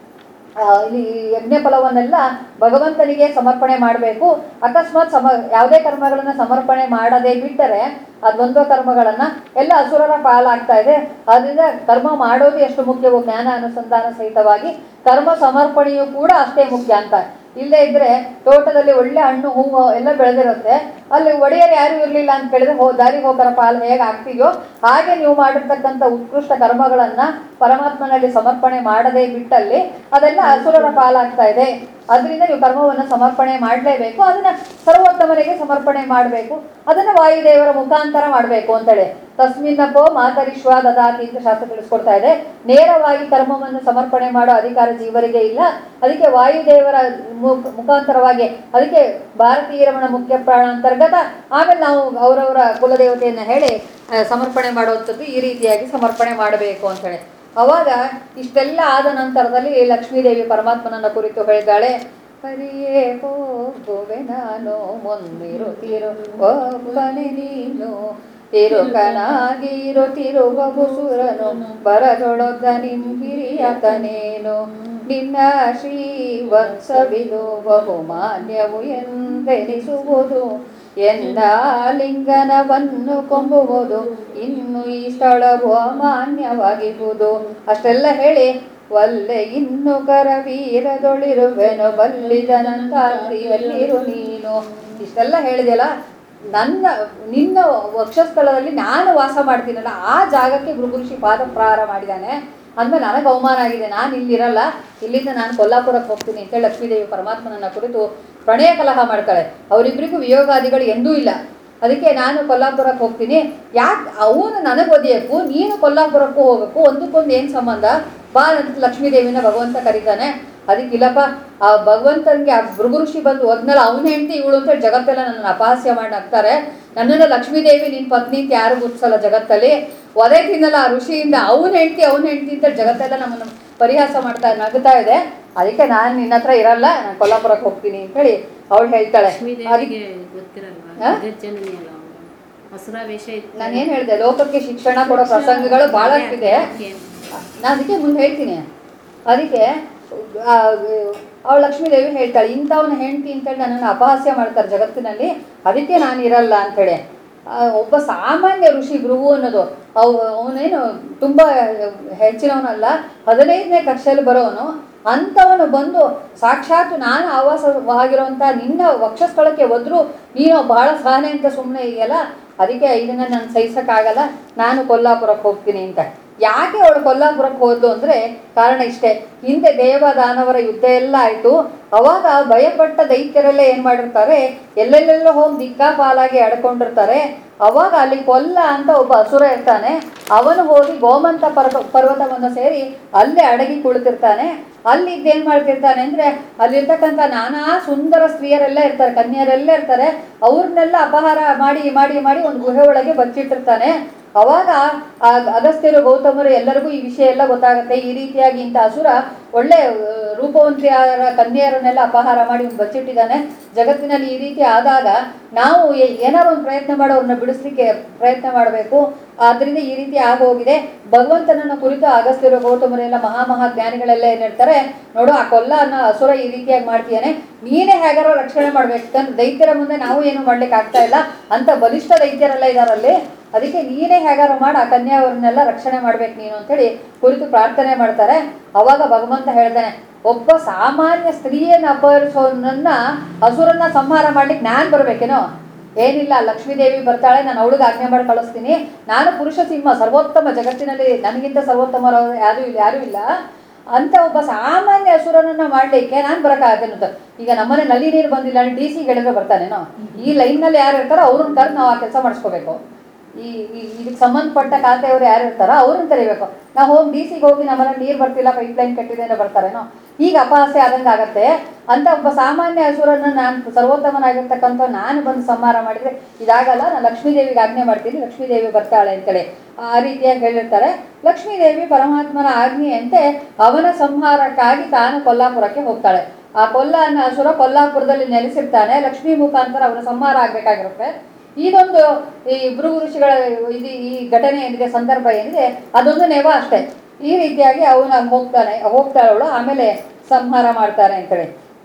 ಆ, ಇಲ್ಲಿ ಯಜ್ಞ ಫಲವನ್ನೆಲ್ಲ ಭಗವಂತನಿಗೆ ಸಮರ್ಪಣೆ ಮಾಡಬೇಕು ಅಕಸ್ಮಾತ್ ಸಮ ಯಾವುದೇ ಕರ್ಮಗಳನ್ನ ಸಮರ್ಪಣೆ ಮಾಡದೆ ಬಿಟ್ಟರೆ ಅದೊಂದೋ ಕರ್ಮಗಳನ್ನ ಎಲ್ಲ ಅಸುರರ ಪಾಲಾಗ್ತಾ ಇದೆ ಅದರಿಂದ ಕರ್ಮ ಮಾಡೋದು ಎಷ್ಟು ಮುಖ್ಯವೋ ಜ್ಞಾನ ಅನುಸಂಧಾನ ಸಹಿತವಾಗಿ ಕರ್ಮ ಸಮರ್ಪಣೆಯು ಕೂಡ ಅಷ್ಟೇ ಮುಖ್ಯ ಅಂತ ಇಲ್ಲದೆ ಇದ್ರೆ ತೋಟದಲ್ಲಿ ಒಳ್ಳೆ ಹಣ್ಣು ಹೂವು ಎಲ್ಲ ಬೆಳೆದಿರುತ್ತೆ ಅಲ್ಲಿ ಒಡೆಯರು ಯಾರು ಇರಲಿಲ್ಲ ಅಂತ ಕೇಳಿದ್ರೆ ಹೋ ದಾರಿ ಹೋಗರ ಪಾಲು ಹೇಗೆ ಆಗ್ತೀಯೋ ಹಾಗೆ ನೀವು ಮಾಡಿರ್ತಕ್ಕಂಥ ಉತ್ಕೃಷ್ಟ ಕರ್ಮಗಳನ್ನ ಪರಮಾತ್ಮನಲ್ಲಿ ಸಮರ್ಪಣೆ ಮಾಡದೇ ಬಿಟ್ಟಲ್ಲಿ ಅದೆಲ್ಲ ಅಸುರರ ಪಾಲಾಗ್ತಾ ಇದೆ ಅದರಿಂದ ನೀವು ಕರ್ಮವನ್ನು ಸಮರ್ಪಣೆ ಮಾಡಲೇಬೇಕು ಅದನ್ನ ಸರ್ವೋತ್ತಮನಿಗೆ ಸಮರ್ಪಣೆ ಮಾಡಬೇಕು ಅದನ್ನ ವಾಯುದೇವರ ಮುಖಾಂತರ ಮಾಡಬೇಕು ಅಂತೇಳಿ ತಸ್ಮಿನ್ನಪ್ಪೋ ಮಾತರಿಶ್ವ ದದಾತಿ ಅಂತ ಶಾಸ್ತ್ರ ತಿಳಿಸ್ಕೊಡ್ತಾ ಇದೆ ನೇರವಾಗಿ ಕರ್ಮವನ್ನು ಸಮರ್ಪಣೆ ಮಾಡೋ ಅಧಿಕಾರ ಜೀವರಿಗೆ ಇಲ್ಲ ಅದಕ್ಕೆ ವಾಯುದೇವರ ಮುಖ- ಮುಖಾಂತರವಾಗಿ ಅದಕ್ಕೆ ಭಾರತೀಯ ರಮಣ ಮುಖ್ಯ ಪ್ರಾಣ ಅಂತರ್ಗತ ಆಮೇಲೆ ನಾವು ಅವರವರ ಕುಲದೇವತೆಯನ್ನ ಹೇಳಿ ಆ, ಸಮರ್ಪಣೆ ಮಾಡುವಂಥದ್ದು ಈ ರೀತಿಯಾಗಿ ಸಮರ್ಪಣೆ ಮಾಡಬೇಕು ಅಂತೇಳಿ ಅವಾಗ ಇಷ್ಟೆಲ್ಲ ಆದ ನಂತರದಲ್ಲಿ ಲಕ್ಷ್ಮೀದೇವಿ ಪರಮಾತ್ಮನನ್ನ ಕುರಿತು ಹೇಳಿದ್ದಾಳೆ ಹರಿಯೇ ಹೋಗುವೆ ನಾನು ಮುಂದಿರುತ್ತಿರು ಒಬ್ಬನೇ ನೀನು ತಿರುಕನಾಗಿರು ತಿರುಗಬುಸುರನು ಬರದೊಳೊದ್ದ ನಿಂಗಿರಿಯತನೇನು ನಿನ್ನ ಶ್ರೀವತ್ಸವಿದು ಬಹುಮಾನ್ಯವು ಎಂದೆನಿಸುವುದು ಎಂದ ಲಿಂಗನವನ್ನು ಕೊಂಬುವುದು ಇನ್ನು ಈ ಸ್ಥಳವು ಅಮಾನ್ಯವಾಗಿರುವುದು ಅಷ್ಟೆಲ್ಲ ಹೇಳಿ ಒಲ್ಲೆ ಇನ್ನು ಕರವೀರದೊಳಿರುವೆನು ಬಲ್ಲಿದನಂತಾದ್ರಿಯಲ್ಲಿರು ನೀನು ಇಷ್ಟೆಲ್ಲ ಹೇಳಿದೆಯಲ್ಲ ನನ್ನ ನಿನ್ನ ವಕ್ಷಸ್ಥಳದಲ್ಲಿ ನಾನು ವಾಸ ಮಾಡ್ತೀನಲ್ಲ ಆ ಜಾಗಕ್ಕೆ ಗುರುಗುರುಷಿ ಪಾದ ಪ್ರಹಾರ ಮಾಡಿದ್ದಾನೆ ಅಂದ್ಮೇಲೆ ನನಗೆ ಅವಮಾನ ಆಗಿದೆ ನಾನು ಇಲ್ಲಿರಲ್ಲ ಇಲ್ಲಿಂದ ನಾನು ಕೊಲ್ಲಾಪುರಕ್ಕೆ ಹೋಗ್ತೀನಿ ಅಂತೇಳಿ ಲಕ್ಷ್ಮೀದೇವಿ ಪರಮಾತ್ಮನನ್ನ ಕುರಿತು ಪ್ರಣಯ ಕಲಹ ಮಾಡ್ತಾಳೆ ಅವರಿಬ್ಬರಿಗೂ ವಿಯೋಗಾದಿಗಳು ಎಂದೂ ಇಲ್ಲ ಅದಕ್ಕೆ ನಾನು ಕೊಲ್ಲಾಪುರಕ್ಕೆ ಹೋಗ್ತೀನಿ ಯಾಕೆ ಅವನು ನನಗೆ ಒದೆಯಕ್ಕೂ ನೀನು ಕೊಲ್ಲಾಪುರಕ್ಕೂ ಹೋಗಬೇಕು ಒಂದಕ್ಕೊಂದು ಏನು ಸಂಬಂಧ ಬಾ ಅಂತ ಲಕ್ಷ್ಮೀದೇವಿನ ಭಗವಂತ ಕರೀತಾನೆ ಅದಕ್ಕಿಲ್ಲಪ್ಪ ಆ ಭಗವಂತನಿಗೆ ಆ ಭೃಗುಋಷಿ ಬಂದು ಒದ್ನಲ್ಲ ಅವನ ಹೆಂಡತಿ ಇವಳು ಅಂತೇಳಿ ಜಗತ್ತೆಲ್ಲ ನನ್ನನ್ನು ಅಪಹಾಸ್ಯ ಮಾಡಿ ನಗ್ತಾರೆ ನನ್ನನ್ನು ಲಕ್ಷ್ಮೀದೇವಿ ನಿನ್ನ ಪತ್ನಿ ಅಂತ ಯಾರು ಗುರ್ಸಲ್ಲ ಜಗತ್ತಲ್ಲಿ ಒದೆ ತಿನ್ನಲ್ಲ ಆ ಋಷಿಯಿಂದ ಅವನ ಹೆಂಡತಿ ಅವನ ಹೆಂಡತಿ ಅಂತ ಜಗತ್ತೆಲ್ಲ ನಮ್ಮನ್ನು ಪರಿಹಾಸ ಮಾಡ್ತಾ ನಗ್ತಾ ಇದೆ ಅದಕ್ಕೆ ನಾನು ನಿನ್ನ ಹತ್ರ ಇರಲ್ಲ ನಾನು ಕೊಲ್ಲಾಪುರಕ್ಕೆ ಹೋಗ್ತೀನಿ ಅಂತೇಳಿ ಅವಳು ಹೇಳ್ತಾಳೆ ಅದಕ್ಕೆ ಲಕ್ಷ್ಮೀದೇವಿಗೆ ಗೊತ್ತಿರಲ್ವಾ ಹಾ? ಜಗಜ್ಜನನಿ ಅಲ್ಲ ಅವಳು ಹಸುರ ವೇಷ ಇತ್ತು ನಾನು ಏನು ಹೇಳಿದೆ ಲೋಕಕ್ಕೆ ಶಿಕ್ಷಣ ಕೊಡೋ ಪ್ರಸಂಗಗಳು ಭಾಳಷ್ಟಿದೆ ಯಾಕೆ? ನಾನು ಅದಕ್ಕೆ ಮುಂದೆ ಹೇಳ್ತೀನಿ ಅದಕ್ಕೆ ಅವಳು ಲಕ್ಷ್ಮೀದೇವಿ ಹೇಳ್ತಾಳೆ ಇಂಥವನ ಹೆಂಡತಿ ಅಂತೇಳಿ ನನ್ನನ್ನು ಅಪಹಾಸ್ಯ ಮಾಡ್ತಾರೆ ಜಗತ್ತಿನಲ್ಲಿ ಅದಕ್ಕೆ ನಾನು ಇರಲ್ಲ ಅಂಥೇಳಿ ಆ, ಒಬ್ಬ ಸಾಮಾನ್ಯ ಋಷಿ ಭೃಗು ಅನ್ನೋದು ಅವು ಅವನೇನು ತುಂಬ ಹೆಚ್ಚಿನವನಲ್ಲ ಹದಿನೈದನೇ ಕಕ್ಷೆಯಲ್ಲಿ ಬರೋವನು ಅಂಥವನು ಬಂದು ಸಾಕ್ಷಾತ್ ನಾನು ಆವಾಸವಾಗಿರುವಂಥ ನಿನ್ನ ವಕ್ಷಸ್ಥಳಕ್ಕೆ ಹೋದ್ರೂ ನೀನು ಬಹಳ ಸಹನೆ ಅಂತ ಸುಮ್ಮನೆ ಇದೆಯಲ್ಲ ಅದಕ್ಕೆ ಇದನ್ನು ನಾನು ಸಹಿಸೋಕ್ಕಾಗಲ್ಲ ನಾನು ಕೊಲ್ಲಾಪುರಕ್ಕೆ ಹೋಗ್ತೀನಿ ಅಂತ ಯಾಕೆ ಅವಳು ಕೊಲ್ಲಾಪುರಕ್ಕೆ ಹೋದ್ಲು ಅಂದರೆ ಕಾರಣ ಇಷ್ಟೇ ಹಿಂದೆ ದೇವ ದಾನವರ ಯುದ್ಧ ಎಲ್ಲ ಆಯಿತು ಅವಾಗ ಭಯಪಟ್ಟ ದೈತ್ಯರೆಲ್ಲ ಏನು ಮಾಡಿರ್ತಾರೆ ಎಲ್ಲೆಲ್ಲೆಲ್ಲೋ ಹೋಗಿ ದಿಕ್ಕಾಪಾಲಾಗಿ ಅಡ್ಕೊಂಡಿರ್ತಾರೆ ಅವಾಗ ಅಲ್ಲಿ ಕೊಲ್ಲ ಅಂತ ಒಬ್ಬ ಅಸುರ ಇರ್ತಾನೆ ಅವನು ಹೋಗಿ ಗೋಮಂತ ಪರ್ವ ಪರ್ವತವನ್ನು ಸೇರಿ ಅಲ್ಲೇ ಅಡಗಿ ಕುಳಿತಿರ್ತಾನೆ ಅಲ್ಲಿ ಇದ್ದೇನು ಮಾಡ್ತಿರ್ತಾನೆ ಅಂದರೆ ಅಲ್ಲಿರ್ತಕ್ಕಂಥ ನಾನಾ ಸುಂದರ ಸ್ತ್ರೀಯರೆಲ್ಲ ಇರ್ತಾರೆ ಕನ್ಯರೆಲ್ಲ ಇರ್ತಾರೆ ಅವ್ರನ್ನೆಲ್ಲ ಅಪಹಾರ ಮಾಡಿ ಮಾಡಿ ಮಾಡಿ ಒಂದು ಗುಹೆ ಒಳಗೆ ಬಚ್ಚಿಟ್ಟಿರ್ತಾನೆ ಅವಾಗ ಆ ಅಗಸ್ತ್ಯರು ಗೌತಮರು ಎಲ್ಲರಿಗೂ ಈ ವಿಷಯ ಎಲ್ಲ ಗೊತ್ತಾಗುತ್ತೆ ಈ ರೀತಿಯಾಗಿ ಇಂಥ ಅಸುರ ಒಳ್ಳೆ ಆ, ರೂಪವಂತಿಯಾದ ಕನ್ಯೆಯರನ್ನೆಲ್ಲ ಅಪಹಾರ ಮಾಡಿ ಇವ್ನು ಬಚ್ಚಿಟ್ಟಿದ್ದಾನೆ ಜಗತ್ತಿನಲ್ಲಿ ಈ ರೀತಿ ಆದಾಗ ನಾವು ಏ- ಏನಾದ್ರು ಒಂದು ಪ್ರಯತ್ನ ಮಾಡಿ ಅವ್ರನ್ನ ಬಿಡಿಸ್ಲಿಕ್ಕೆ ಪ್ರಯತ್ನ ಮಾಡಬೇಕು ಆದ್ರಿಂದ ಈ ರೀತಿ ಆಗೋಗಿದೆ ಭಗವಂತನನ್ನ ಕುರಿತು ಅಗಸ್ತ್ಯರು ಗೌತಮರೆಲ್ಲ ಮಹಾ ಮಹಾ ಜ್ಞಾನಿಗಳೆಲ್ಲ ಏನ್ ಹೇಳ್ತಾರೆ ನೋಡು ಆ ಕೊಲ್ಲ ಅನ್ನೋ ಅಸುರ ಈ ರೀತಿಯಾಗಿ ಮಾಡ್ತೀಯಾನೆ ನೀನೇ ಹೇಗಾರೋ ರಕ್ಷಣೆ ಮಾಡ್ಬೇಕು ಯಾಕಂದ್ರೆ ದೈತ್ಯರ ಮುಂದೆ ನಾವು ಏನು ಮಾಡ್ಲಿಕ್ಕೆ ಆಗ್ತಾ ಇಲ್ಲ ಅಂತ ಬಲಿಷ್ಠ ದೈತ್ಯರೆಲ್ಲ ಇದಾರಲ್ಲಿ ಅದಕ್ಕೆ ನೀನೇ ಹೇಗಾರು ಮಾಡಿ ಆ ಕನ್ಯಾವರನ್ನೆಲ್ಲ ರಕ್ಷಣೆ ಮಾಡ್ಬೇಕು ನೀನು ಅಂತೇಳಿ ಕುರಿತು ಪ್ರಾರ್ಥನೆ ಮಾಡ್ತಾರೆ ಅವಾಗ ಭಗವಂತ ಹೇಳ್ತಾನೆ ಒಬ್ಬ ಸಾಮಾನ್ಯ ಸ್ತ್ರೀಯನ್ನು ಅಪಹರಿಸೋನನ್ನ ಅಸುರನ್ನ ಸಂಹಾರ ಮಾಡ್ಲಿಕ್ಕೆ ನಾನು ಬರ್ಬೇಕೇನೋ ಏನಿಲ್ಲ ಲಕ್ಷ್ಮೀದೇವಿ ಬರ್ತಾಳೆ ನಾನು ಅವಳಿಗೆ ಆಜ್ಞೆ ಮಾಡಿ ಕಳಿಸ್ತೀನಿ ನಾನು ಪುರುಷ ಸಿಂಹ ಸರ್ವೋತ್ತಮ ಜಗತ್ತಿನಲ್ಲಿ ನನಗಿಂತ ಸರ್ವೋತ್ತಮರು ಯಾರೂ ಇಲ್ಲ ಯಾರೂ ಇಲ್ಲ ಅಂತ ಒಬ್ಬ ಸಾಮಾನ್ಯ ಅಸುರನನ್ನ ಮಾಡ್ಲಿಕ್ಕೆ ನಾನು ಬರೋಕ್ಕಾಗತ್ತೇನು ಅಂತ ಈಗ ನಮ್ಮನೆ ನಲ್ಲಿ ನೀರು ಬಂದಿಲ್ಲ ಡಿ ಸಿ ಹೇಳಿದ್ರೆ ಬರ್ತಾನೇನೋ ಈ ಲೈನ್ನಲ್ಲಿ ಯಾರು ಇರ್ತಾರೋ ಅವ್ರನ್ನ ಕರೆದು ನಾವು ಆ ಕೆಲಸ ಮಾಡಿಸ್ಕೋಬೇಕು ಈ ಈ- ಇದಕ್ಕೆ ಸಂಬಂಧಪಟ್ಟ ಖಾತೆಯವರು ಯಾರು ಇರ್ತಾರೋ ಅವ್ರನ್ನ ಕರಿಬೇಕು ನಾವು ಹೋಗಿ ಡಿ ಸಿಗೆ ಹೋಗಿ ನಮ್ಮನೆ ನೀರು ಬರ್ತಿಲ್ಲ ಪೈಪ್ ಲೈನ್ ಕಟ್ಟಿದೆ ಅಂತ ಬರ್ತಾರೇನೋ ಈಗ ಅಪಹಾಸ್ಯ ಆದಂಗೆ ಆಗತ್ತೆ ಅಂತ ಒಬ್ಬ ಸಾಮಾನ್ಯ ಅಸುರನ್ನ ನಾನು ಸರ್ವೋತ್ತಮನಾಗಿರ್ತಕ್ಕಂಥ ನಾನು ಬಂದು ಸಂಹಾರ ಮಾಡಿದ್ರೆ ಇದಾಗಲ್ಲ ನಾನು ಲಕ್ಷ್ಮೀದೇವಿಗೆ ಆಜ್ಞೆ ಮಾಡ್ತೀನಿ ಲಕ್ಷ್ಮೀದೇವಿ ಬರ್ತಾಳೆ ಅಂತೇಳಿ ಆ ರೀತಿಯಾಗಿ ಹೇಳಿರ್ತಾರೆ ಲಕ್ಷ್ಮೀದೇವಿ ಪರಮಾತ್ಮನ ಆಜ್ಞೆಯಂತೆ ಅವನ ಸಂಹಾರಕ್ಕಾಗಿ ತಾನು ಕೊಲ್ಲಾಪುರಕ್ಕೆ ಹೋಗ್ತಾಳೆ ಆ ಕೊಲ್ಲ ಅನ್ನೋ ಅಸುರ ಕೊಲ್ಲಾಪುರದಲ್ಲಿ ನೆಲೆಸಿರ್ತಾನೆ ಲಕ್ಷ್ಮೀ ಮುಖಾಂತರ ಅವನ ಸಂಹಾರ ಆಗ್ಬೇಕಾಗಿರುತ್ತೆ ಇದೊಂದು ಈ ಭೃಗು ಋಷಿಗಳ ಇದು ಈ ಘಟನೆ ಏನಿದೆ ಸಂದರ್ಭ ಏನಿದೆ ಅದೊಂದು ನೆವ ಅಷ್ಟೇ ಈ ರೀತಿಯಾಗಿ ಅವನು ಅಲ್ಲಿ ಹೋಗ್ತಾನೆ ಹೋಗ್ತಾಳವಳು ಆಮೇಲೆ ಸಂಹಾರ ಮಾಡ್ತಾರೆ ಅಂತೇಳಿ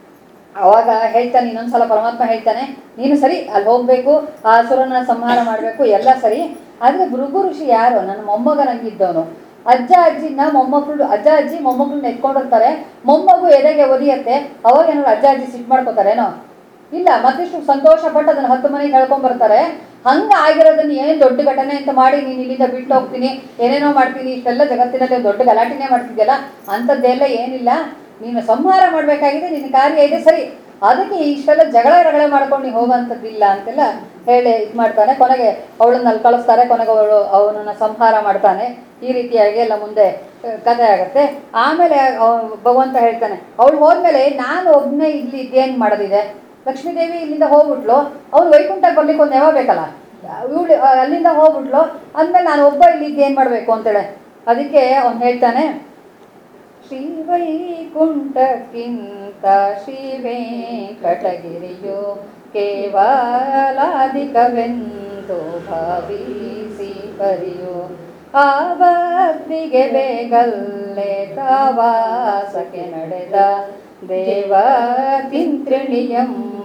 ಅವಾಗ ಹೇಳ್ತಾನೆ ಇನ್ನೊಂದ್ಸಲ ಪರಮಾತ್ಮ ಹೇಳ್ತಾನೆ ನೀನು ಸರಿ ಅಲ್ಲಿ ಹೋಗ್ಬೇಕು ಆ ಅಸುರನ ಸಂಹಾರ ಮಾಡಬೇಕು ಎಲ್ಲ ಸರಿ ಆದರೆ ಭೃಗು ಋಷಿ ಯಾರು ನನ್ನ ಮೊಮ್ಮಗನಾಗಿದ್ದವನು ಅಜ್ಜ ಅಜ್ಜಿನ ಮೊಮ್ಮಕ್ಕಳು ಅಜ್ಜ ಅಜ್ಜಿ ಮೊಮ್ಮಕ್ಕಳನ್ನ ಎತ್ಕೊಂಡಿರ್ತಾರೆ ಮೊಮ್ಮಗು ಎದೆಗೆ ಒದಿಯತ್ತೆ ಅವಾಗ ಏನಾದ್ರು ಅಜ್ಜ ಅಜ್ಜಿ ಸಿಟ್ಟು ಮಾಡ್ಕೋತಾರೇನೋ ಇಲ್ಲ ಮತ್ತಿಷ್ಟು ಸಂತೋಷ ಪಟ್ಟು ಅದನ್ನ ಹತ್ತು ಮನೆಗೆ ಹೇಳ್ಕೊಂಡ್ ಬರ್ತಾರೆ ಹಂಗ ಆಗಿರೋದನ್ನ ಏನ್ ದೊಡ್ಡ ಘಟನೆ ಅಂತ ಮಾಡಿ ನೀನು ಇಲ್ಲಿಂದ ಬಿಟ್ಟು ಹೋಗ್ತೀನಿ ಏನೇನೋ ಮಾಡ್ತೀನಿ ಇಷ್ಟೆಲ್ಲ ಜಗತ್ತಿನಲ್ಲಿ ಒಂದ್ ದೊಡ್ಡ ಗಲಾಟೆನೇ ಮಾಡ್ತಿದ್ಯಲ್ಲ ಅಂಥದ್ದೆಲ್ಲ ಏನಿಲ್ಲ ನೀನು ಸಂಹಾರ ಮಾಡ್ಬೇಕಾಗಿದೆ ನಿನ್ನ ಕಾರ್ಯ ಇದೆ ಸರಿ ಅದಕ್ಕೆ ಇಷ್ಟೆಲ್ಲ ಜಗಳ ರಗಳೆ ಮಾಡ್ಕೊಂಡು ನೀನು ಹೋಗೋಂಥದ್ದಿಲ್ಲ ಅಂತೆಲ್ಲ ಹೇಳಿ ಇದು ಮಾಡ್ತಾನೆ ಕೊನೆಗೆ ಅವಳನ್ನ ಅಲ್ಲಿ ಕಳಿಸ್ತಾರೆ ಕೊನೆಗೆ ಅವಳು ಅವನನ್ನ ಸಂಹಾರ ಮಾಡ್ತಾನೆ ಈ ರೀತಿಯಾಗಿ ಎಲ್ಲ ಮುಂದೆ ಆ, ಕಥೆ ಆಗುತ್ತೆ ಆಮೇಲೆ ಅವ- ಭಗವಂತ ಹೇಳ್ತಾನೆ ಅವಳು ಹೋದ್ಮೇಲೆ ನಾನು ಒಬ್ಬನೇ ಇಲ್ಲಿ ಇದೇನು ಮಾಡೋದಿದೆ ಲಕ್ಷ್ಮೀದೇವಿ ಇಲ್ಲಿಂದ ಹೋಗ್ಬಿಟ್ಲು ಅವ್ರು ವೈಕುಂಠಕ್ಕೆ ಬರ್ಲಿಕ್ಕೆ ಒಂದು ನೆವ ಬೇಕಲ್ಲ ಇವಳು ಅಲ್ಲಿಂದ ಹೋಗ್ಬಿಟ್ಲು ಅಂದಮೇಲೆ ನಾನು ಒಬ್ಬ ಇಲ್ಲಿ ಏನು ಮಾಡಬೇಕು ಅಂತೇಳಿ ಅದಕ್ಕೆ ಅವ್ನು ಹೇಳ್ತಾನೆ ಶ್ರೀ ವೈಕುಂಠಕ್ಕಿಂತ ಶ್ರೀ ವೆಂಕಟಗಿರಿಯು ಕೇವಲಾಧಿಕವೆಂದು ಭಾವಿಸಿ ಪರಿಯು ಆ ಭಕ್ತಿಗೆ ಬೇಗಲ್ಲೇ ತಾವಾಸಕ್ಕೆ ನಡೆದ ದೇವ ತಿಂತ್ರಿಣಿಯಂಬ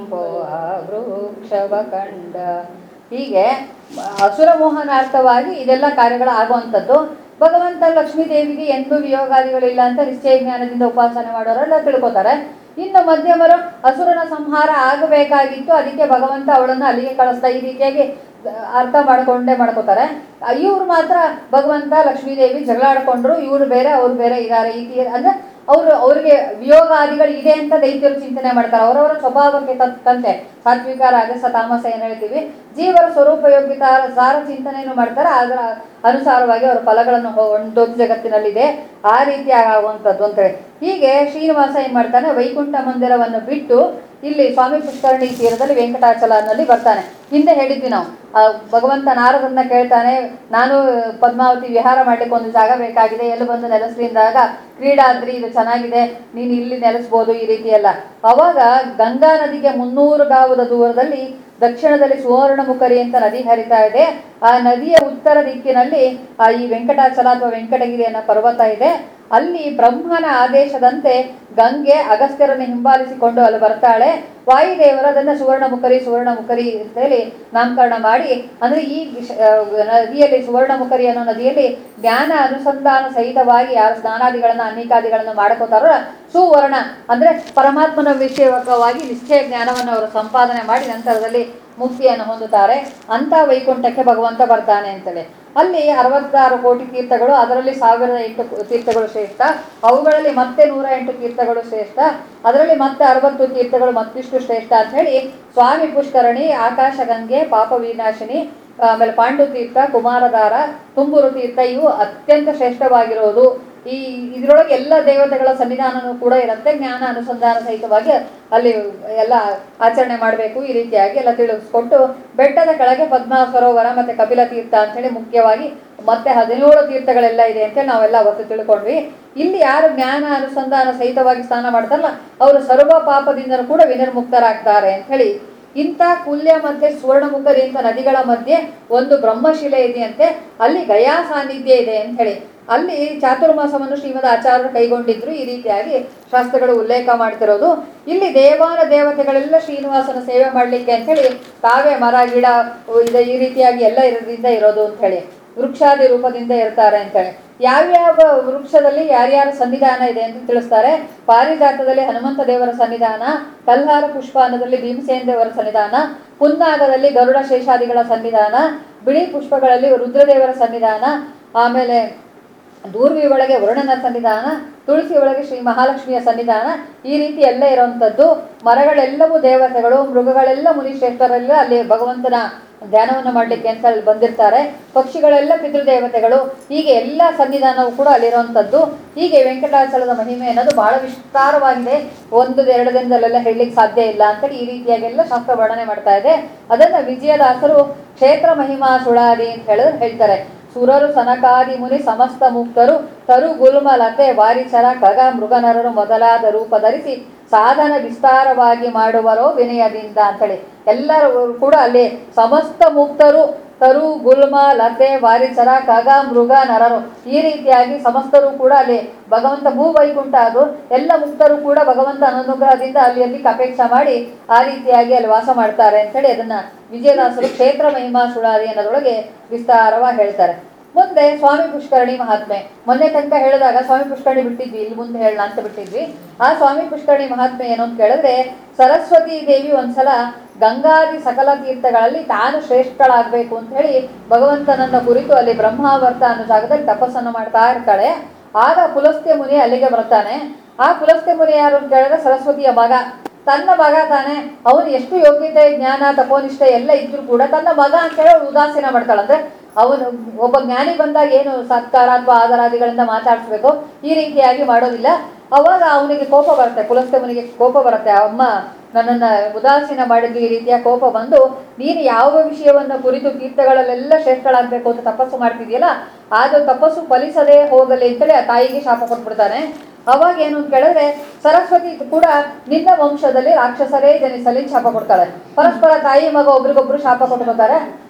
ಎಂಬೋ ಆ ವೃಕ್ಷವ ಕಂಡ ಹೀಗೆ ಅಸುರ ಮೋಹನಾರ್ಥವಾಗಿ ಇದೆಲ್ಲ ಕಾರ್ಯಗಳು ಆಗುವಂಥದ್ದು ಭಗವಂತ ಲಕ್ಷ್ಮೀ ದೇವಿಗೆ ಎಂದೂ ವಿಯೋಗಾದಿಗಳಿಲ್ಲ ಅಂತ ನಿಶ್ಚಯ ಜ್ಞಾನದಿಂದ ಉಪಾಸನೆ ಮಾಡೋರೆಲ್ಲ ತಿಳ್ಕೊತಾರೆ ಇನ್ನು ಮಧ್ಯಮರು ಅಸುರನ ಸಂಹಾರ ಆಗಬೇಕಾಗಿತ್ತು ಅದಕ್ಕೆ ಭಗವಂತ ಅವಳನ್ನು ಅಲ್ಲಿಗೆ ಕಳಿಸ್ತಾ ಈ ರೀತಿಯಾಗಿ ಅರ್ಥ ಮಾಡ್ಕೊಂಡೇ ಮಾಡ್ಕೋತಾರೆ ಇವ್ರು ಮಾತ್ರ ಭಗವಂತ ಲಕ್ಷ್ಮೀದೇವಿ ಜಗಳ ಆಡ್ಕೊಂಡ್ರು ಇವ್ರು ಬೇರೆ ಅವ್ರು ಬೇರೆ ಇದ್ದಾರೆ ಈ ತೀರ ಅಂದ್ರೆ ಅವರು ಅವ್ರಿಗೆ ವಿಯೋಗಾದಿಗಳು ಇದೆ ಅಂತ ದೈತ್ಯರು ಚಿಂತನೆ ಮಾಡ್ತಾರೆ ಅವರವರ ಸ್ವಭಾವಕ್ಕೆ ತಕ್ಕಂತೆ ಸಾತ್ವಿಕ ರಾಜಸ ತಾಮಸ ಏನು ಹೇಳ್ತೀವಿ ಜೀವರ ಸ್ವರೂಪ ಯೋಗ್ಯತ ಸಾರ ಚಿಂತನೆಯನ್ನು ಮಾಡ್ತಾರೆ ಅದರ ಅನುಸಾರವಾಗಿ ಅವರ ಫಲಗಳನ್ನು ಹೊ- ಒಂದು ದೊಡ್ಡ ಜಗತ್ತಿನಲ್ಲಿದೆ ಆ ರೀತಿ ಆಗುವಂಥದ್ದು ಅಂತೇಳಿ ಹೀಗೆ ಶ್ರೀನಿವಾಸ ಏನ್ ಮಾಡ್ತಾನೆ ವೈಕುಂಠ ಮಂದಿರವನ್ನು ಬಿಟ್ಟು ಇಲ್ಲಿ ಸ್ವಾಮಿ ಪುಷ್ಕರಣಿ ತೀರದಲ್ಲಿ ವೆಂಕಟಾಚಲನಲ್ಲಿ ಬರ್ತಾನೆ ಹಿಂದೆ ಹೇಳಿದ್ವಿ ನಾವು ಆ ಭಗವಂತ ನಾರದನ್ನ ಕೇಳ್ತಾನೆ ನಾನು ಪದ್ಮಾವತಿ ವಿಹಾರ ಮಾಡ್ಲಿಕ್ಕೆ ಒಂದು ಜಾಗ ಬೇಕಾಗಿದೆ ಎಲ್ಲಿ ಬಂದು ನೆಲೆಸ್ರಿ ಅಂದಾಗ ಕ್ರೀಡಾದ್ರಿ ಇದು ಚೆನ್ನಾಗಿದೆ ನೀನು ಇಲ್ಲಿ ನೆಲೆಸ್ಬೋದು ಈ ರೀತಿ ಎಲ್ಲ ಅವಾಗ ಗಂಗಾ ನದಿಗೆ ಮುನ್ನೂರು ಗಾವದ ದೂರದಲ್ಲಿ ದಕ್ಷಿಣದಲ್ಲಿ ಸುವರ್ಣಮುಖರಿ ಅಂತ ನದಿ ಹರಿತಾ ಇದೆ ಆ ನದಿಯ ಉತ್ತರ ದಿಕ್ಕಿನಲ್ಲಿ ಆ ಈ ವೆಂಕಟಾಚಲ ಅಥವಾ ವೆಂಕಟಗಿರಿ ಅನ್ನೋ ಪರ್ವತ ಇದೆ ಅಲ್ಲಿ ಬ್ರಹ್ಮನ ಆದೇಶದಂತೆ ಗಂಗೆ ಅಗಸ್ತ್ಯರನ್ನು ಹಿಂಬಾಲಿಸಿಕೊಂಡು ಅಲ್ಲಿ ಬರ್ತಾಳೆ ವಾಯುದೇವರು ಅದನ್ನ ಸುವರ್ಣಮುಖರಿ ಸುವರ್ಣಮುಖರಿ ಅಂತೇಳಿ ನಾಮಕರಣ ಮಾಡಿ ಅಂದ್ರೆ ಈ ವಿಷ- ಆ, ನದಿಯಲ್ಲಿ ಸುವರ್ಣಮುಖರಿ ಅನ್ನೋ ನದಿಯಲ್ಲಿ ಜ್ಞಾನ ಅನುಸಂಧಾನ ಸಹಿತವಾಗಿ ಯಾರು ಸ್ನಾನಾದಿಗಳನ್ನ ಅನೇಕಾದಿಗಳನ್ನು ಮಾಡ್ಕೋತಾರೋ ಸುವರ್ಣ ಅಂದ್ರೆ ಪರಮಾತ್ಮನ ವಿಷಯವಾಗಿ ನಿಶ್ಚಯ ಜ್ಞಾನವನ್ನು ಅವರು ಸಂಪಾದನೆ ಮಾಡಿ ನಂತರದಲ್ಲಿ ಮುಕ್ತಿಯನ್ನು ಹೊಂದುತ್ತಾರೆ ಅಂತ ವೈಕುಂಠಕ್ಕೆ ಭಗವಂತ ಬರ್ತಾನೆ ಅಂತೇಳಿ ಅಲ್ಲಿ ಅರವತ್ತಾರು ಕೋಟಿ ತೀರ್ಥಗಳು ಅದರಲ್ಲಿ ಸಾವಿರದ ಎಂಟು ತೀರ್ಥಗಳು ಶ್ರೇಷ್ಠ ಅವುಗಳಲ್ಲಿ ಮತ್ತೆ ನೂರ ಎಂಟು ತೀರ್ಥಗಳು ಶ್ರೇಷ್ಠ ಅದರಲ್ಲಿ ಮತ್ತೆ ಅರವತ್ತು ತೀರ್ಥಗಳು ಮತ್ತಿಷ್ಟು ಶ್ರೇಷ್ಠ ಅಂತ ಹೇಳಿ ಸ್ವಾಮಿ ಪುಷ್ಕರಣಿ ಆಕಾಶಗಂಗೆ ಪಾಪ ವಿನಾಶಿನಿ ಆಮೇಲೆ ಪಾಂಡು ತೀರ್ಥ ಕುಮಾರಧಾರ ತುಂಬೂರು ತೀರ್ಥ ಇವು ಅತ್ಯಂತ ಶ್ರೇಷ್ಠವಾಗಿರೋದು ಈ ಇದರೊಳಗೆ ಎಲ್ಲ ದೇವತೆಗಳ ಸನ್ನಿಧಾನನೂ ಕೂಡ ಇರುತ್ತೆ ಜ್ಞಾನ ಅನುಸಂಧಾನ ಸಹಿತವಾಗಿ ಅಲ್ಲಿ ಎಲ್ಲ ಆಚರಣೆ ಮಾಡಬೇಕು ಈ ರೀತಿಯಾಗಿ ಎಲ್ಲ ತಿಳಿಸ್ಕೊಟ್ಟು ಬೆಟ್ಟದ ಕೆಳಗೆ ಪದ್ಮ ಸರೋವರ ಮತ್ತೆ ಕಪಿಲ ತೀರ್ಥ ಅಂತೇಳಿ ಮುಖ್ಯವಾಗಿ ಮತ್ತೆ ಹದಿನೇಳು ತೀರ್ಥಗಳೆಲ್ಲ ಇದೆ ಅಂತೇಳಿ ನಾವೆಲ್ಲ ಅವತ್ತು ತಿಳ್ಕೊಂಡ್ವಿ ಇಲ್ಲಿ ಯಾರು ಜ್ಞಾನ ಅನುಸಂಧಾನ ಸಹಿತವಾಗಿ ಸ್ನಾನ ಮಾಡ್ತಾರಲ್ಲ ಅವರು ಸರ್ವ ಪಾಪದಿಂದಲೂ ಕೂಡ ವಿನಿರ್ಮುಕ್ತರಾಗ್ತಾರೆ ಅಂತ ಹೇಳಿ ಇಂಥ ಕುಲ್ಯ ಮತ್ತೆ ಸುವರ್ಣಮುಖರಿ ಅಂತ ನದಿಗಳ ಮಧ್ಯೆ ಒಂದು ಬ್ರಹ್ಮಶಿಲೆ ಇದೆಯಂತೆ ಅಲ್ಲಿ ಗಯಾ ಸಾನ್ನಿಧ್ಯ ಇದೆ ಅಂತ ಹೇಳಿ ಅಲ್ಲಿ ಚಾತುರ್ಮಾಸವನ್ನು ಶ್ರೀಮದ್ ಆಚಾರ್ಯರು ಕೈಗೊಂಡಿದ್ರು ಈ ರೀತಿಯಾಗಿ ಶಾಸ್ತ್ರಗಳು ಉಲ್ಲೇಖ ಮಾಡ್ತಿರೋದು ಇಲ್ಲಿ ದೇವಾನ ದೇವತೆಗಳೆಲ್ಲ ಶ್ರೀನಿವಾಸನ ಸೇವೆ ಮಾಡ್ಲಿಕ್ಕೆ ಅಂತ ಹೇಳಿ ತಾವೇ ಮರ ಗಿಡ ಇದೆ ಈ ರೀತಿಯಾಗಿ ಎಲ್ಲ ಇರೋದ್ರಿಂದ ಇರೋದು ಅಂತ ಹೇಳಿ ವೃಕ್ಷಾದಿ ರೂಪದಿಂದ ಇರ್ತಾರೆ ಅಂತೇಳಿ ಯಾವ್ಯಾವ ವೃಕ್ಷದಲ್ಲಿ ಯಾರ್ಯಾರ ಸನ್ನಿಧಾನ ಇದೆ ಅಂತ ತಿಳಿಸ್ತಾರೆ ಪಾರಿಜಾತದಲ್ಲಿ ಹನುಮಂತ ದೇವರ ಸನ್ನಿಧಾನ ಕಲ್ಹಾರ ಪುಷ್ಪಾನದಲ್ಲಿ ಭೀಮಸೇನ ದೇವರ ಸನ್ನಿಧಾನ ಪುನ್ನಾಗದಲ್ಲಿ ಗರುಡ ಶೇಷಾದಿಗಳ ಸನ್ನಿಧಾನ ಬಿಳಿ ಪುಷ್ಪಗಳಲ್ಲಿ ರುದ್ರದೇವರ ಸನ್ನಿಧಾನ ಆಮೇಲೆ ದೂರ್ವಿ ಒಳಗೆ ವರುಣನ ಸನ್ನಿಧಾನ ತುಳಸಿ ಒಳಗೆ ಶ್ರೀ ಮಹಾಲಕ್ಷ್ಮಿಯ ಸನ್ನಿಧಾನ ಈ ರೀತಿ ಎಲ್ಲ ಇರುವಂಥದ್ದು ಮರಗಳೆಲ್ಲವೂ ದೇವತೆಗಳು ಮೃಗಗಳೆಲ್ಲ ಮುನಿಶ್ರೇಷ್ಠರೆಲ್ಲ ಅಲ್ಲಿ ಭಗವಂತನ ಧ್ಯಾನವನ್ನು ಮಾಡಲಿಕ್ಕೆ ಅಂತ ಅಲ್ಲಿ ಬಂದಿರ್ತಾರೆ ಪಕ್ಷಿಗಳೆಲ್ಲ ಪಿತೃದೇವತೆಗಳು ಹೀಗೆ ಎಲ್ಲ ಸನ್ನಿಧಾನವೂ ಕೂಡ ಅಲ್ಲಿರುವಂಥದ್ದು ಹೀಗೆ ವೆಂಕಟಾಚಲದ ಮಹಿಮೆ ಅನ್ನೋದು ಬಹಳ ವಿಸ್ತಾರವಾಗಿದೆ ಒಂದು ಎರಡು ದಿನದಲ್ಲೆಲ್ಲ ಹೇಳಲಿಕ್ಕೆ ಸಾಧ್ಯ ಇಲ್ಲ ಅಂತೇಳಿ ಈ ರೀತಿಯಾಗೆಲ್ಲ ಶಾಸ್ತ್ರ ವರ್ಣನೆ ಮಾಡ್ತಾ ಇದೆ ಅದನ್ನ ವಿಜಯದಾಸರು ಕ್ಷೇತ್ರ ಮಹಿಮಾ ಸುಳಾದಿ ಅಂತ ಹೇಳಿದ್ರೆ ಹೇಳ್ತಾರೆ ಸುರರು ಸನಕಾದಿ ಮುನಿ ಸಮಸ್ತ ಮುಕ್ತರು ತರು ಗುಲ್ಮ ಲತೆ ವಾರಿಚರ ಖಗ ಮೃಗನರರು ಮೊದಲಾದ ರೂಪ ಧರಿಸಿ ಸಾಧನ ವಿಸ್ತಾರವಾಗಿ ಮಾಡುವರೋ ವಿನಯದಿಂದ ಅಂತೇಳಿ ಎಲ್ಲರೂ ಕೂಡ ಅಲ್ಲಿ ಸಮಸ್ತ ಮುಕ್ತರು ತರು ಗುಲ್ಮ ಲತೆ ವಾರಿಚರ ಖಗ ಮೃಗ ನರರು ಈ ರೀತಿಯಾಗಿ ಸಮಸ್ತರು ಕೂಡ ಅಲ್ಲಿ ಭಗವಂತ ಭೂ ವೈಕುಂಠ ಅದು ಎಲ್ಲ ಮುಕ್ತರು ಕೂಡ ಭಗವಂತ ಅನುಗ್ರಹದಿಂದ ಅಲ್ಲಿ ಅಲ್ಲಿ ಅಪೇಕ್ಷೆ ಮಾಡಿ ಆ ರೀತಿಯಾಗಿ ಅಲ್ಲಿ ವಾಸ ಮಾಡ್ತಾರೆ ಅಂತೇಳಿ ಅದನ್ನ ವಿಜಯದಾಸರು ಕ್ಷೇತ್ರ ಮಹಿಮಾ ಸುಳಾದಿ ಅನ್ನೋದ್ರೊಳಗೆ ವಿಸ್ತಾರವಾಗಿ ಹೇಳ್ತಾರೆ ಮುಂದೆ ಸ್ವಾಮಿ ಪುಷ್ಕರಣಿ ಮಹಾತ್ಮೆ ಮೊನ್ನೆ ತನಕ ಹೇಳಿದಾಗ ಸ್ವಾಮಿ ಪುಷ್ಕರಣಿ ಬಿಟ್ಟಿದ್ವಿ ಇಲ್ಲಿ ಮುಂದೆ ಹೇಳೋಣ ಅಂತ ಬಿಟ್ಟಿದ್ವಿ ಆ ಸ್ವಾಮಿ ಪುಷ್ಕರಣಿ ಮಹಾತ್ಮೆ ಏನು ಅಂತ ಕೇಳಿದ್ರೆ ಸರಸ್ವತಿ ದೇವಿ ಒಂದ್ಸಲ ಗಂಗಾದಿ ಸಕಲ ತೀರ್ಥಗಳಲ್ಲಿ ತಾನು ಶ್ರೇಷ್ಠಳಾಗಬೇಕು ಅಂತ ಹೇಳಿ ಭಗವಂತನನ್ನ ಕುರಿತು ಅಲ್ಲಿ ಬ್ರಹ್ಮಾವರ್ತ ಅನ್ನೋ ಜಾಗದಲ್ಲಿ ತಪಸ್ಸನ್ನು ಮಾಡ್ತಾ ಇರ್ತಾಳೆ ಆಗ ಪುಲಸ್ತ್ಯ ಮುನಿ ಅಲ್ಲಿಗೆ ಬರ್ತಾನೆ ಆ ಪುಲಸ್ತ್ಯ ಮುನಿ ಯಾರು ಅಂತ ಹೇಳಿದ್ರೆ ಸರಸ್ವತಿಯ ಮಗ ತನ್ನ ಮಗ ತಾನೆ ಅವನು ಎಷ್ಟು ಯೋಗ್ಯತೆ ಜ್ಞಾನ ತಪೋನಿಷ್ಠೆ ಎಲ್ಲ ಇದ್ರೂ ಕೂಡ ತನ್ನ ಮಗ ಅಂತ ಹೇಳಿ ಅವಳು ಉದಾಸೀನ ಮಾಡ್ತಾಳೆ ಅಂದ್ರೆ ಅವನು ಒಬ್ಬ ಜ್ಞಾನಿ ಬಂದಾಗ ಏನು ಸತ್ಕಾರ ಅಥವಾ ಆದರಾದಿಗಳಿಂದ ಮಾತಾಡಿಸ್ಬೇಕು ಈ ರೀತಿಯಾಗಿ ಮಾಡೋದಿಲ್ಲ ಅವಾಗ ಅವನಿಗೆ ಕೋಪ ಬರುತ್ತೆ ಪುಲಸ್ತಮನಿಗೆ ಕೋಪ ಬರುತ್ತೆ ಅಮ್ಮ ನನ್ನನ್ನ ಉದಾಸೀನ ಮಾಡಿದ್ದು ಈ ರೀತಿಯ ಕೋಪ ಬಂದು ನೀನು ಯಾವ ವಿಷಯವನ್ನು ಕುರಿತು ತೀರ್ಥಗಳಲ್ಲೆಲ್ಲ ಶ್ರೇಷ್ಠಳಾಗಬೇಕು ಅಂತ ತಪಸ್ಸು ಮಾಡ್ತಿದೆಯಲ್ಲ ಅದು ತಪಸ್ಸು ಫಲಿಸದೇ ಹೋಗಲಿ ಅಂತೇಳಿ ಆ ತಾಯಿಗೆ ಶಾಪ ಕೊಟ್ಬಿಡ್ತಾನೆ ಅವಾಗ ಏನು ಅಂತ ಕೇಳಿದ್ರೆ ಸರಸ್ವತಿ ಕೂಡ ನಿನ್ನ ವಂಶದಲ್ಲಿ ರಾಕ್ಷಸರೇ ಜನಿಸಲಿ ಶಾಪ ಕೊಡ್ತಾಳೆ ಪರಸ್ಪರ ತಾಯಿ ಮಗ ಒಬ್ರಿಗೊಬ್ರು ಶಾಪ ಕೊಟ್ಕೋತಾರೆ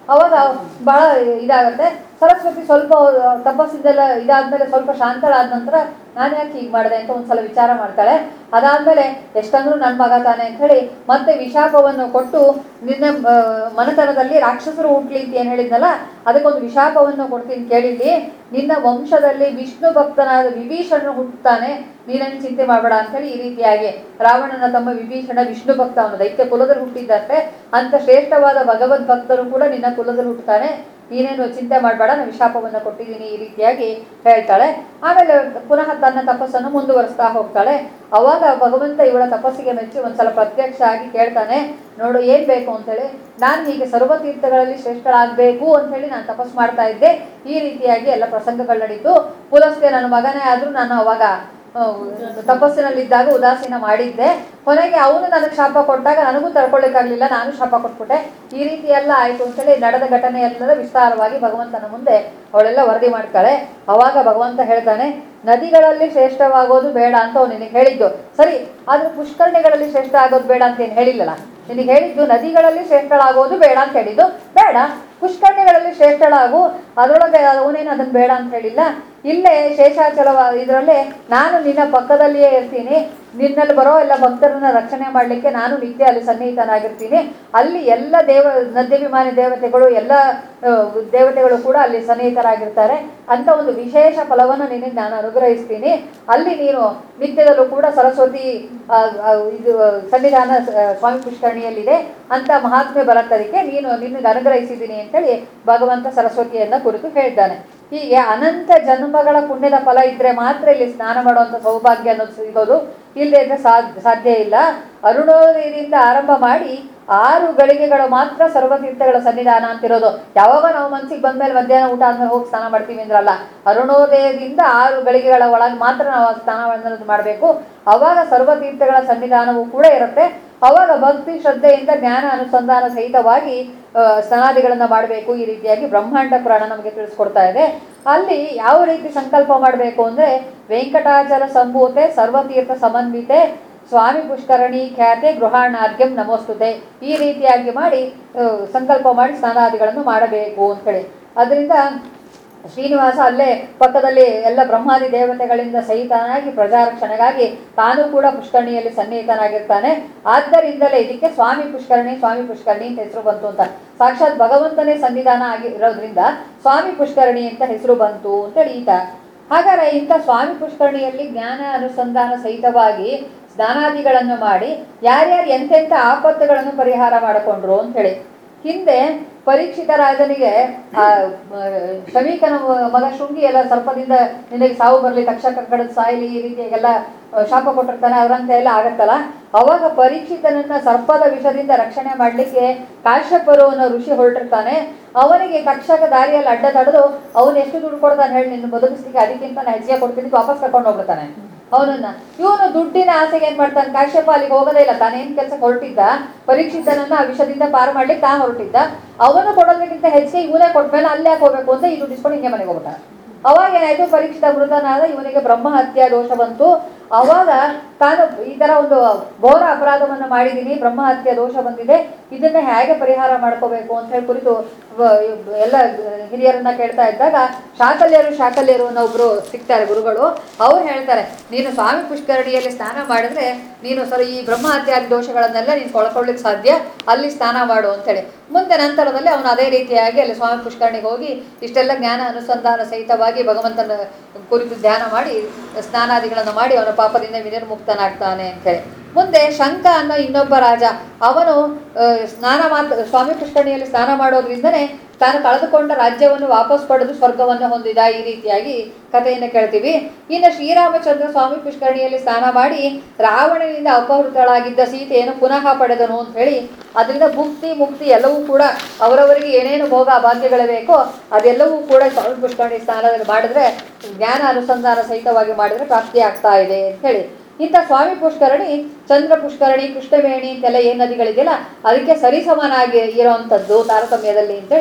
ಅವಾಗ ಬಹಳ ಇದಾಗುತ್ತೆ ಸರಸ್ವತಿ ಸ್ವಲ್ಪ ತಪಸ್ಸಿದ್ದೆಲ್ಲ ಇದಾದ್ಮೇಲೆ ಸ್ವಲ್ಪ ಶಾಂತಳಾದ ನಂತರ ನಾನು ಯಾಕೆ ಹೀಗೆ ಮಾಡಿದೆ ಅಂತ ಒಂದ್ಸಲ ವಿಚಾರ ಮಾಡ್ತಾಳೆ ಅದಾದ್ಮೇಲೆ ಎಷ್ಟಂದ್ರೂ ನನ್ನ ಮಗ ತಾನೆ ಅಂತ ಹೇಳಿ ಮತ್ತೆ ವಿಶಾಪವನ್ನು ಕೊಟ್ಟು ನಿನ್ನ ಆ, ಮನೆತನದಲ್ಲಿ ರಾಕ್ಷಸರು ಹುಟ್ಲಿ ಅಂತ ಏನು ಹೇಳಿದ್ನಲ್ಲ ಅದಕ್ಕೊಂದು ವಿಶಾಪವನ್ನು ಕೊಡ್ತೀನಿ ಕೇಳಿಲ್ಲಿ ನಿನ್ನ ವಂಶದಲ್ಲಿ ವಿಷ್ಣು ಭಕ್ತನಾದ ವಿಭೀಷಣನು ಹುಟ್ಟುತ್ತಾನೆ ನೀನನ್ನು ಚಿಂತೆ ಮಾಡಬೇಡ ಅಂತೇಳಿ ಈ ರೀತಿಯಾಗಿ ರಾವಣನ ತಮ್ಮ ವಿಭೀಷಣ ವಿಷ್ಣು ಭಕ್ತ ಅವನು ದೈತ್ಯ ಕುಲದಲ್ಲಿ ಹುಟ್ಟಿದ್ದಷ್ಟೇ ಅಂತ ಶ್ರೇಷ್ಠವಾದ ಭಗವದ್ ಭಕ್ತರು ಕೂಡ ನಿನ್ನ ಕುಲದಲ್ಲಿ ಹುಟ್ಟುತ್ತಾನೆ ನೀನೇನು ಚಿಂತೆ ಮಾಡಬೇಡ ನಾನು ವಿಶಾಪವನ್ನು ಕೊಟ್ಟಿದ್ದೀನಿ ಈ ರೀತಿಯಾಗಿ ಹೇಳ್ತಾಳೆ ಆಮೇಲೆ ಪುನಃ ತನ್ನ ತಪಸ್ಸನ್ನು ಮುಂದುವರಿಸ್ತಾ ಹೋಗ್ತಾಳೆ ಅವಾಗ ಭಗವಂತ ಇವಳ ತಪಸ್ಸಿಗೆ ಮೆಚ್ಚಿ ಒಂದ್ಸಲ ಪ್ರತ್ಯಕ್ಷ ಆಗಿ ಕೇಳ್ತಾನೆ ನೋಡು ಏನ್ ಬೇಕು ಅಂತೇಳಿ ನಾನು ಹೀಗೆ ಸರ್ವತೀರ್ಥಗಳಲ್ಲಿ ಶ್ರೇಷ್ಠಳಾಗಬೇಕು ಅಂತೇಳಿ ನಾನು ತಪಸ್ ಮಾಡ್ತಾ ಇದ್ದೆ ಈ ರೀತಿಯಾಗಿ ಎಲ್ಲ ಪ್ರಸಂಗಗಳು ನಡೀತು ಪುಲಸ್ಗೆ ನನ್ನ ಮಗನೇ ಆದ್ರೂ ನಾನು ಅವಾಗ ಆ, ತಪಸ್ಸಿನಲ್ಲಿದ್ದಾಗ ಉದಾಸೀನ ಮಾಡಿದ್ದೆ ಕೊನೆಗೆ ಅವನು ನನಗೆ ಶಾಪ ಕೊಟ್ಟಾಗ ನನಗೂ ತಡ್ಕೊಳ್ಳಿಕ್ಕಾಗ್ಲಿಲ್ಲ ನಾನು ಶಾಪ ಕೊಟ್ಬಿಟ್ಟೆ ಈ ರೀತಿ ಎಲ್ಲ ಆಯ್ತು ಅಂತೇಳಿ ನಡೆದ ಘಟನೆ ಎಲ್ಲ ವಿಸ್ತಾರವಾಗಿ ಭಗವಂತನ ಮುಂದೆ ಅವಳೆಲ್ಲ ವರದಿ ಮಾಡ್ತಾಳೆ ಅವಾಗ ಭಗವಂತ ಹೇಳ್ತಾನೆ ನದಿಗಳಲ್ಲಿ ಶ್ರೇಷ್ಠವಾಗೋದು ಬೇಡ ಅಂತ ಅವ್ನು ನಿನಗೆ ಹೇಳಿದ್ದು ಸರಿ ಆದ್ರೆ ಪುಷ್ಕರಣಿಗಳಲ್ಲಿ ಶ್ರೇಷ್ಠ ಆಗೋದು ಬೇಡ ಅಂತ ಏನು ಹೇಳಿಲ್ಲಲ್ಲ ನಿನಗೆ ಹೇಳಿದ್ದು ನದಿಗಳಲ್ಲಿ ಶ್ರೇಷ್ಠಳಾಗೋದು ಬೇಡ ಅಂತ ಹೇಳಿದ್ದು ಬೇಡ ಪುಷ್ಕರಣಿಗಳಲ್ಲಿ ಶ್ರೇಷ್ಠಳಾಗು ಅದರೊಳಗೆ ಅವನೇನು ಅದನ್ನು ಬೇಡ ಅಂತ ಹೇಳಿಲ್ಲ ಇಲ್ಲೇ ಶೇಷಾಚಲ ಇದರಲ್ಲೇ ನಾನು ನಿನ್ನ ಪಕ್ಕದಲ್ಲಿಯೇ ಇರ್ತೀನಿ ನಿನ್ನಲ್ಲಿ ಬರೋ ಎಲ್ಲ ಭಕ್ತರನ್ನ ರಕ್ಷಣೆ ಮಾಡಲಿಕ್ಕೆ ನಾನು ನಿತ್ಯ ಅಲ್ಲಿ ಸನ್ನಿಹಿತನಾಗಿರ್ತೀನಿ ಅಲ್ಲಿ ಎಲ್ಲ ದೇವ ನದ್ಯಾಭಿಮಾನಿ ದೇವತೆಗಳು ಎಲ್ಲ ಆ, ದೇವತೆಗಳು ಕೂಡ ಅಲ್ಲಿ ಸನ್ನಿಹಿತರಾಗಿರ್ತಾರೆ ಅಂತ ಒಂದು ವಿಶೇಷ ಫಲವನ್ನು ನಿನಗೆ ನಾನು ಅನುಗ್ರಹಿಸ್ತೀನಿ ಅಲ್ಲಿ ನೀನು ನಿತ್ಯದಲ್ಲೂ ಕೂಡ ಸರಸ್ವತಿ ಆ, ಆ, ಇದು ಸನ್ನಿಧಾನ ಆ, ಸ್ವಾಮಿ ಪುಷ್ಕರಣಿಯಲ್ಲಿದೆ ಅಂತ ಮಹಾತ್ಮೆ ಬರತ್ತದಕ್ಕೆ ನೀನು ನಿನಗೆ ಅನುಗ್ರಹಿಸಿದ್ದೀನಿ ಅಂತೇಳಿ ಭಗವಂತ ಸರಸ್ವತಿಯನ್ನ ಕುರಿತು ಹೇಳಿದ್ದಾನೆ ಹೀಗೆ ಅನಂತ ಜನ್ಮಗಳ ಪುಣ್ಯದ ಫಲ ಇದ್ರೆ ಮಾತ್ರ ಇಲ್ಲಿ ಸ್ನಾನ ಮಾಡುವಂಥ ಸೌಭಾಗ್ಯ ಅನ್ನೋದು ಸಿಗೋದು ಇಲ್ಲದೆ ಇದ್ರೆ ಸಾಧ್ಯ ಸಾಧ್ಯ ಇಲ್ಲ ಅರುಣೋದಯದಿಂದ ಆರಂಭ ಮಾಡಿ ಆರು ಗಳಿಗೆಗಳು ಮಾತ್ರ ಸರ್ವತೀರ್ಥಗಳ ಸನ್ನಿಧಾನ ಅಂತಿರೋದು ಯಾವಾಗ ನಾವು ಮನ್ಸಿಗೆ ಬಂದ್ಮೇಲೆ ಮಧ್ಯಾಹ್ನ ಊಟ ಆದ್ಮೇಲೆ ಹೋಗಿ ಸ್ನಾನ ಮಾಡ್ತೀವಿ ಅಂದ್ರಲ್ಲ ಅರುಣೋದಯದಿಂದ ಆರು ಗಳಿಗೆಗಳ ಒಳಗೆ ಮಾತ್ರ ನಾವು ಆ ಸ್ನಾನವನ್ನು ಮಾಡಬೇಕು ಅವಾಗ ಸರ್ವತೀರ್ಥಗಳ ಸನ್ನಿಧಾನವೂ ಕೂಡ ಇರುತ್ತೆ ಅವಾಗ ಭಕ್ತಿ ಶ್ರದ್ಧೆಯಿಂದ ಜ್ಞಾನ ಅನುಸಂಧಾನ ಸಹಿತವಾಗಿ ಆ, ಸ್ನಾನಾದಿಗಳನ್ನ ಮಾಡಬೇಕು ಈ ರೀತಿಯಾಗಿ ಬ್ರಹ್ಮಾಂಡ ಪುರಾಣ ನಮಗೆ ತಿಳಿಸ್ಕೊಡ್ತಾ ಇದೆ ಅಲ್ಲಿ ಯಾವ ರೀತಿ ಸಂಕಲ್ಪ ಮಾಡಬೇಕು ಅಂದ್ರೆ ವೆಂಕಟಾಚಲ ಸಂಭೂತೆ ಸರ್ವತೀರ್ಥ ಸಮನ್ವಿತೆ ಸ್ವಾಮಿ ಪುಷ್ಕರಣಿ ಖ್ಯಾತೆ ಗೃಹಾಣಾರ್ಘ್ಯಂ ನಮೋಸ್ತುತೆ ಈ ರೀತಿಯಾಗಿ ಮಾಡಿ ಆ, ಸಂಕಲ್ಪ ಮಾಡಿ ಸ್ನಾನಾದಿಗಳನ್ನು ಮಾಡಬೇಕು ಅಂತೇಳಿ ಅದರಿಂದ ಶ್ರೀನಿವಾಸ ಅಲ್ಲೇ ಪಕ್ಕದಲ್ಲಿ ಎಲ್ಲ ಬ್ರಹ್ಮಾದಿ ದೇವತೆಗಳಿಂದ ಸಹಿತನಾಗಿ ಪ್ರಜಾರಕ್ಷಣೆಗಾಗಿ ತಾನು ಕೂಡ ಪುಷ್ಕರಣಿಯಲ್ಲಿ ಸನ್ನಿಹಿತನಾಗಿರ್ತಾನೆ ಆದ್ದರಿಂದಲೇ ಇದಕ್ಕೆ ಸ್ವಾಮಿ ಪುಷ್ಕರಣಿ ಸ್ವಾಮಿ ಪುಷ್ಕರಣಿ ಅಂತ ಹೆಸರು ಬಂತು ಅಂತ ಸಾಕ್ಷಾತ್ ಭಗವಂತನೇ ಸನ್ನಿಧಾನ ಆಗಿರೋದ್ರಿಂದ ಸ್ವಾಮಿ ಪುಷ್ಕರಣಿ ಅಂತ ಹೆಸರು ಬಂತು ಅಂತೇಳಿ ಈತ ಹಾಗಾದ್ರೆ ಇಂಥ ಸ್ವಾಮಿ ಪುಷ್ಕರಣಿಯಲ್ಲಿ ಜ್ಞಾನ ಅನುಸಂಧಾನ ಸಹಿತವಾಗಿ ಸ್ನಾನಾದಿಗಳನ್ನು ಮಾಡಿ ಯಾರ್ಯಾರು ಎಂತೆಂಥ ಆಪತ್ತುಗಳನ್ನು ಪರಿಹಾರ ಮಾಡಿಕೊಂಡ್ರು ಅಂತೇಳಿ ಹಿಂದೆ ಪರೀಕ್ಷಿತ ರಾಜನಿಗೆ ಆ ಮ, ಶಮೀಕನ ಮಗ ಶೃಂಗಿ ಎಲ್ಲ ಸರ್ಪದಿಂದ ನಿನಗೆ ಸಾವು ಬರಲಿ ತಕ್ಷಕ ಕಡದ್ ಸಾಯಲಿ ಈ ರೀತಿಯಾಗೆಲ್ಲ ಆ, ಶಾಪ ಕೊಟ್ಟಿರ್ತಾನೆ ಅದರಂತೆ ಎಲ್ಲ ಆಗತ್ತಲ್ಲ ಅವಾಗ ಪರೀಕ್ಷಿತನನ್ನ ಸರ್ಪದ ವಿಷದಿಂದ ರಕ್ಷಣೆ ಮಾಡಲಿಕ್ಕೆ ಕಾಶ್ಯಪರು ಅನ್ನೋ ಋಷಿ ಹೊರಟಿರ್ತಾನೆ ಅವನಿಗೆ ತಕ್ಷಕ ದಾರಿಯಲ್ಲಿ ಅಡ್ಡ ತಡೆದು ಅವನು ಎಷ್ಟು ದುಡ್ಡು ಕೊಡ್ತಾನೆ ಹೇಳಿ ನಿನ್ನ ಬದುಕಿಸ್ಲಿಕ್ಕೆ ಅದಕ್ಕಿಂತ ನಾನು ಹೆಚ್ಚಿಗೆ ಕೊಡ್ತೀನಿ ವಾಪಸ್ ಕರ್ಕೊಂಡು ಹೋಗ್ಬಿಡ್ತಾನೆ ಅವನನ್ನ ಇವನು ದುಡ್ಡಿನ ಆಸೆಗೆ ಏನ್ ಮಾಡ್ತಾನೆ ಕಾಶ್ಯಪ ಅಲ್ಲಿಗೆ ಹೋಗೋದೇ ಇಲ್ಲ ತಾನೇನ್ ಕೆಲಸಕ್ಕೆ ಹೊರಟಿದ್ದ ಪರೀಕ್ಷಿತನನ್ನ ಆ ವಿಷದಿಂದ ಪಾರು ಮಾಡ್ಲಿಕ್ಕೆ ತಾನು ಹೊರಟಿದ್ದ ಅವನು ಕೊಡೋದಕ್ಕಿಂತ ಹೆಚ್ಚಿಗೆ ಇವನೇ ಕೊಟ್ಮೇಲೆ ಅಲ್ಲಿ ಯಾಕೆ ಹೋಗ್ಬೇಕು ಅಂತ ಈ ದುಡ್ಡು ಇಸ್ಕೊಂಡು ಹಿಂಗೆ ಮನೆಗೆ ಹೋಗ್ಬಿಟ್ಟ ಅವಾಗ ಏನಾಯ್ತು ಪರೀಕ್ಷಿತ ಮೃತನಾದ ಇವನಿಗೆ ಬ್ರಹ್ಮ ಹತ್ಯಾ ದೋಷ ಬಂತು ಅವಾಗ ತಾನು ಈ ತರ ಒಂದು ಘೋರ ಅಪರಾಧವನ್ನ ಮಾಡಿದೀನಿ ಬ್ರಹ್ಮ ಹತ್ಯೆ ದೋಷ ಬಂದಿದೆ ಇದನ್ನ ಹೇಗೆ ಪರಿಹಾರ ಮಾಡ್ಕೋಬೇಕು ಅಂತ ಹೇಳಿ ಕುರಿತು ವ- ಎಲ್ಲ ಹಿರಿಯರನ್ನ ಕೇಳ್ತಾ ಇದ್ದಾಗ ಶಾಕಲ್ಯರು ಶಾಕಲ್ಯರು ಅನ್ನೋ ಒಬ್ರು ಸಿಗ್ತಾರೆ ಗುರುಗಳು ಅವ್ರು ಹೇಳ್ತಾರೆ ನೀನು ಸ್ವಾಮಿ ಪುಷ್ಕರಣಿಯಲ್ಲಿ ಸ್ನಾನ ಮಾಡಿದ್ರೆ ನೀನು ಸರ್ ಈ ಬ್ರಹ್ಮ ಹತ್ಯಾದಿ ದೋಷಗಳನ್ನೆಲ್ಲ ನೀನು ಕೊಳ್ಕೊಳ್ಳಿಕ್ಕೆ ಸಾಧ್ಯ ಅಲ್ಲಿ ಸ್ನಾನ ಮಾಡು ಅಂತೇಳಿ ಮುಂದೆ ನಂತರದಲ್ಲಿ ಅವನು ಅದೇ ರೀತಿಯಾಗಿ ಅಲ್ಲಿ ಸ್ವಾಮಿ ಪುಷ್ಕರಣಿಗೆ ಹೋಗಿ ಇಷ್ಟೆಲ್ಲ ಜ್ಞಾನ ಅನುಸಂಧಾನ ಸಹಿತವಾಗಿ ಭಗವಂತನ ಕುರಿತು ಧ್ಯಾನ ಮಾಡಿ ಸ್ನಾನಾದಿಗಳನ್ನು ಮಾಡಿ ಅವನ ಪಾಪದಿಂದ ವಿನಿರ್ಮುಕ್ತನಾಗ್ತಾನೆ ಅಂತೇಳಿ ಮುಂದೆ ಶಂಕ ಅನ್ನೋ ಇನ್ನೊಬ್ಬ ರಾಜ ಅವನು ಆ, ಸ್ನಾನ ಮಾತ್ರ ಸ್ವಾಮಿ ಪುಷ್ಕರಣಿಯಲ್ಲಿ ಸ್ನಾನ ಮಾಡೋದ್ರಿಂದನೇ ತಾನು ಕಳೆದುಕೊಂಡ ರಾಜ್ಯವನ್ನು ವಾಪಸ್ ಪಡೆದು ಸ್ವರ್ಗವನ್ನು ಹೊಂದಿದ ಈ ರೀತಿಯಾಗಿ ಕಥೆಯನ್ನು ಕೇಳ್ತೀವಿ ಇನ್ನು ಶ್ರೀರಾಮಚಂದ್ರ ಸ್ವಾಮಿ ಪುಷ್ಕರಣಿಯಲ್ಲಿ ಸ್ನಾನ ಮಾಡಿ ರಾವಣನಿಂದ ಅಪಹೃತಳಾಗಿದ್ದ ಸೀತೆಯನ್ನು ಪುನಃ ಪಡೆದನು ಅಂತ ಹೇಳಿ ಅದರಿಂದ ಮುಕ್ತಿ ಮುಕ್ತಿ ಎಲ್ಲವೂ ಕೂಡ ಅವರವರಿಗೆ ಏನೇನು ಭೋಗ ಭಾಗ್ಯಗಳು ಬೇಕೋ ಅದೆಲ್ಲವೂ ಕೂಡ ಸ್ವಾಮಿ ಪುಷ್ಕರಣಿ ಸ್ನಾನದಲ್ಲಿ ಮಾಡಿದ್ರೆ ಜ್ಞಾನ ಅನುಸಂಧಾನ ಸಹಿತವಾಗಿ ಮಾಡಿದ್ರೆ ಪ್ರಾಪ್ತಿ ಆಗ್ತಾ ಇದೆ ಅಂತ ಹೇಳಿ ಇಂಥ ಸ್ವಾಮಿ ಪುಷ್ಕರಣಿ ಚಂದ್ರ ಪುಷ್ಕರಣಿ ಕೃಷ್ಣವೇಣಿ ಅಂತೆಲ್ಲ ಏನ್ ನದಿಗಳಿದೆಯಲ್ಲ ಅದಕ್ಕೆ ಸರಿಸಮನಾಗಿ ಇರೋವಂಥದ್ದು ತಾರತಮ್ಯದಲ್ಲಿ ಅಂತೇಳಿ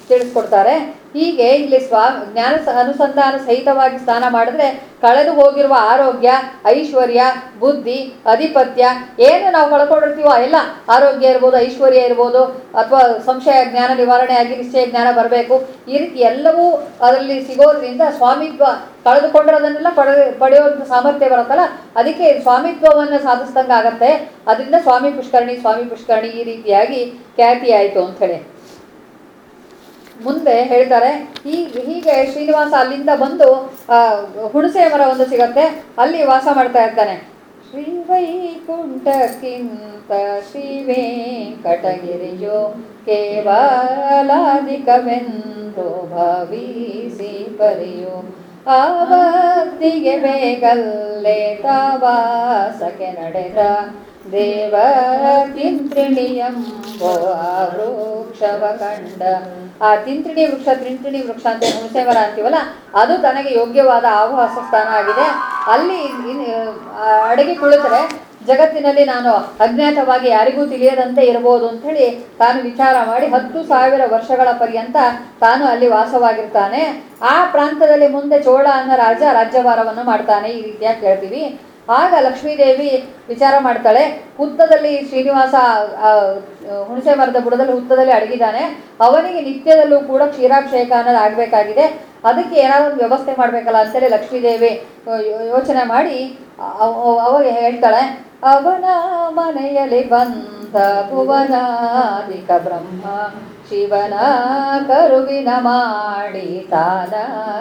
ತಿಳಿಸ್ಕೊಡ್ತಾರೆ ಹೀಗೆ ಇಲ್ಲಿ ಸ್ವಾ ಜ್ಞಾನ ಸ- ಅನುಸಂಧಾನ ಸಹಿತವಾಗಿ ಸ್ನಾನ ಮಾಡಿದ್ರೆ ಕಳೆದು ಹೋಗಿರುವ ಆರೋಗ್ಯ ಐಶ್ವರ್ಯ ಬುದ್ಧಿ ಅಧಿಪತ್ಯ ಏನು ನಾವು ಕಳ್ಕೊಂಡಿರ್ತೀವೋ ಎಲ್ಲ ಆರೋಗ್ಯ ಇರ್ಬೋದು ಐಶ್ವರ್ಯ ಇರ್ಬೋದು ಅಥವಾ ಸಂಶಯ ಜ್ಞಾನ ನಿವಾರಣೆ ಆಗಿ ನಿಶ್ಚಯ ಜ್ಞಾನ ಬರಬೇಕು ಈ ರೀತಿ ಎಲ್ಲವೂ ಅದರಲ್ಲಿ ಸಿಗೋದ್ರಿಂದ ಸ್ವಾಮಿತ್ವ ಕಳೆದುಕೊಂಡಿರೋದನ್ನೆಲ್ಲ ಪಡೆ ಪಡೆಯುವಂಥ ಸಾಮರ್ಥ್ಯ ಬರುತ್ತಲ್ಲ ಅದಕ್ಕೆ ಸ್ವಾಮಿತ್ವವನ್ನು ಸಾಧಿಸ್ದಂಗೆ ಆಗತ್ತೆ ಅದರಿಂದ ಸ್ವಾಮಿ ಪುಷ್ಕರಣಿ ಸ್ವಾಮಿ ಪುಷ್ಕರಣಿ ಈ ರೀತಿಯಾಗಿ ಖ್ಯಾತಿ ಆಯಿತು ಅಂಥೇಳಿ ಮುಂದೆ ಹೇಳ್ತಾರೆ ಈ ಹೀಗೆ ಶ್ರೀನಿವಾಸ ಅಲ್ಲಿಂದ ಬಂದು ಆ, ಹುಣಸೆ ಮರ ಒಂದು ಸಿಗತ್ತೆ ಅಲ್ಲಿ ವಾಸ ಮಾಡ್ತಾ ಇರ್ತಾನೆ ಶ್ರೀ ವೈಕುಂಠಕ್ಕಿಂತ ಶ್ರೀ ವೆಂಕಟಗಿರಿಯೋ ಕೇವಲಾಧಿಕವೆಂದು ಭಾವಿಸಿ ಪರಿಯೋ ಆವತ್ತಿಗೆ ಬೇಗಲ್ಲೇ ತಾವಾಸಕ್ಕೆ ನಡೆದ ದೇವ ತಿಂತ್ರಿಣಿಯಂಬೋ ಆ ವೃಕ್ಷವ ಕಂಡ ಆ ತಿಂತ್ರಿಣಿ ವೃಕ್ಷ ತಿಂತ್ರಿಣಿ ವೃಕ್ಷ ಅಂತ ಹುಣಸೆ ಮರ ಅಂತೀವಲ್ಲ ಅದು ತನಗೆ ಯೋಗ್ಯವಾದ ಆವಾಸ ಸ್ಥಾನ ಆಗಿದೆ ಅಲ್ಲಿ ಇನ್- ಆ, ಅಡಗಿ ಕುಳಿತರೆ ಜಗತ್ತಿನಲ್ಲಿ ನಾನು ಅಜ್ಞಾತವಾಗಿ ಯಾರಿಗೂ ತಿಳಿಯದಂತೆ ಇರಬಹುದು ಅಂಥೇಳಿ ತಾನು ವಿಚಾರ ಮಾಡಿ ಹತ್ತು ಸಾವಿರ ವರ್ಷಗಳ ಪರ್ಯಂತ ತಾನು ಅಲ್ಲಿ ವಾಸವಾಗಿರ್ತಾನೆ ಆ ಪ್ರಾಂತದಲ್ಲಿ ಮುಂದೆ ಚೋಳ ಅನ್ನೋ ರಾಜ ರಾಜ್ಯಭಾರವನ್ನು ಮಾಡ್ತಾನೆ ಈ ರೀತಿಯಾಗಿ ಕೇಳ್ತೀವಿ ಆಗ ಲಕ್ಷ್ಮೀದೇವಿ ವಿಚಾರ ಮಾಡ್ತಾಳೆ ಹುತ್ತದಲ್ಲಿ ಶ್ರೀನಿವಾಸ ಆ, ಹುಣಸೆ ಮರದ ಬುಡದಲ್ಲಿ ಹುತ್ತದಲ್ಲಿ ಅಡಗಿದ್ದಾನೆ ಅವನಿಗೆ ನಿತ್ಯದಲ್ಲೂ ಕೂಡ ಕ್ಷೀರಾಭಿಷೇಕ ಅನ್ನೋದು ಆಗಬೇಕಾಗಿದೆ ಅದಕ್ಕೆ ಏನಾದ್ರು ಒಂದು ವ್ಯವಸ್ಥೆ ಮಾಡಬೇಕಲ್ಲ ಅಂತೇಳಿ ಲಕ್ಷ್ಮೀದೇವಿ ಆ, ಯೋ- ಯೋಚನೆ ಮಾಡಿ ಅವ- ಅವ- ಅವಾಗ ಹೇಳ್ತಾಳೆ ಅವನ ಮನೆಯಲ್ಲಿ ಬಂದ ಭುವನಾಧಿಕ ಬ್ರಹ್ಮ ಶಿವನ ಕರುವಿನ ಮಾಡಿ ತಾನ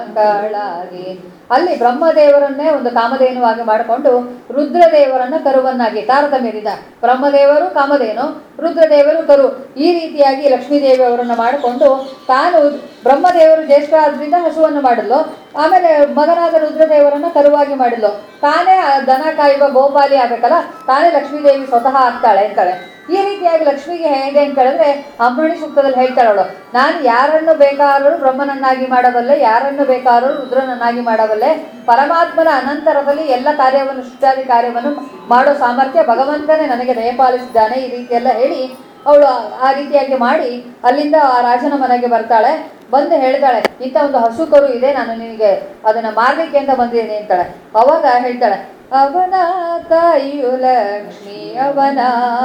ಕಳಾಗಿ ಅಲ್ಲಿ ಬ್ರಹ್ಮದೇವರನ್ನೇ ಒಂದು ಕಾಮಧೇನುವಾಗಿ ಮಾಡಿಕೊಂಡು ರುದ್ರದೇವರನ್ನ ಕರುವನ್ನಾಗಿ ತಾರತಮ್ಯದಿಂದ ಬ್ರಹ್ಮದೇವರು ಕಾಮಧೇನು ರುದ್ರದೇವರು ಕರು ಈ ರೀತಿಯಾಗಿ ಲಕ್ಷ್ಮೀದೇವಿ ಅವರನ್ನು ಮಾಡಿಕೊಂಡು ತಾನು ಬ್ರಹ್ಮದೇವರು ಜ್ಯೇಷ್ಠ ಆದ್ರಿಂದ ಹಸುವನ್ನು ಮಾಡಿದ್ಲು ಆಮೇಲೆ ಮಗನಾದ ರುದ್ರದೇವರನ್ನ ಕರುವಾಗಿ ಮಾಡಿದ್ಲು ತಾನೇ ಆ ದನ ಕಾಯುವ ಗೋಪಾಲಿ ಆಗ್ಬೇಕಲ್ಲ ತಾನೇ ಲಕ್ಷ್ಮೀದೇವಿ ಸ್ವತಃ ಆಗ್ತಾಳೆ ಅಂತಾಳೆ ಈ ರೀತಿಯಾಗಿ ಲಕ್ಷ್ಮಿಗೆ ಹೇಗೆ ಅಂತ ಹೇಳಿದ್ರೆ ಅಂಬರಣಿ ಸೂಕ್ತದಲ್ಲಿ ಹೇಳ್ತಾಳೆ ಅವಳು ನಾನು ಯಾರನ್ನು ಬೇಕಾದರೂ ಬ್ರಹ್ಮನನ್ನಾಗಿ ಮಾಡಬಲ್ಲೆ ಯಾರನ್ನು ಬೇಕಾದರೂ ರುದ್ರನನ್ನಾಗಿ ಮಾಡಬಲ್ಲೆ ಪರಮಾತ್ಮನ ಅನಂತರದಲ್ಲಿ ಎಲ್ಲ ಕಾರ್ಯವನ್ನು ಸೃಷ್ಟಾದಿ ಕಾರ್ಯವನ್ನು ಮಾಡೋ ಸಾಮರ್ಥ್ಯ ಭಗವಂತನೇ ನನಗೆ ದಯಪಾಲಿಸಿದ್ದಾನೆ ಈ ರೀತಿಯೆಲ್ಲ ಹೇಳಿ ಅವಳು ಆ- ಆ ರೀತಿಯಾಗಿ ಮಾಡಿ ಅಲ್ಲಿಂದ ಆ ರಾಜನ ಮನೆಗೆ ಬರ್ತಾಳೆ ಬಂದು ಹೇಳ್ತಾಳೆ ಇಂಥ ಒಂದು ಹಸು ಕರು ಇದೆ ನಾನು ನಿನಗೆ ಅದನ್ನ ಮಾರ್ಲಿಕ್ಕೆ ಅಂತ ಬಂದಿದ್ದೀನಿ ಅಂತಾಳೆ ಅವಾಗ ಹೇಳ್ತಾಳೆ ಅವನ ತಾಯಿಯು ಲಕ್ಷ್ಮಿ ಅವನ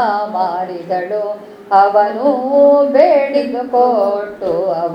ಮಾರಿದಳು ಅವನು ಬೇಡಿದು ಕೊಟ್ಟು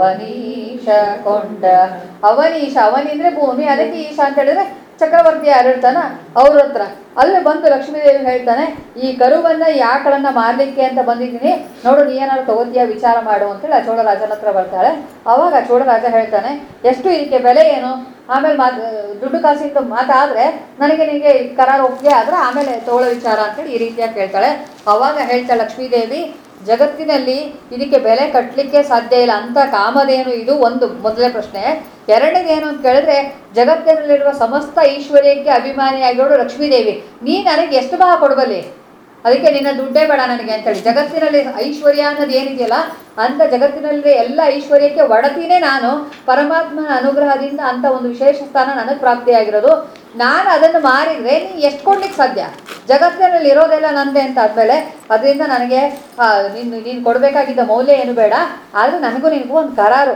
ಅವನೀಶ ಕೊಂಡ ಅವನೀಶ ಅವನಿಂದ್ರೆ ಭೂಮಿ ಅದಕ್ಕೆ ಈಶ ಅಂತ ಹೇಳಿದ್ರೆ ಚಕ್ರವರ್ತಿ ಯಾರು ಇರ್ತಾನ ಅವ್ರ ಹತ್ರ ಅಲ್ಲಿ ಬಂದು ಲಕ್ಷ್ಮೀದೇವಿ ಹೇಳ್ತಾನೆ ಈ ಕರುವನ್ನ ಈ ಆಕಳನ್ನ ಮಾರ್ಲಿಕ್ಕೆ ಅಂತ ಬಂದಿದ್ದೀನಿ ನೋಡು ನೀ ಏನಾದ್ರು ತಗೋತೀಯ ವಿಚಾರ ಮಾಡು ಅಂತೇಳಿ ಆ ಚೋಳರಾಜನ ಹತ್ರ ಬರ್ತಾಳೆ ಅವಾಗ ಆ ಚೋಳರಾಜ ಹೇಳ್ತಾನೆ ಎಷ್ಟು ಇದಕ್ಕೆ ಬೆಲೆ ಏನು ಆಮೇಲೆ ಮಾತು ದುಡ್ಡು ಕಾಸಿಂದ ಮಾತಾದ್ರೆ ನನಗೆ ನಿನಗೆ ಕರಾರು ಒಪ್ಪಿಗೆ ಆದ್ರೆ ಆಮೇಲೆ ತಗೊಳ್ಳೋ ವಿಚಾರ ಅಂತೇಳಿ ಈ ರೀತಿಯಾಗಿ ಕೇಳ್ತಾಳೆ ಅವಾಗ ಹೇಳ್ತಾಳೆ ಲಕ್ಷ್ಮೀದೇವಿ ಜಗತ್ತಿನಲ್ಲಿ ಇದಕ್ಕೆ ಬೆಲೆ ಕಟ್ಟಲಿಕ್ಕೆ ಸಾಧ್ಯ ಇಲ್ಲ ಅಂತ ಕಾಮಧೇನು ಇದು ಒಂದು ಮೊದಲನೇ ಪ್ರಶ್ನೆ ಎರಡನೇದೇನು ಅಂತ ಕೇಳಿದ್ರೆ ಜಗತ್ತಿನಲ್ಲಿರುವ ಸಮಸ್ತ ಐಶ್ವರ್ಯಕ್ಕೆ ಅಭಿಮಾನಿಯಾಗಿರೋಳು ಲಕ್ಷ್ಮೀದೇವಿ ನೀ ನನಗೆ ಎಷ್ಟು ಭಾಗ ಕೊಡಬಲ್ಲಿ ಅದಕ್ಕೆ ನಿನ್ನ ದುಡ್ಡೇ ಬೇಡ ನನಗೆ ಅಂತೇಳಿ ಜಗತ್ತಿನಲ್ಲಿ ಐಶ್ವರ್ಯ ಅನ್ನೋದು ಏನಿದೆಯಲ್ಲ ಅಂತ ಜಗತ್ತಿನಲ್ಲಿ ಎಲ್ಲ ಐಶ್ವರ್ಯಕ್ಕೆ ಒಡತಿನೇ ನಾನು ಪರಮಾತ್ಮನ ಅನುಗ್ರಹದಿಂದ ಅಂತ ಒಂದು ವಿಶೇಷ ಸ್ಥಾನ ನನಗೆ ಪ್ರಾಪ್ತಿಯಾಗಿರೋದು ನಾನು ಅದನ್ನು ಮಾರಿದರೆ ನೀ ಎಷ್ಟು ಕೊಡ್ಲಿಕ್ಕೆ ಸಾಧ್ಯ ಜಗತ್ತಿನಲ್ಲಿ ಇರೋದೆಲ್ಲ ನಂದೇ ಅಂತ ಆದಮೇಲೆ ಅದರಿಂದ ನನಗೆ ಆ, ನೀನು ನೀನು ಕೊಡಬೇಕಾಗಿದ್ದ ಮೌಲ್ಯ ಏನು ಬೇಡ ಆದರೆ ನನಗೂ ನಿನಗೂ ಒಂದು ಕರಾರು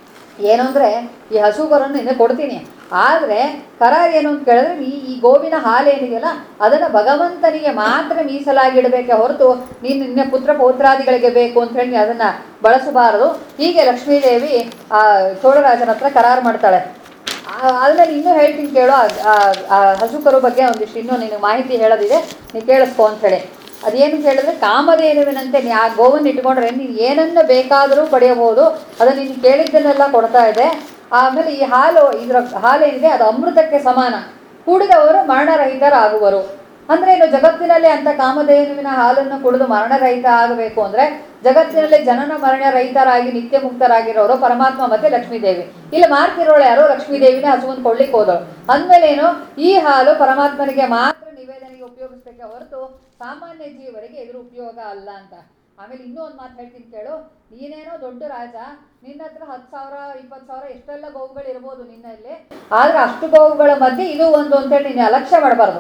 ಏನು ಅಂದರೆ ಈ ಹಸುಗರನ್ನು ನಿನ್ನೆ ಕೊಡ್ತೀನಿ ಆದರೆ ಕರಾರ್ ಏನು ಅಂತ ಕೇಳಿದ್ರೆ ಈ ಈ ಗೋವಿನ ಹಾಲು ಏನಿದೆಯಲ್ಲ ಅದನ್ನು ಭಗವಂತನಿಗೆ ಮಾತ್ರ ಮೀಸಲಾಗಿಡಬೇಕೆ ಹೊರತು ನೀನು ನಿನ್ನ ಪುತ್ರ ಪೌತ್ರಾದಿಗಳಿಗೆ ಬೇಕು ಅಂತ ಹೇಳಿ ಅದನ್ನು ಬಳಸಬಾರದು ಹೀಗೆ ಲಕ್ಷ್ಮೀದೇವಿ ಆ ಚೋಳರಾಜನ ಹತ್ರ ಕರಾರು ಮಾಡ್ತಾಳೆ ಆದ್ಮೇಲೆ ಇನ್ನೂ ಹೇಳ್ತೀನಿ ಕೇಳು ಆ- ಆ- ಆ ಹಸು ಕರು ಬಗ್ಗೆ ಒಂದಿಷ್ಟು ಇನ್ನೂ ನಿನಗೆ ಮಾಹಿತಿ ಹೇಳೋದಿದೆ ನೀನು ಕೇಳಿಸ್ಕೊ ಅಂತೇಳಿ ಅದೇನು ಕೇಳಿದ್ರೆ ಕಾಮಧೇನುವಿನಂತೆ ನೀ ಆ ಗೋವನ್ನು ಇಟ್ಕೊಂಡ್ರೆ ನೀನು ಏನನ್ನು ಬೇಕಾದರೂ ಪಡೆಯಬಹುದು ಅದನ್ನು ನೀನು ಕೇಳಿದ್ದನ್ನೆಲ್ಲ ಕೊಡ್ತಾ ಇದೆ ಆಮೇಲೆ ಈ ಹಾಲು ಇದರ ಹಾಲೇನಿದೆ ಅದು ಅಮೃತಕ್ಕೆ ಸಮಾನ ಕುಡಿದವರು ಮರಣರಹಿತರಾಗುವರು ಅಂದ್ರೆ ಇನ್ನು ಜಗತ್ತಿನಲ್ಲಿ ಅಂತ ಕಾಮಧೇನುವಿನ ಹಾಲನ್ನು ಕುಡಿದು ಮರಣರಹಿತ ಆಗಬೇಕು ಅಂದ್ರೆ ಜಗತ್ತಿನಲ್ಲಿ ಜನನ ಮರಣ ರಹಿತರಾಗಿ ನಿತ್ಯ ಮುಕ್ತರಾಗಿರೋರು ಪರಮಾತ್ಮ ಮತ್ತೆ ಲಕ್ಷ್ಮೀದೇವಿ ಇಲ್ಲಿ ಮಾರ್ತಿರೋಳು ಯಾರು ಲಕ್ಷ್ಮೀದೇವಿನ ಹಸುವನ್ನು ಕೊಳ್ಳಿಕ್ಕೆ ಹೋದಳು ಅಂದ್ಮೇಲೇನು ಈ ಹಾಲು ಪರಮಾತ್ಮನಿಗೆ ಮಾತ್ರ ನಿವೇದನೆಗೆ ಉಪಯೋಗಿಸ್ಬೇಕೆ ಹೊರತು ಸಾಮಾನ್ಯ ಜೀವರಿಗೆ ಇದ್ರ ಉಪಯೋಗ ಅಲ್ಲ ಅಂತ ಆಮೇಲೆ ಇನ್ನೂ ಒಂದು ಮಾತು ಹೇಳ್ತೀನಿ ಕೇಳು ನೀನೇನೋ ದೊಡ್ಡ ರಾಜ ನಿನ್ನ ಹತ್ರ ಹತ್ತು ಸಾವಿರ ಇಪ್ಪತ್ತು ಸಾವಿರ ಎಷ್ಟೆಲ್ಲ ಗೋವುಗಳು ಇರ್ಬೋದು ನಿನ್ನಲ್ಲಿ ಆದ್ರೆ ಅಷ್ಟು ಗೋವುಗಳ ಮಧ್ಯೆ ಇದು ಒಂದು ಅಂತೇಳಿ ನೀನು ಅಲಕ್ಷ್ಯ ಮಾಡಬಾರ್ದು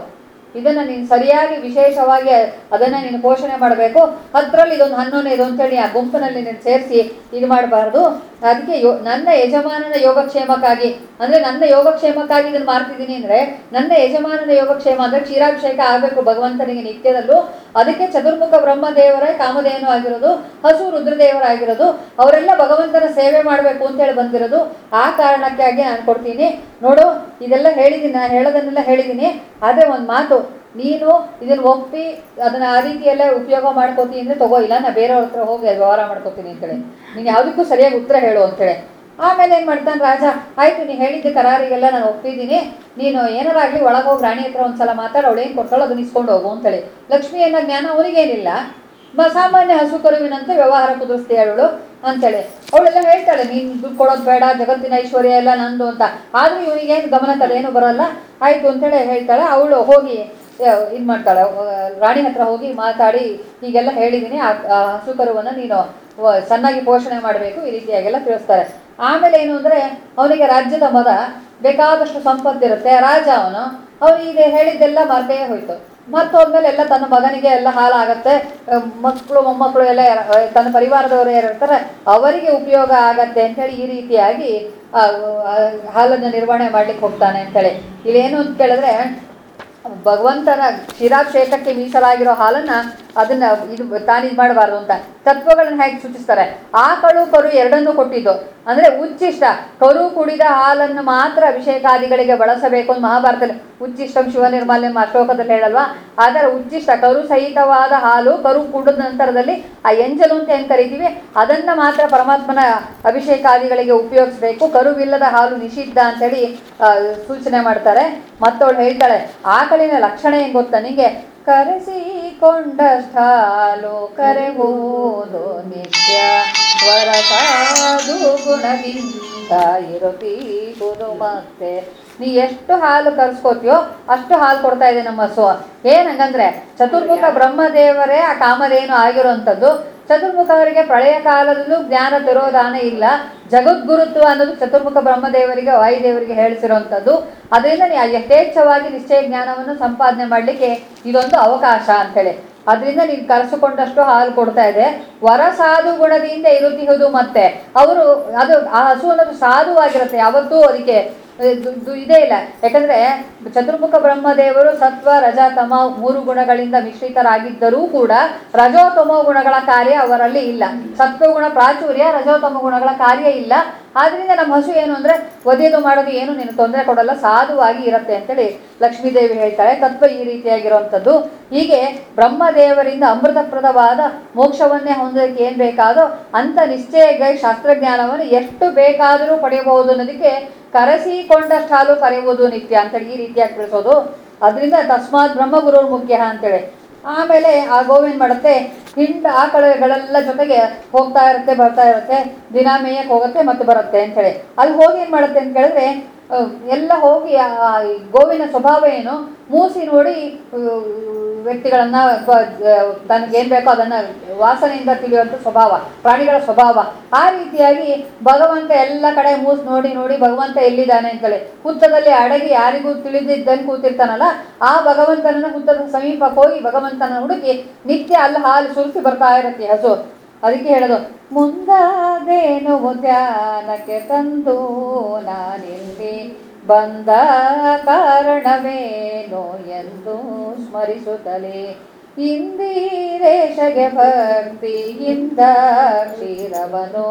ಇದನ್ನ ನೀನು ಸರಿಯಾಗಿ ವಿಶೇಷವಾಗಿ ಅದನ್ನ ನೀನು ಪೋಷಣೆ ಮಾಡಬೇಕು ಹತ್ತರಲ್ಲಿ ಇದೊಂದು ಹನ್ನೊಂದು ಇದು ಅಂತೇಳಿ ಆ ಗುಂಪಿನಲ್ಲಿ ನೀನು ಸೇರಿಸಿ ಇದು ಮಾಡಬಾರ್ದು ಅದಕ್ಕೆ ಯೋ ನನ್ನ ಯಜಮಾನನ ಯೋಗಕ್ಷೇಮಕ್ಕಾಗಿ ಅಂದ್ರೆ ನನ್ನ ಯೋಗಕ್ಷೇಮಕ್ಕಾಗಿ ಇದನ್ನು ಮಾಡ್ತಿದ್ದೀನಿ ಅಂದ್ರೆ ನನ್ನ ಯಜಮಾನನ ಯೋಗಕ್ಷೇಮ ಅಂದ್ರೆ ಕ್ಷೀರಾಭಿಷೇಕ ಆಗಬೇಕು ಭಗವಂತನಿಗೆ ನಿತ್ಯದಲ್ಲೂ ಅದಕ್ಕೆ ಚತುರ್ಮುಖ ಬ್ರಹ್ಮದೇವರೇ ಕಾಮಧೇನು ಆಗಿರೋದು ಹಸು ರುದ್ರದೇವರಾಗಿರೋದು ಅವರೆಲ್ಲ ಭಗವಂತನ ಸೇವೆ ಮಾಡಬೇಕು ಅಂತೇಳಿ ಬಂದಿರೋದು ಆ ಕಾರಣಕ್ಕಾಗಿ ನಾನು ಕೊಡ್ತೀನಿ ನೋಡು ಇದೆಲ್ಲ ಹೇಳಿದ್ದೀನಿ ನಾನು ಹೇಳೋದನ್ನೆಲ್ಲ ಹೇಳಿದ್ದೀನಿ ಆದರೆ ಒಂದು ಮಾತು ನೀನು ಇದನ್ನ ಒಪ್ಪಿ ಅದನ್ನ ಆ ರೀತಿಯಲ್ಲೇ ಉಪಯೋಗ ಮಾಡ್ಕೋತೀನಿ ಅಂದ್ರೆ ತಗೋ ಇಲ್ಲ ನಾ ಬೇರೆಯವ್ರ ಹತ್ರ ಹೋಗಿ ಅದು ವ್ಯವಹಾರ ಮಾಡ್ಕೋತೀನಿ ಅಂತೇಳಿ ನೀನು ಯಾವುದಕ್ಕೂ ಸರಿಯಾಗಿ ಉತ್ತರ ಹೇಳು ಅಂತೇಳಿ ಆಮೇಲೆ ಏನು ಮಾಡ್ತಾನೆ ರಾಜ ಆಯ್ತು ನೀನು ಹೇಳಿದ್ದ ಕರಾರಿಗೆಲ್ಲ ನಾನು ಒಪ್ಪಿದ್ದೀನಿ ನೀನು ಏನಾರಾಗಲಿ ಒಳಗೆ ಹೋಗಿ ರಾಣಿ ಹತ್ರ ಒಂದ್ಸಲ ಮಾತಾಡಿ ಅವಳು ಏನು ಕೊಡ್ತಾಳೋ ಅದನ್ನ ಇಸ್ಕೊಂಡು ಹೋಗು ಅಂತೇಳಿ ಲಕ್ಷ್ಮಿ ಅನ್ನೋ ಜ್ಞಾನ ಅವನಿಗೇನಿಲ್ಲ ಮ- ಸಾಮಾನ್ಯ ಹಸು ಕರುವಿನಂತೆ ವ್ಯವಹಾರ ಕುದುರಿಸ್ತೀಯ ಅವಳು ಅಂತೇಳಿ ಅವಳೆಲ್ಲ ಹೇಳ್ತಾಳೆ ನೀನು ದುಡ್ಡು ಕೊಡೋದು ಬೇಡ ಜಗತ್ತಿನ ಐಶ್ವರ್ಯ ಎಲ್ಲ ನಂದು ಅಂತ ಆದ್ರೂ ಇವನಿಗೇನು ಗಮನ ತಲೆಯೇನು ಬರಲ್ಲ ಆಯ್ತು ಅಂತೇಳಿ ಹೇಳ್ತಾಳೆ ಅವಳು ಹೋಗಿ ಇದು ಮಾಡ್ತಾಳೆ ಆ, ರಾಣಿ ಹತ್ರ ಹೋಗಿ ಮಾತಾಡಿ ಹೀಗೆಲ್ಲ ಹೇಳಿದ್ದೀನಿ ಆ ಆ ಹಸು ಕರುವನ್ನು ನೀನು ವ- ಚೆನ್ನಾಗಿ ಪೋಷಣೆ ಮಾಡಬೇಕು ಈ ರೀತಿಯಾಗೆಲ್ಲ ತಿಳಿಸ್ತಾರೆ ಆಮೇಲೆ ಏನು ಅಂದರೆ ಅವನಿಗೆ ರಾಜ್ಯದ ಮದ ಬೇಕಾದಷ್ಟು ಸಂಪತ್ತಿರುತ್ತೆ ರಾಜ ಅವನು ಅವನಿಗೆ ಹೇಳಿದ್ದೆಲ್ಲ ಮರ್ತೇ ಹೋಯ್ತು ಮತ್ತೋದ್ಮೇಲೆ ಎಲ್ಲ ತನ್ನ ಮಗನಿಗೆ ಎಲ್ಲ ಹಾಲಾಗತ್ತೆ ಮಕ್ಕಳು ಮೊಮ್ಮಕ್ಕಳು ಎಲ್ಲ ಯಾರ- ಆ, ತನ್ನ ಪರಿವಾರದವರು ಯಾರು ಇರ್ತಾರೆ ಅವರಿಗೆ ಉಪಯೋಗ ಆಗತ್ತೆ ಅಂತೇಳಿ ಈ ರೀತಿಯಾಗಿ ಆ, ಆ, ಹಾಲನ್ನು ನಿರ್ವಹಣೆ ಮಾಡ್ಲಿಕ್ಕೆ ಹೋಗ್ತಾನೆ ಅಂತೇಳಿ ಇಲ್ಲೇನು ಅಂತ ಕೇಳಿದ್ರೆ ಭಗವಂತನ ಕ್ಷೀರಾಭಿಷೇಕಕ್ಕೆ ಮೀಸಲಾಗಿರೋ ಹಾಲನ್ನ ಅದನ್ನ ಇದು ತಾನು ಇದು ಮಾಡಬಾರ್ದು ಅಂತ ತತ್ವಗಳನ್ನ ಹೇಗೆ ಸೂಚಿಸ್ತಾರೆ ಆಕಳು ಕರು ಎರಡನ್ನೂ ಕೊಟ್ಟಿದ್ದು ಅಂದ್ರೆ ಉಚ್ಚಿಷ್ಟ ಕರು ಕುಡಿದ ಹಾಲನ್ನು ಮಾತ್ರ ಅಭಿಷೇಕಾದಿಗಳಿಗೆ ಬಳಸಬೇಕು ಅಂತ ಮಹಾಭಾರತದಲ್ಲಿ ಉಚ್ಚಿಷ್ಟಂ ಶಿವ ನಿರ್ಮಾಲ್ಯಂ ಅಶೋಕದಲ್ಲಿ ಹೇಳಲ್ವಾ ಆದರೆ ಉಚ್ಚಿಷ್ಟ ಕರು ಸಹಿತವಾದ ಹಾಲು ಕರು ಕುಡಿದ ನಂತರದಲ್ಲಿ ಆ ಎಂಜಲು ಅಂತ ಏನು ಕರಿತೀವಿ ಅದನ್ನ ಮಾತ್ರ ಪರಮಾತ್ಮನ ಅಭಿಷೇಕಾದಿಗಳಿಗೆ ಉಪಯೋಗಿಸ್ಬೇಕು ಕರುವಿಲ್ಲದ ಹಾಲು ನಿಷಿದ್ಧ ಅಂತೇಳಿ ಆ, ಸೂಚನೆ ಮಾಡ್ತಾರೆ ಮತ್ತವಳು ಹೇಳ್ತಾಳೆ ಆಕಳಿನ ಲಕ್ಷಣ ಹೆಂಗ್ ಗೊತ್ತಾ ನಿಂಗೆ ಕರೆಸಿಕೊಂಡಷ್ಟಾಲು ಕರೆವುದು ನಿತ್ಯ ವರಸಾದು ಗುಣದಿಂದ ಇರುತ್ತೀಗುದು ಮತ್ತೆ ನೀ ಎಷ್ಟು ಹಾಲು ಕರ್ಸ್ಕೋತೀಯೋ ಅಷ್ಟು ಹಾಲು ಕೊಡ್ತಾ ಇದೆ ನಮ್ಮ ಹಸು ಏನಂಗಂದ್ರೆ ಚತುರ್ಮುಖ ಬ್ರಹ್ಮದೇವರೇ ಆ ಕಾಮಧೇನು ಆಗಿರುವಂಥದ್ದು ಚತುರ್ಮುಖ ಅವರಿಗೆ ಪ್ರಳಯ ಕಾಲದಲ್ಲೂ ಜ್ಞಾನ ತಿರೋಧಾನ ಇಲ್ಲ ಜಗದ್ಗುರುತ್ವ ಅನ್ನೋದು ಚತುರ್ಮುಖ ಬ್ರಹ್ಮದೇವರಿಗೆ ವಾಯುದೇವರಿಗೆ ಹೇಳಿಸಿರುವಂಥದ್ದು ಅದರಿಂದ ನೀ ಯಥೇಚ್ಛವಾಗಿ ನಿಶ್ಚಯ ಜ್ಞಾನವನ್ನು ಸಂಪಾದನೆ ಮಾಡಲಿಕ್ಕೆ ಇದೊಂದು ಅವಕಾಶ ಅಂತೇಳಿ ಅದರಿಂದ ನೀನು ಕರೆಸಿಕೊಂಡಷ್ಟು ಹಾಲು ಕೊಡ್ತಾ ಇದೆ ವರ ಸಾಧು ಗುಣದಿಂದ ಇರುತ್ತಿಹುದು ಮತ್ತೆ ಅವರು ಅದು ಆ ಹಸು ಅನ್ನೋದು ಸಾಧುವಾಗಿರುತ್ತೆ ಯಾವತ್ತೂ ಅದಕ್ಕೆ ಇದು- ಇದು ಇದೇ ಇಲ್ಲ ಯಾಕಂದ್ರೆ ಚತುರ್ಮುಖ ಬ್ರಹ್ಮದೇವರು ಸತ್ವ ರಜ ತಮ ಮೂರು ಗುಣಗಳಿಂದ ಮಿಶ್ರಿತರಾಗಿದ್ದರೂ ಕೂಡ ರಜೋತಮೋ ಗುಣಗಳ ಕಾರ್ಯ ಅವರಲ್ಲಿ ಇಲ್ಲ ಸತ್ವಗುಣ ಪ್ರಾಚುರ್ಯ ರಜೋತಮ ಗುಣಗಳ ಕಾರ್ಯ ಇಲ್ಲ ಆದ್ರಿಂದ ನಮ್ಮ ಹಸು ಏನು ಅಂದ್ರೆ ಒದೆದು ಮಾಡೋದು ಏನು ನೀನು ತೊಂದರೆ ಕೊಡಲ್ಲ ಸಾಧುವಾಗಿ ಇರುತ್ತೆ ಅಂತೇಳಿ ಲಕ್ಷ್ಮೀದೇವಿ ಹೇಳ್ತಾಳೆ ತತ್ವ ಈ ರೀತಿಯಾಗಿರುವಂಥದ್ದು ಹೀಗೆ ಬ್ರಹ್ಮದೇವರಿಂದ ಅಮೃತಪ್ರದವಾದ ಮೋಕ್ಷವನ್ನೇ ಹೊಂದೋದಕ್ಕೆ ಏನು ಬೇಕಾದೋ ಅಂತ ನಿಶ್ಚಯ ಶಾಸ್ತ್ರಜ್ಞಾನವನ್ನು ಎಷ್ಟು ಬೇಕಾದರೂ ಪಡೆಯಬಹುದು ಅನ್ನೋದಕ್ಕೆ ಕರೆಸಿಕೊಂಡಷ್ಟು ಹಾಲು ಕರೆಯುವುದು ನಿತ್ಯ ಅಂತೇಳಿ ಈ ರೀತಿಯಾಗಿ ತಿಳಿಸೋದು ಅದರಿಂದ ತಸ್ಮಾತ್ ಬ್ರಹ್ಮಗುರು ಮುಖ್ಯ ಅಂತೇಳಿ ಆಮೇಲೆ ಆ ಗೋವೇನ್ ಮಾಡುತ್ತೆ ಹಿಂಡ ಆಕಳುಗಳೆಲ್ಲ ಜೊತೆಗೆ ಹೋಗ್ತಾ ಇರುತ್ತೆ ಬರ್ತಾ ಇರುತ್ತೆ ದಿನ ಮೇಯಕ್ಕೆ ಹೋಗುತ್ತೆ ಮತ್ತೆ ಬರುತ್ತೆ ಅಂತೇಳಿ ಅಲ್ಲಿ ಹೋಗಿ ಏನು ಮಾಡುತ್ತೆ ಅಂತ ಕೇಳಿದ್ರೆ ಆ, ಎಲ್ಲ ಹೋಗಿ ಆ ಈ ಗೋವಿನ ಸ್ವಭಾವ ಏನು ಮೂಸಿ ನೋಡಿ ಆ, ವ್ಯಕ್ತಿಗಳನ್ನ ತನಗೇನು ಬೇಕೋ ಅದನ್ನ ವಾಸನೆಯಿಂದ ತಿಳಿಯುವಂಥ ಸ್ವಭಾವ ಪ್ರಾಣಿಗಳ ಸ್ವಭಾವ ಆ ರೀತಿಯಾಗಿ ಭಗವಂತ ಎಲ್ಲ ಕಡೆ ಮೂಸ್ ನೋಡಿ ನೋಡಿ ಭಗವಂತ ಎಲ್ಲಿದ್ದಾನೆ ಅಂತೇಳಿ ಹುತ್ತದಲ್ಲಿ ಅಡಗಿ ಯಾರಿಗೂ ತಿಳಿದಿದ್ದಂಗೆ ಕೂತಿರ್ತಾನಲ್ಲ ಆ ಭಗವಂತನನ್ನ ಹುತ್ತದ ಸಮೀಪಕ್ಕೆ ಹೋಗಿ ಭಗವಂತನ ಹುಡುಕಿ ನಿತ್ಯ ಅಲ್ಲಿ ಹಾಲು ಸುರಿಸಿ ಬರ್ತಾ ಇರುತ್ತೆ ಹಸು ಅದಕ್ಕೆ ಹೇಳೋದು ಮುಂದಾದೇನು ಧ್ಯಾನಕ್ಕೆ ತಂದು ನಾನಿಲ್ಲಿ ಬಂದ ಕಾರಣವೇನು ಎಂದು ಸ್ಮರಿಸುತ್ತಲೇ ಇಂದಿರೇಶಗೆ ಭಕ್ತಿಯಿಂದ ಕ್ಷೀರವನು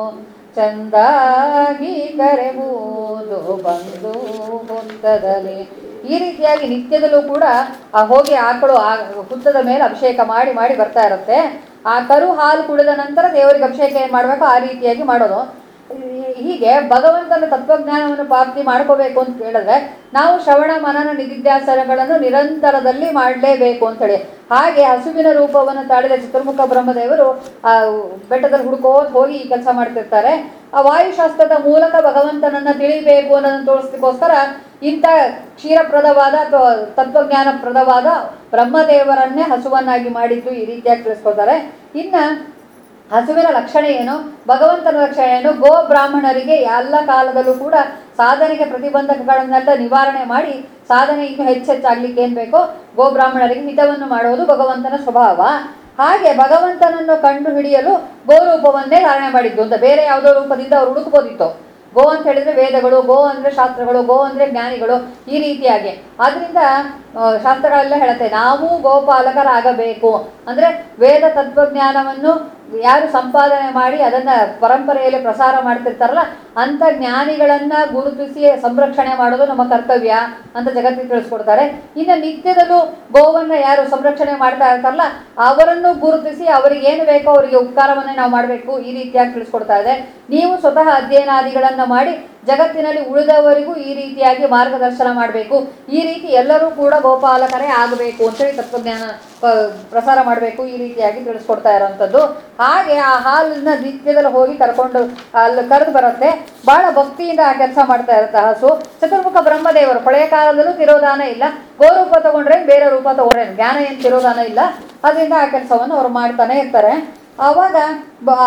ಚಂದಾಗಿ ಕರೆವುದು ಬಂದು ಹುತ್ತದಲ್ಲಿ ಈ ರೀತಿಯಾಗಿ ನಿತ್ಯದಲ್ಲೂ ಕೂಡ ಆ ಹೋಗಿ ಆಕಳು ಆ ಹುತ್ತದ ಮೇಲೆ ಅಭಿಷೇಕ ಮಾಡಿ ಮಾಡಿ ಬರ್ತಾ ಇರುತ್ತೆ ಆ ಕರು ಹಾಲು ಕುಡಿದ ನಂತರ ದೇವರಿಗೆ ಅಭಿಷೇಕ ಏನು ಮಾಡಬೇಕು ಆ ರೀತಿಯಾಗಿ ಮಾಡೋದು ಈ- ಹೀಗೆ ಭಗವಂತನ ತತ್ವಜ್ಞಾನವನ್ನು ಪ್ರಾಪ್ತಿ ಮಾಡ್ಕೋಬೇಕು ಅಂತ ಹೇಳಿದ್ರೆ ನಾವು ಶ್ರವಣ ಮನನ ನಿಧಿಧ್ಯಾಸನಗಳನ್ನು ನಿರಂತರದಲ್ಲಿ ಮಾಡಲೇಬೇಕು ಅಂತೇಳಿ ಹಾಗೆ ಹಸುವಿನ ರೂಪವನ್ನು ತಾಳಿದ ಚತುರ್ಮುಖ ಬ್ರಹ್ಮದೇವರು ಆ ಬೆಟ್ಟದಲ್ಲಿ ಹುಡುಕೋತ್ ಹೋಗಿ ಈ ಕೆಲಸ ಮಾಡ್ತಿರ್ತಾರೆ ಆ ವಾಯುಶಾಸ್ತ್ರದ ಮೂಲಕ ಭಗವಂತನನ್ನ ತಿಳಿಬೇಕು ಅನ್ನೋದನ್ನು ತೋರಿಸ್ಲಿಕ್ಕೋಸ್ಕರ ಇಂಥ ಕ್ಷೀರಪ್ರದವಾದ ಅಥವಾ ತತ್ವಜ್ಞಾನಪ್ರದವಾದ ಬ್ರಹ್ಮದೇವರನ್ನೇ ಹಸುವನ್ನಾಗಿ ಮಾಡಿದ್ದು ಈ ರೀತಿಯಾಗಿ ತಿಳಿಸ್ಕೊತಾರೆ ಇನ್ನು ಹಸುವಿನ ಲಕ್ಷಣ ಏನು ಭಗವಂತನ ಲಕ್ಷಣ ಏನು ಗೋ ಬ್ರಾಹ್ಮಣರಿಗೆ ಎಲ್ಲ ಕಾಲದಲ್ಲೂ ಕೂಡ ಸಾಧನೆಗೆ ಪ್ರತಿಬಂಧಕಗಳನ್ನೆಲ್ಲ ನಿವಾರಣೆ ಮಾಡಿ ಸಾಧನೆ ಇನ್ನೂ ಹೆಚ್ಚೆಚ್ಚಾಗ್ಲಿಕ್ಕೆ ಏನು ಬೇಕೋ ಗೋಬ್ರಾಹ್ಮಣರಿಗೆ ಹಿತವನ್ನು ಮಾಡುವುದು ಭಗವಂತನ ಸ್ವಭಾವ ಹಾಗೆ ಭಗವಂತನನ್ನು ಕಂಡು ಹಿಡಿಯಲು ಗೋರೂಪವನ್ನೇ ಧಾರಣೆ ಮಾಡಿದ್ದು ಅಂತ ಬೇರೆ ಯಾವುದೋ ರೂಪದಿಂದ ಅವ್ರು ಹುಡುಕ್ಬೋದಿತ್ತು ಗೋ ಅಂತ ಹೇಳಿದ್ರೆ ವೇದಗಳು ಗೋ ಅಂದರೆ ಶಾಸ್ತ್ರಗಳು ಗೋ ಅಂದರೆ ಜ್ಞಾನಿಗಳು ಈ ರೀತಿಯಾಗಿ ಆದ್ರಿಂದ ಆ, ಶಾಸ್ತ್ರಗಳೆಲ್ಲ ಹೇಳುತ್ತೆ ನಾವು ಗೋಪಾಲಕರಾಗಬೇಕು ಅಂದರೆ ವೇದ ತತ್ವಜ್ಞಾನವನ್ನು ಯಾರು ಸಂಪಾದನೆ ಮಾಡಿ ಅದನ್ನು ಪರಂಪರೆಯಲ್ಲಿ ಪ್ರಸಾರ ಮಾಡ್ತಿರ್ತಾರಲ್ಲ ಅಂಥ ಜ್ಞಾನಿಗಳನ್ನ ಗುರುತಿಸಿ ಸಂರಕ್ಷಣೆ ಮಾಡೋದು ನಮ್ಮ ಕರ್ತವ್ಯ ಅಂತ ಜಗತ್ತಿಗೆ ತಿಳಿಸ್ಕೊಡ್ತಾರೆ ಇನ್ನು ನಿತ್ಯದಲ್ಲೂ ಗೋವನ್ನು ಯಾರು ಸಂರಕ್ಷಣೆ ಮಾಡ್ತಾ ಇರ್ತಾರಲ್ಲ ಅವರನ್ನು ಗುರುತಿಸಿ ಅವರಿಗೆ ಏನು ಬೇಕೋ ಅವರಿಗೆ ಉಪಕಾರವನ್ನೇ ನಾವು ಮಾಡಬೇಕು ಈ ರೀತಿಯಾಗಿ ತಿಳಿಸ್ಕೊಡ್ತಾ ಇದೆ ನೀವು ಸ್ವತಃ ಅಧ್ಯಯನಾದಿಗಳನ್ನು ಮಾಡಿ ಜಗತ್ತಿನಲ್ಲಿ ಉಳಿದವರಿಗೂ ಈ ರೀತಿಯಾಗಿ ಮಾರ್ಗದರ್ಶನ ಮಾಡಬೇಕು ಈ ರೀತಿ ಎಲ್ಲರೂ ಕೂಡ ಗೋಪಾಲಕರೇ ಆಗಬೇಕು ಅಂತೇಳಿ ತತ್ವಜ್ಞಾನ ಪ- ಪ್ರಸಾರ ಮಾಡಬೇಕು ಈ ರೀತಿಯಾಗಿ ತಿಳಿಸ್ಕೊಡ್ತಾ ಇರೋವಂಥದ್ದು ಹಾಗೆ ಆ ಹಾಲನ್ನ ನಿತ್ಯದಲ್ಲಿ ಹೋಗಿ ಕರ್ಕೊಂಡು ಅಲ್ಲಿ ಕರೆದು ಬರುತ್ತೆ ಬಹಳ ಭಕ್ತಿಯಿಂದ ಆ ಕೆಲಸ ಮಾಡ್ತಾ ಇರುತ್ತೆ ಆ ಹಸು ಚತುರ್ಮುಖ ಬ್ರಹ್ಮದೇವರು ಹಳೆಯ ಕಾಲದಲ್ಲೂ ತಿರೋಧಾನ ಇಲ್ಲ ಗೋರೂಪ ತಗೊಂಡ್ರೆ ಬೇರೆ ರೂಪ ತಗೊಂಡ್ರೆ ಜ್ಞಾನ ಏನು ತಿರೋಧಾನ ಇಲ್ಲ ಅದರಿಂದ ಆ ಕೆಲಸವನ್ನು ಅವ್ರು ಮಾಡ್ತಾನೆ ಇರ್ತಾರೆ ಆವಾಗ ಬ-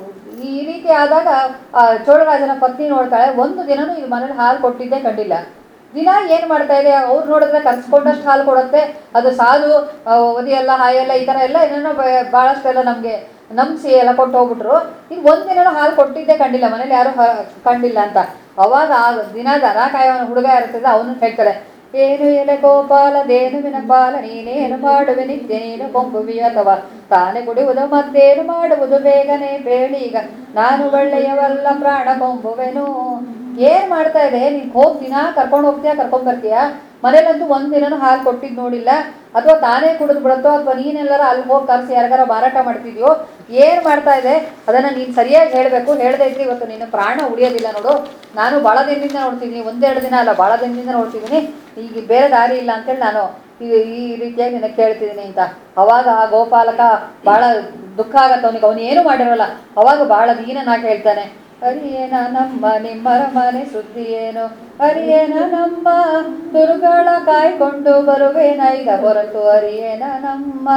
ಈ ರೀತಿ ಆದಾಗ ಆ ಚೋಳರಾಜನ ಪತ್ನಿ ನೋಡ್ತಾಳೆ ಒಂದು ದಿನನೂ ಇದು ಮನೇಲಿ ಹಾಲು ಕೊಟ್ಟಿದ್ದೇ ಕಂಡಿಲ್ಲ ದಿನ ಏನು ಮಾಡ್ತಾ ಇದೆ ಅವ್ರು ನೋಡಿದ್ರೆ ಕರ್ಸ್ಕೊಂಡಷ್ಟು ಹಾಲು ಕೊಡುತ್ತೆ ಅದು ಸಾಲು ಆ, ಒದಿಯೆಲ್ಲ ಹಾಯೆಲ್ಲ ಈ ಥರ ಎಲ್ಲ ಏನೇನೋ ಬ- ಭಾಳಷ್ಟೆಲ್ಲ ನಮಗೆ ನಂಬಿಸಿ ಎಲ್ಲ ಕೊಟ್ಟು ಹೋಗ್ಬಿಟ್ರು ಇದು ಒಂದಿನ ಹಾಲು ಕೊಟ್ಟಿದ್ದೇ ಕಂಡಿಲ್ಲ ಮನೇಲಿ ಯಾರು ಹ- ಕಂಡಿಲ್ಲ ಅಂತ ಅವಾಗ ಆ ದಿನ ದನ ಕಾಯೋನ ಹುಡುಗ ಇರ್ತದೆ ಅವನು ಹೇಳ್ತಾಳೆ ಏನು ಎಲೆ ಗೋಪಾಲ ದೇನುವಿನ ಬಾಲ ನೀನೇನು ಮಾಡುವೆ ನಿತ್ಯ ನೀನು ಕೊಂಬುವಿ ಅಥವಾ ತಾನೇ ಕುಡಿಯುವುದು ಮತ್ತೇನು ಮಾಡುವುದು ಬೇಗನೆ ಬೇಡಿ ಈಗ ನಾನು ಒಳ್ಳೆಯವಲ್ಲ ಪ್ರಾಣ ಕೊಂಬುವೆನು ಏನ್ ಮಾಡ್ತಾ ಇದೆ ನೀನ್ ಹೋಗ್ ದಿನ ಕರ್ಕೊಂಡು ಹೋಗ್ತೀಯಾ ಕರ್ಕೊಂಡ್ ಬರ್ತೀಯಾ ಮನೇಲಂತೂ ಒಂದ್ ದಿನನೂ ಹಾಲು ಕೊಟ್ಟಿದ್ ನೋಡಿಲ್ಲ ಅಥವಾ ತಾನೇ ಕುಡಿದು ಬಿಡುತ್ತೋ ಅಥವಾ ನೀನೆಲ್ಲರ ಅಲ್ಲಿ ಹೋಗಿ ಕರ್ಸಿ ಯಾರಿಗಾರ ಮಾರಾಟ ಮಾಡ್ತಿದ್ಯೋ ಏನ್ ಮಾಡ್ತಾ ಇದೆ ಅದನ್ನ ನೀನ್ ಸರಿಯಾಗಿ ಹೇಳ್ಬೇಕು ಹೇಳ್ದೆ ಇದ್ರೆ ಇವತ್ತು ನಿನ್ನ ಪ್ರಾಣ ಉಳಿಯೋದಿಲ್ಲ ನೋಡು ನಾನು ಭಾಳ ದಿನದಿಂದ ನೋಡ್ತಿದ್ದೀನಿ ಒಂದೆರಡು ದಿನ ಅಲ್ಲ ಭಾಳ ದಿನದಿಂದ ನೋಡ್ತಿದ್ದೀನಿ ಈಗ ಬೇರೆ ದಾರಿ ಇಲ್ಲ ಅಂತೇಳಿ ನಾನು ಈ ಈ ರೀತಿಯಾಗಿ ನಿನ್ನ ಕೇಳ್ತಿದ್ದೀನಿ ಅಂತ ಅವಾಗ ಆ ಗೋಪಾಲಕ ಭಾಳ ದುಃಖ ಆಗತ್ತೆ ಅವನಿಗೆ ಅವನು ಏನು ಮಾಡಿರೋಲ್ಲ ಅವಾಗ ಭಾಳ ದೀನನಾಗಿ ಹೇಳ್ತಾನೆ ಅರಿಯೇನ ನಮ್ಮ ನಿಮ್ಮರ ಮನೆ ಸುದ್ದಿ ಏನು ಅರಿಯೇನ ನಮ್ಮ ದುರ್ಗಳ ಕಾಯ್ಕೊಂಡು ಬರುವೇನೈದ ಹೊರತು ಅರಿಯೇನ ನಮ್ಮ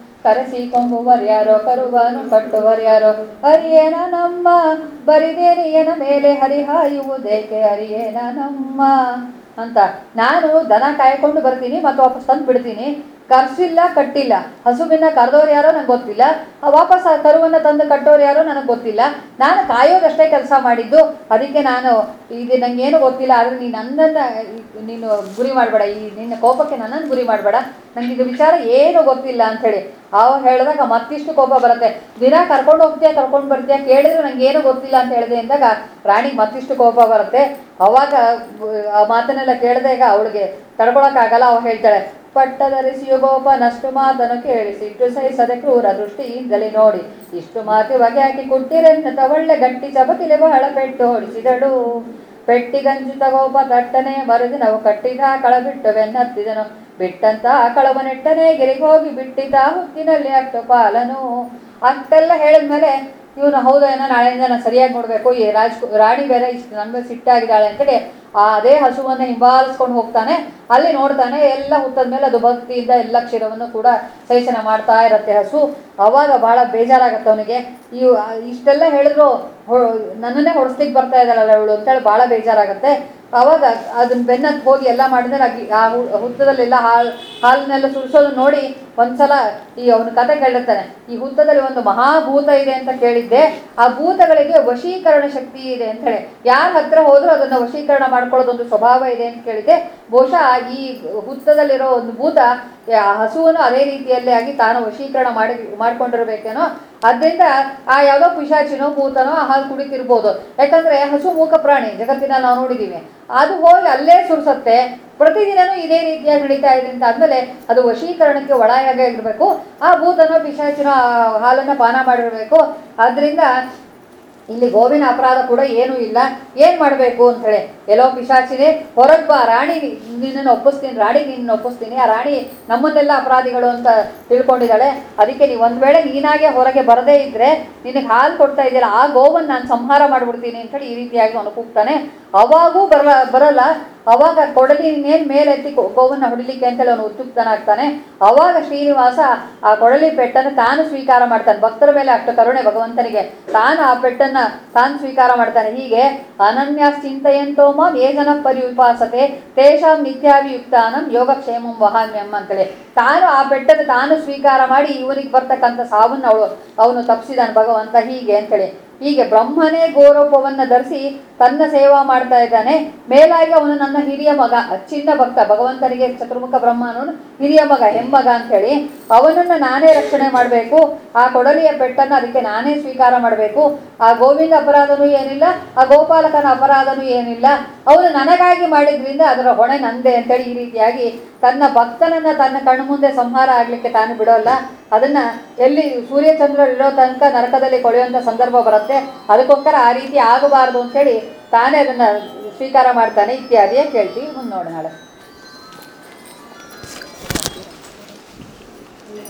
ಕರೆಸಿಕೊಂಬುವರ್ಯಾರೋ ಕರುವನು ಕಟ್ಟುವರ್ಯಾರೋ ಅರಿಯೇನ ನಮ್ಮ ಬರಿದೇನಿಯನ ಮೇಲೆ ಹರಿಹಾಯುವುದೇಕೆ ಅರಿಯೇನ ನಮ್ಮ ಅಂತ ನಾನು ದನ ಕಾಯ್ಕೊಂಡು ಬರ್ತೀನಿ ಮತ್ತು ವಾಪಸ್ ತಂದು ಬಿಡ್ತೀನಿ ಕರ್ಸಿಲ್ಲ ಕಟ್ಟಿಲ್ಲ ಹಸುವಿನ ಕರೆದವ್ರು ಯಾರೋ ನಂಗೆ ಗೊತ್ತಿಲ್ಲ ಆ ವಾಪಸ್ ಆ ಕರುವನ್ನು ತಂದು ಕಟ್ಟೋರು ಯಾರೋ ನನಗೆ ಗೊತ್ತಿಲ್ಲ ನಾನು ಕಾಯೋದಷ್ಟೇ ಕೆಲಸ ಮಾಡಿದ್ದು ಅದಕ್ಕೆ ನಾನು ಇದು ನಂಗೇನು ಗೊತ್ತಿಲ್ಲ ಆದರೆ ನೀನು ನನ್ನನ್ನು ನೀನು ಗುರಿ ಮಾಡಬೇಡ ಈ ನಿನ್ನ ಕೋಪಕ್ಕೆ ನನ್ನನ್ನು ಗುರಿ ಮಾಡಬೇಡ ನಂಗೆ ಇದು ವಿಚಾರ ಏನು ಗೊತ್ತಿಲ್ಲ ಅಂಥೇಳಿ ಅವ ಹೇಳಿದಾಗ ಮತ್ತಿಷ್ಟು ಕೋಪ ಬರುತ್ತೆ ದಿನ ಕರ್ಕೊಂಡು ಹೋಗ್ತೀಯಾ ಕರ್ಕೊಂಡು ಬರ್ತೀಯಾ ಕೇಳಿದ್ರೆ ನಂಗೆ ಏನು ಗೊತ್ತಿಲ್ಲ ಅಂತ ಹೇಳಿದೆ ಅಂದಾಗ ರಾಣಿಗೆ ಮತ್ತಿಷ್ಟು ಕೋಪ ಬರುತ್ತೆ ಅವಾಗ ಆ ಮಾತನ್ನೆಲ್ಲ ಕೇಳಿದಾಗ ಅವಳಿಗೆ ತಡ್ಕೊಳಕ್ಕಾಗಲ್ಲ ಅವ ಹೇಳ್ತಾಳೆ ಪಟ್ಟಧರಿಸಿಯು ಗೋಪ ನಷ್ಟು ಮಾತನ್ನು ಕೇಳಿಸಿ ಇಟ್ಟು ಸಹಿಸದೆ ಕ್ರೂರ ದೃಷ್ಟಿಯಿಂದಲೇ ನೋಡಿ ಇಷ್ಟು ಮಾತು ಬಗೆ ಹಾಕಿ ಕುಟ್ಟಿರೆನ್ನ ಒಳ್ಳೆ ಗಟ್ಟಿ ಚಪತಿಲೆ ಬಹಳ ಪೆಟ್ಟು ಹೊಡಿಸಿದಳು ಪೆಟ್ಟಿಗಂಜು ತಗೋಪ ತಟ್ಟನೆ ಮರುದಿ ನಾವು ಕಟ್ಟಿದ ಕಳ ಬಿಟ್ಟು ಬೆನ್ನತ್ತಿದನು ಬಿಟ್ಟಂತ ಕಳವ ನೆಟ್ಟನೆ ಗಿರಿಗೆ ಹೋಗಿ ಬಿಟ್ಟಿದ್ದ ಹುತ್ತಿನಲ್ಲಿ ಅಷ್ಟು ಪಾಲನು ಅಷ್ಟೆಲ್ಲ ಹೇಳಿದ್ಮೇಲೆ ಇವನು ಹೌದೇನೋ ನಾಳೆಯಿಂದ ನಾನು ಸರಿಯಾಗಿ ನೋಡಬೇಕು ಈ ರಾಜ್ ರಾಣಿ ಬೇರೆ ಇಷ್ಟು ನನ್ನ ಮೇಲೆ ಸಿಟ್ಟಾಗಿದ್ದಾಳೆ ಅಂತೇಳಿ ಆ ಅದೇ ಹಸುವನ್ನು ಹಿಂಬಾಲಿಸ್ಕೊಂಡು ಹೋಗ್ತಾನೆ ಅಲ್ಲಿ ನೋಡ್ತಾನೆ ಎಲ್ಲ ಹುತ್ತದ ಮೇಲೆ ಅದು ಭಕ್ತಿಯಿಂದ ಎಲ್ಲ ಕ್ಷೀರವನ್ನು ಕೂಡ ಸೇಚನ ಮಾಡ್ತಾ ಇರತ್ತೆ ಹಸು ಅವಾಗ ಭಾಳ ಬೇಜಾರಾಗತ್ತೆ ಅವನಿಗೆ ಈ ಇಷ್ಟೆಲ್ಲ ಹೇಳಿದ್ರು ಹೊ- ನನ್ನನ್ನೇ ಹೊಡೆಸ್ಲಿಕ್ಕೆ ಬರ್ತಾ ಇದ್ದಾಳಲ್ಲ ಅವಳು ಅಂತೇಳಿ ಭಾಳ ಬೇಜಾರಾಗತ್ತೆ ಅವಾಗ ಅದನ್ನ ಬೆನ್ನತ್ತು ಹೋಗಿ ಎಲ್ಲ ಮಾಡಿದ್ರೆ ಆಕಿ ಆ ಹು- ಹುತ್ತದಲ್ಲೆಲ್ಲ ಹಾಲು ಹಾಲನ್ನೆಲ್ಲ ಸುರಿಸೋದು ನೋಡಿ ಒಂದ್ಸಲ ಈ ಅವನ ಕತೆ ಕೇಳಿರ್ತಾನೆ ಈ ಹುತ್ತದಲ್ಲಿ ಒಂದು ಮಹಾಭೂತ ಇದೆ ಅಂತ ಕೇಳಿದ್ದೆ ಆ ಭೂತಗಳಿಗೆ ವಶೀಕರಣ ಶಕ್ತಿ ಇದೆ ಅಂತ ಹೇಳಿ ಯಾರ ಹತ್ರ ಹೋದ್ರೂ ಅದನ್ನ ವಶೀಕರಣ ಮಾಡ್ಕೊಳ್ಳೋದು ಒಂದು ಸ್ವಭಾವ ಇದೆ ಅಂತ ಕೇಳಿದ್ದೆ ಬಹುಶಃ ಈ ಹುತ್ತದಲ್ಲಿರೋ ಒಂದು ಭೂತ ಆ ಹಸುವನ್ನು ಅದೇ ರೀತಿಯಲ್ಲೇ ಆಗಿ ತಾನು ವಶೀಕರಣ ಮಾಡಿ ಮಾಡ್ಕೊಂಡಿರ್ಬೇಕೇನೋ ಅದರಿಂದ ಆ ಯಾವುದೋ ಪಿಶಾಚಿನೋ ಭೂತನೋ ಆ ಹಾಲು ಕುಡಿತಿರ್ಬೋದು ಯಾಕಂದ್ರೆ ಹಸು ಮೂಕ ಪ್ರಾಣಿ ಜಗತ್ತಿನಲ್ಲಿ ನಾವು ನೋಡಿದ್ದೀವಿ ಅದು ಹೋಗಿ ಅಲ್ಲೇ ಸುರಿಸತ್ತೆ ಪ್ರತಿದಿನನೂ ಇದೇ ರೀತಿಯಾಗಿ ನಡೀತಾ ಇದೆ ಅಂತ ಆದ್ಮೇಲೆ ಅದು ವಶೀಕರಣಕ್ಕೆ ಒಳಗಾಗಿರ್ಬೇಕು ಆ ಭೂತನೋ ಪಿಶಾಚಿನೋ ಆ ಹಾಲನ್ನು ಪಾನ ಮಾಡಿರಬೇಕು ಆದ್ರಿಂದ ಇಲ್ಲಿ ಗೋವಿನ ಅಪರಾಧ ಕೂಡ ಏನೂ ಇಲ್ಲ ಏನು ಮಾಡಬೇಕು ಅಂತ ಹೇಳಿ ಎಲ್ಲೋ ಪಿಶಾಚಿದೆ ಹೊರಗೆ ಬಾ ರಾಣಿ ನಿನ್ನನ್ನು ಒಪ್ಪಿಸ್ತೀನಿ ರಾಣಿ ನಿನ್ನ ಒಪ್ಪಿಸ್ತೀನಿ ಆ ರಾಣಿ ನಮ್ಮನ್ನೆಲ್ಲ ಅಪರಾಧಿಗಳು ಅಂತ ತಿಳ್ಕೊಂಡಿದ್ದಾಳೆ ಅದಕ್ಕೆ ನೀವು ಒಂದು ವೇಳೆ ನೀನಾಗೆ ಹೊರಗೆ ಬರದೇ ಇದ್ರೆ ನಿನಗೆ ಹಾಲು ಕೊಡ್ತಾ ಇದೆಯಲ್ಲ ಆ ಗೋವನ್ನು ನಾನು ಸಂಹಾರ ಮಾಡಿಬಿಡ್ತೀನಿ ಅಂತೇಳಿ ಈ ರೀತಿಯಾಗಿ ಅವನು ಕೂಗ್ತಾನೆ ಅವಾಗೂ ಬರಲ್ಲ ಬರಲ್ಲ ಅವಾಗ ಕೊಡಲಿ ಇನ್ನೇನು ಮೇಲೆತ್ತಿ ಗೋ- ಗೋವನ್ನ ಹೊಡಿಲಿಕ್ಕೆ ಅಂತೇಳಿ ಅವನು ಉತ್ಸುಕ್ತನಾಗ್ತಾನೆ ಅವಾಗ ಶ್ರೀನಿವಾಸ ಆ ಕೊಡಲಿ ಪೆಟ್ಟನ್ನು ತಾನು ಸ್ವೀಕಾರ ಮಾಡ್ತಾನೆ ಭಕ್ತರ ಮೇಲೆ ಅಷ್ಟು ಕರುಣೆ ಭಗವಂತನಿಗೆ ತಾನು ಆ ಪೆಟ್ಟನ್ನ ತಾನು ಸ್ವೀಕಾರ ಮಾಡ್ತಾನೆ ಹೀಗೆ ಅನನ್ಯ ಚಿಂತೆಯಂತೋ ಮಾಂ ಏ ಜನ ಪರಿಉಪಾಸತೆ ತೇಷಾಂ ನಿತ್ಯಾಭಿಯುಕ್ತಾನಂ ಯೋಗಕ್ಷೇಮಂ ವಹಾಮ್ಯಂ ಅಂತೇಳಿ ತಾನು ಆ ಪೆಟ್ಟನ್ನು ತಾನು ಸ್ವೀಕಾರ ಮಾಡಿ ಇವನಿಗೆ ಬರ್ತಕ್ಕಂಥ ಸಾವನ್ನು ಅವಳು ಅವನು ತಪ್ಪಿಸಿದಾನೆ ಭಗವಂತ ಹೀಗೆ ಅಂತೇಳಿ ಹೀಗೆ ಬ್ರಹ್ಮನೇ ಗೋರೂಪವನ್ನು ಧರಿಸಿ ತನ್ನ ಸೇವಾ ಮಾಡ್ತಾ ಇದ್ದಾನೆ ಮೇಲಾಗಿ ಅವನು ನನ್ನ ಹಿರಿಯ ಮಗ ಚಿನ್ನ ಭಕ್ತ ಭಗವಂತನಿಗೆ ಚತುರ್ಮುಖ ಬ್ರಹ್ಮನು ಹಿರಿಯ ಮಗ ಹೆಮ್ಮಗ ಅಂತೇಳಿ ಅವನನ್ನು ನಾನೇ ರಕ್ಷಣೆ ಮಾಡಬೇಕು ಆ ಕೊಡಲಿಯ ಪೆಟ್ಟನ್ನು ಅದಕ್ಕೆ ನಾನೇ ಸ್ವೀಕಾರ ಮಾಡಬೇಕು ಆ ಗೋವಿಂದ ಅಪರಾಧನೂ ಏನಿಲ್ಲ ಆ ಗೋಪಾಲಕನ ಅಪರಾಧನೂ ಏನಿಲ್ಲ ಅವನು ನನಗಾಗಿ ಮಾಡಿದ್ರಿಂದ ಅದರ ಹೊಣೆ ನಂದೆ ಅಂತೇಳಿ ಈ ರೀತಿಯಾಗಿ ತನ್ನ ಭಕ್ತನನ್ನ ತನ್ನ ಕಣ್ಣು ಮುಂದೆ ಸಂಹಾರ ಆಗ್ಲಿಕ್ಕೆ ತಾನು ಬಿಡೋಲ್ಲ ಅದನ್ನ ಎಲ್ಲಿ ಸೂರ್ಯಚಂದ್ರರು ಇರೋ ತನಕ ನರಕದಲ್ಲಿ ಕೊಳೆಯುವಂಥ ಸಂದರ್ಭ ಬರುತ್ತೆ ಅದಕ್ಕೋಸ್ಕರ ಆ ರೀತಿ ಆಗಬಾರದು ಅಂತೇಳಿ ತಾನೇ ಅದನ್ನ ಸ್ವೀಕಾರ ಮಾಡ್ತಾನೆ ಇತ್ಯಾದಿಯ ಕೇಳ್ತೀವಿ ಮುಂದೆ ನೋಡೋಣ ನಾಳೆ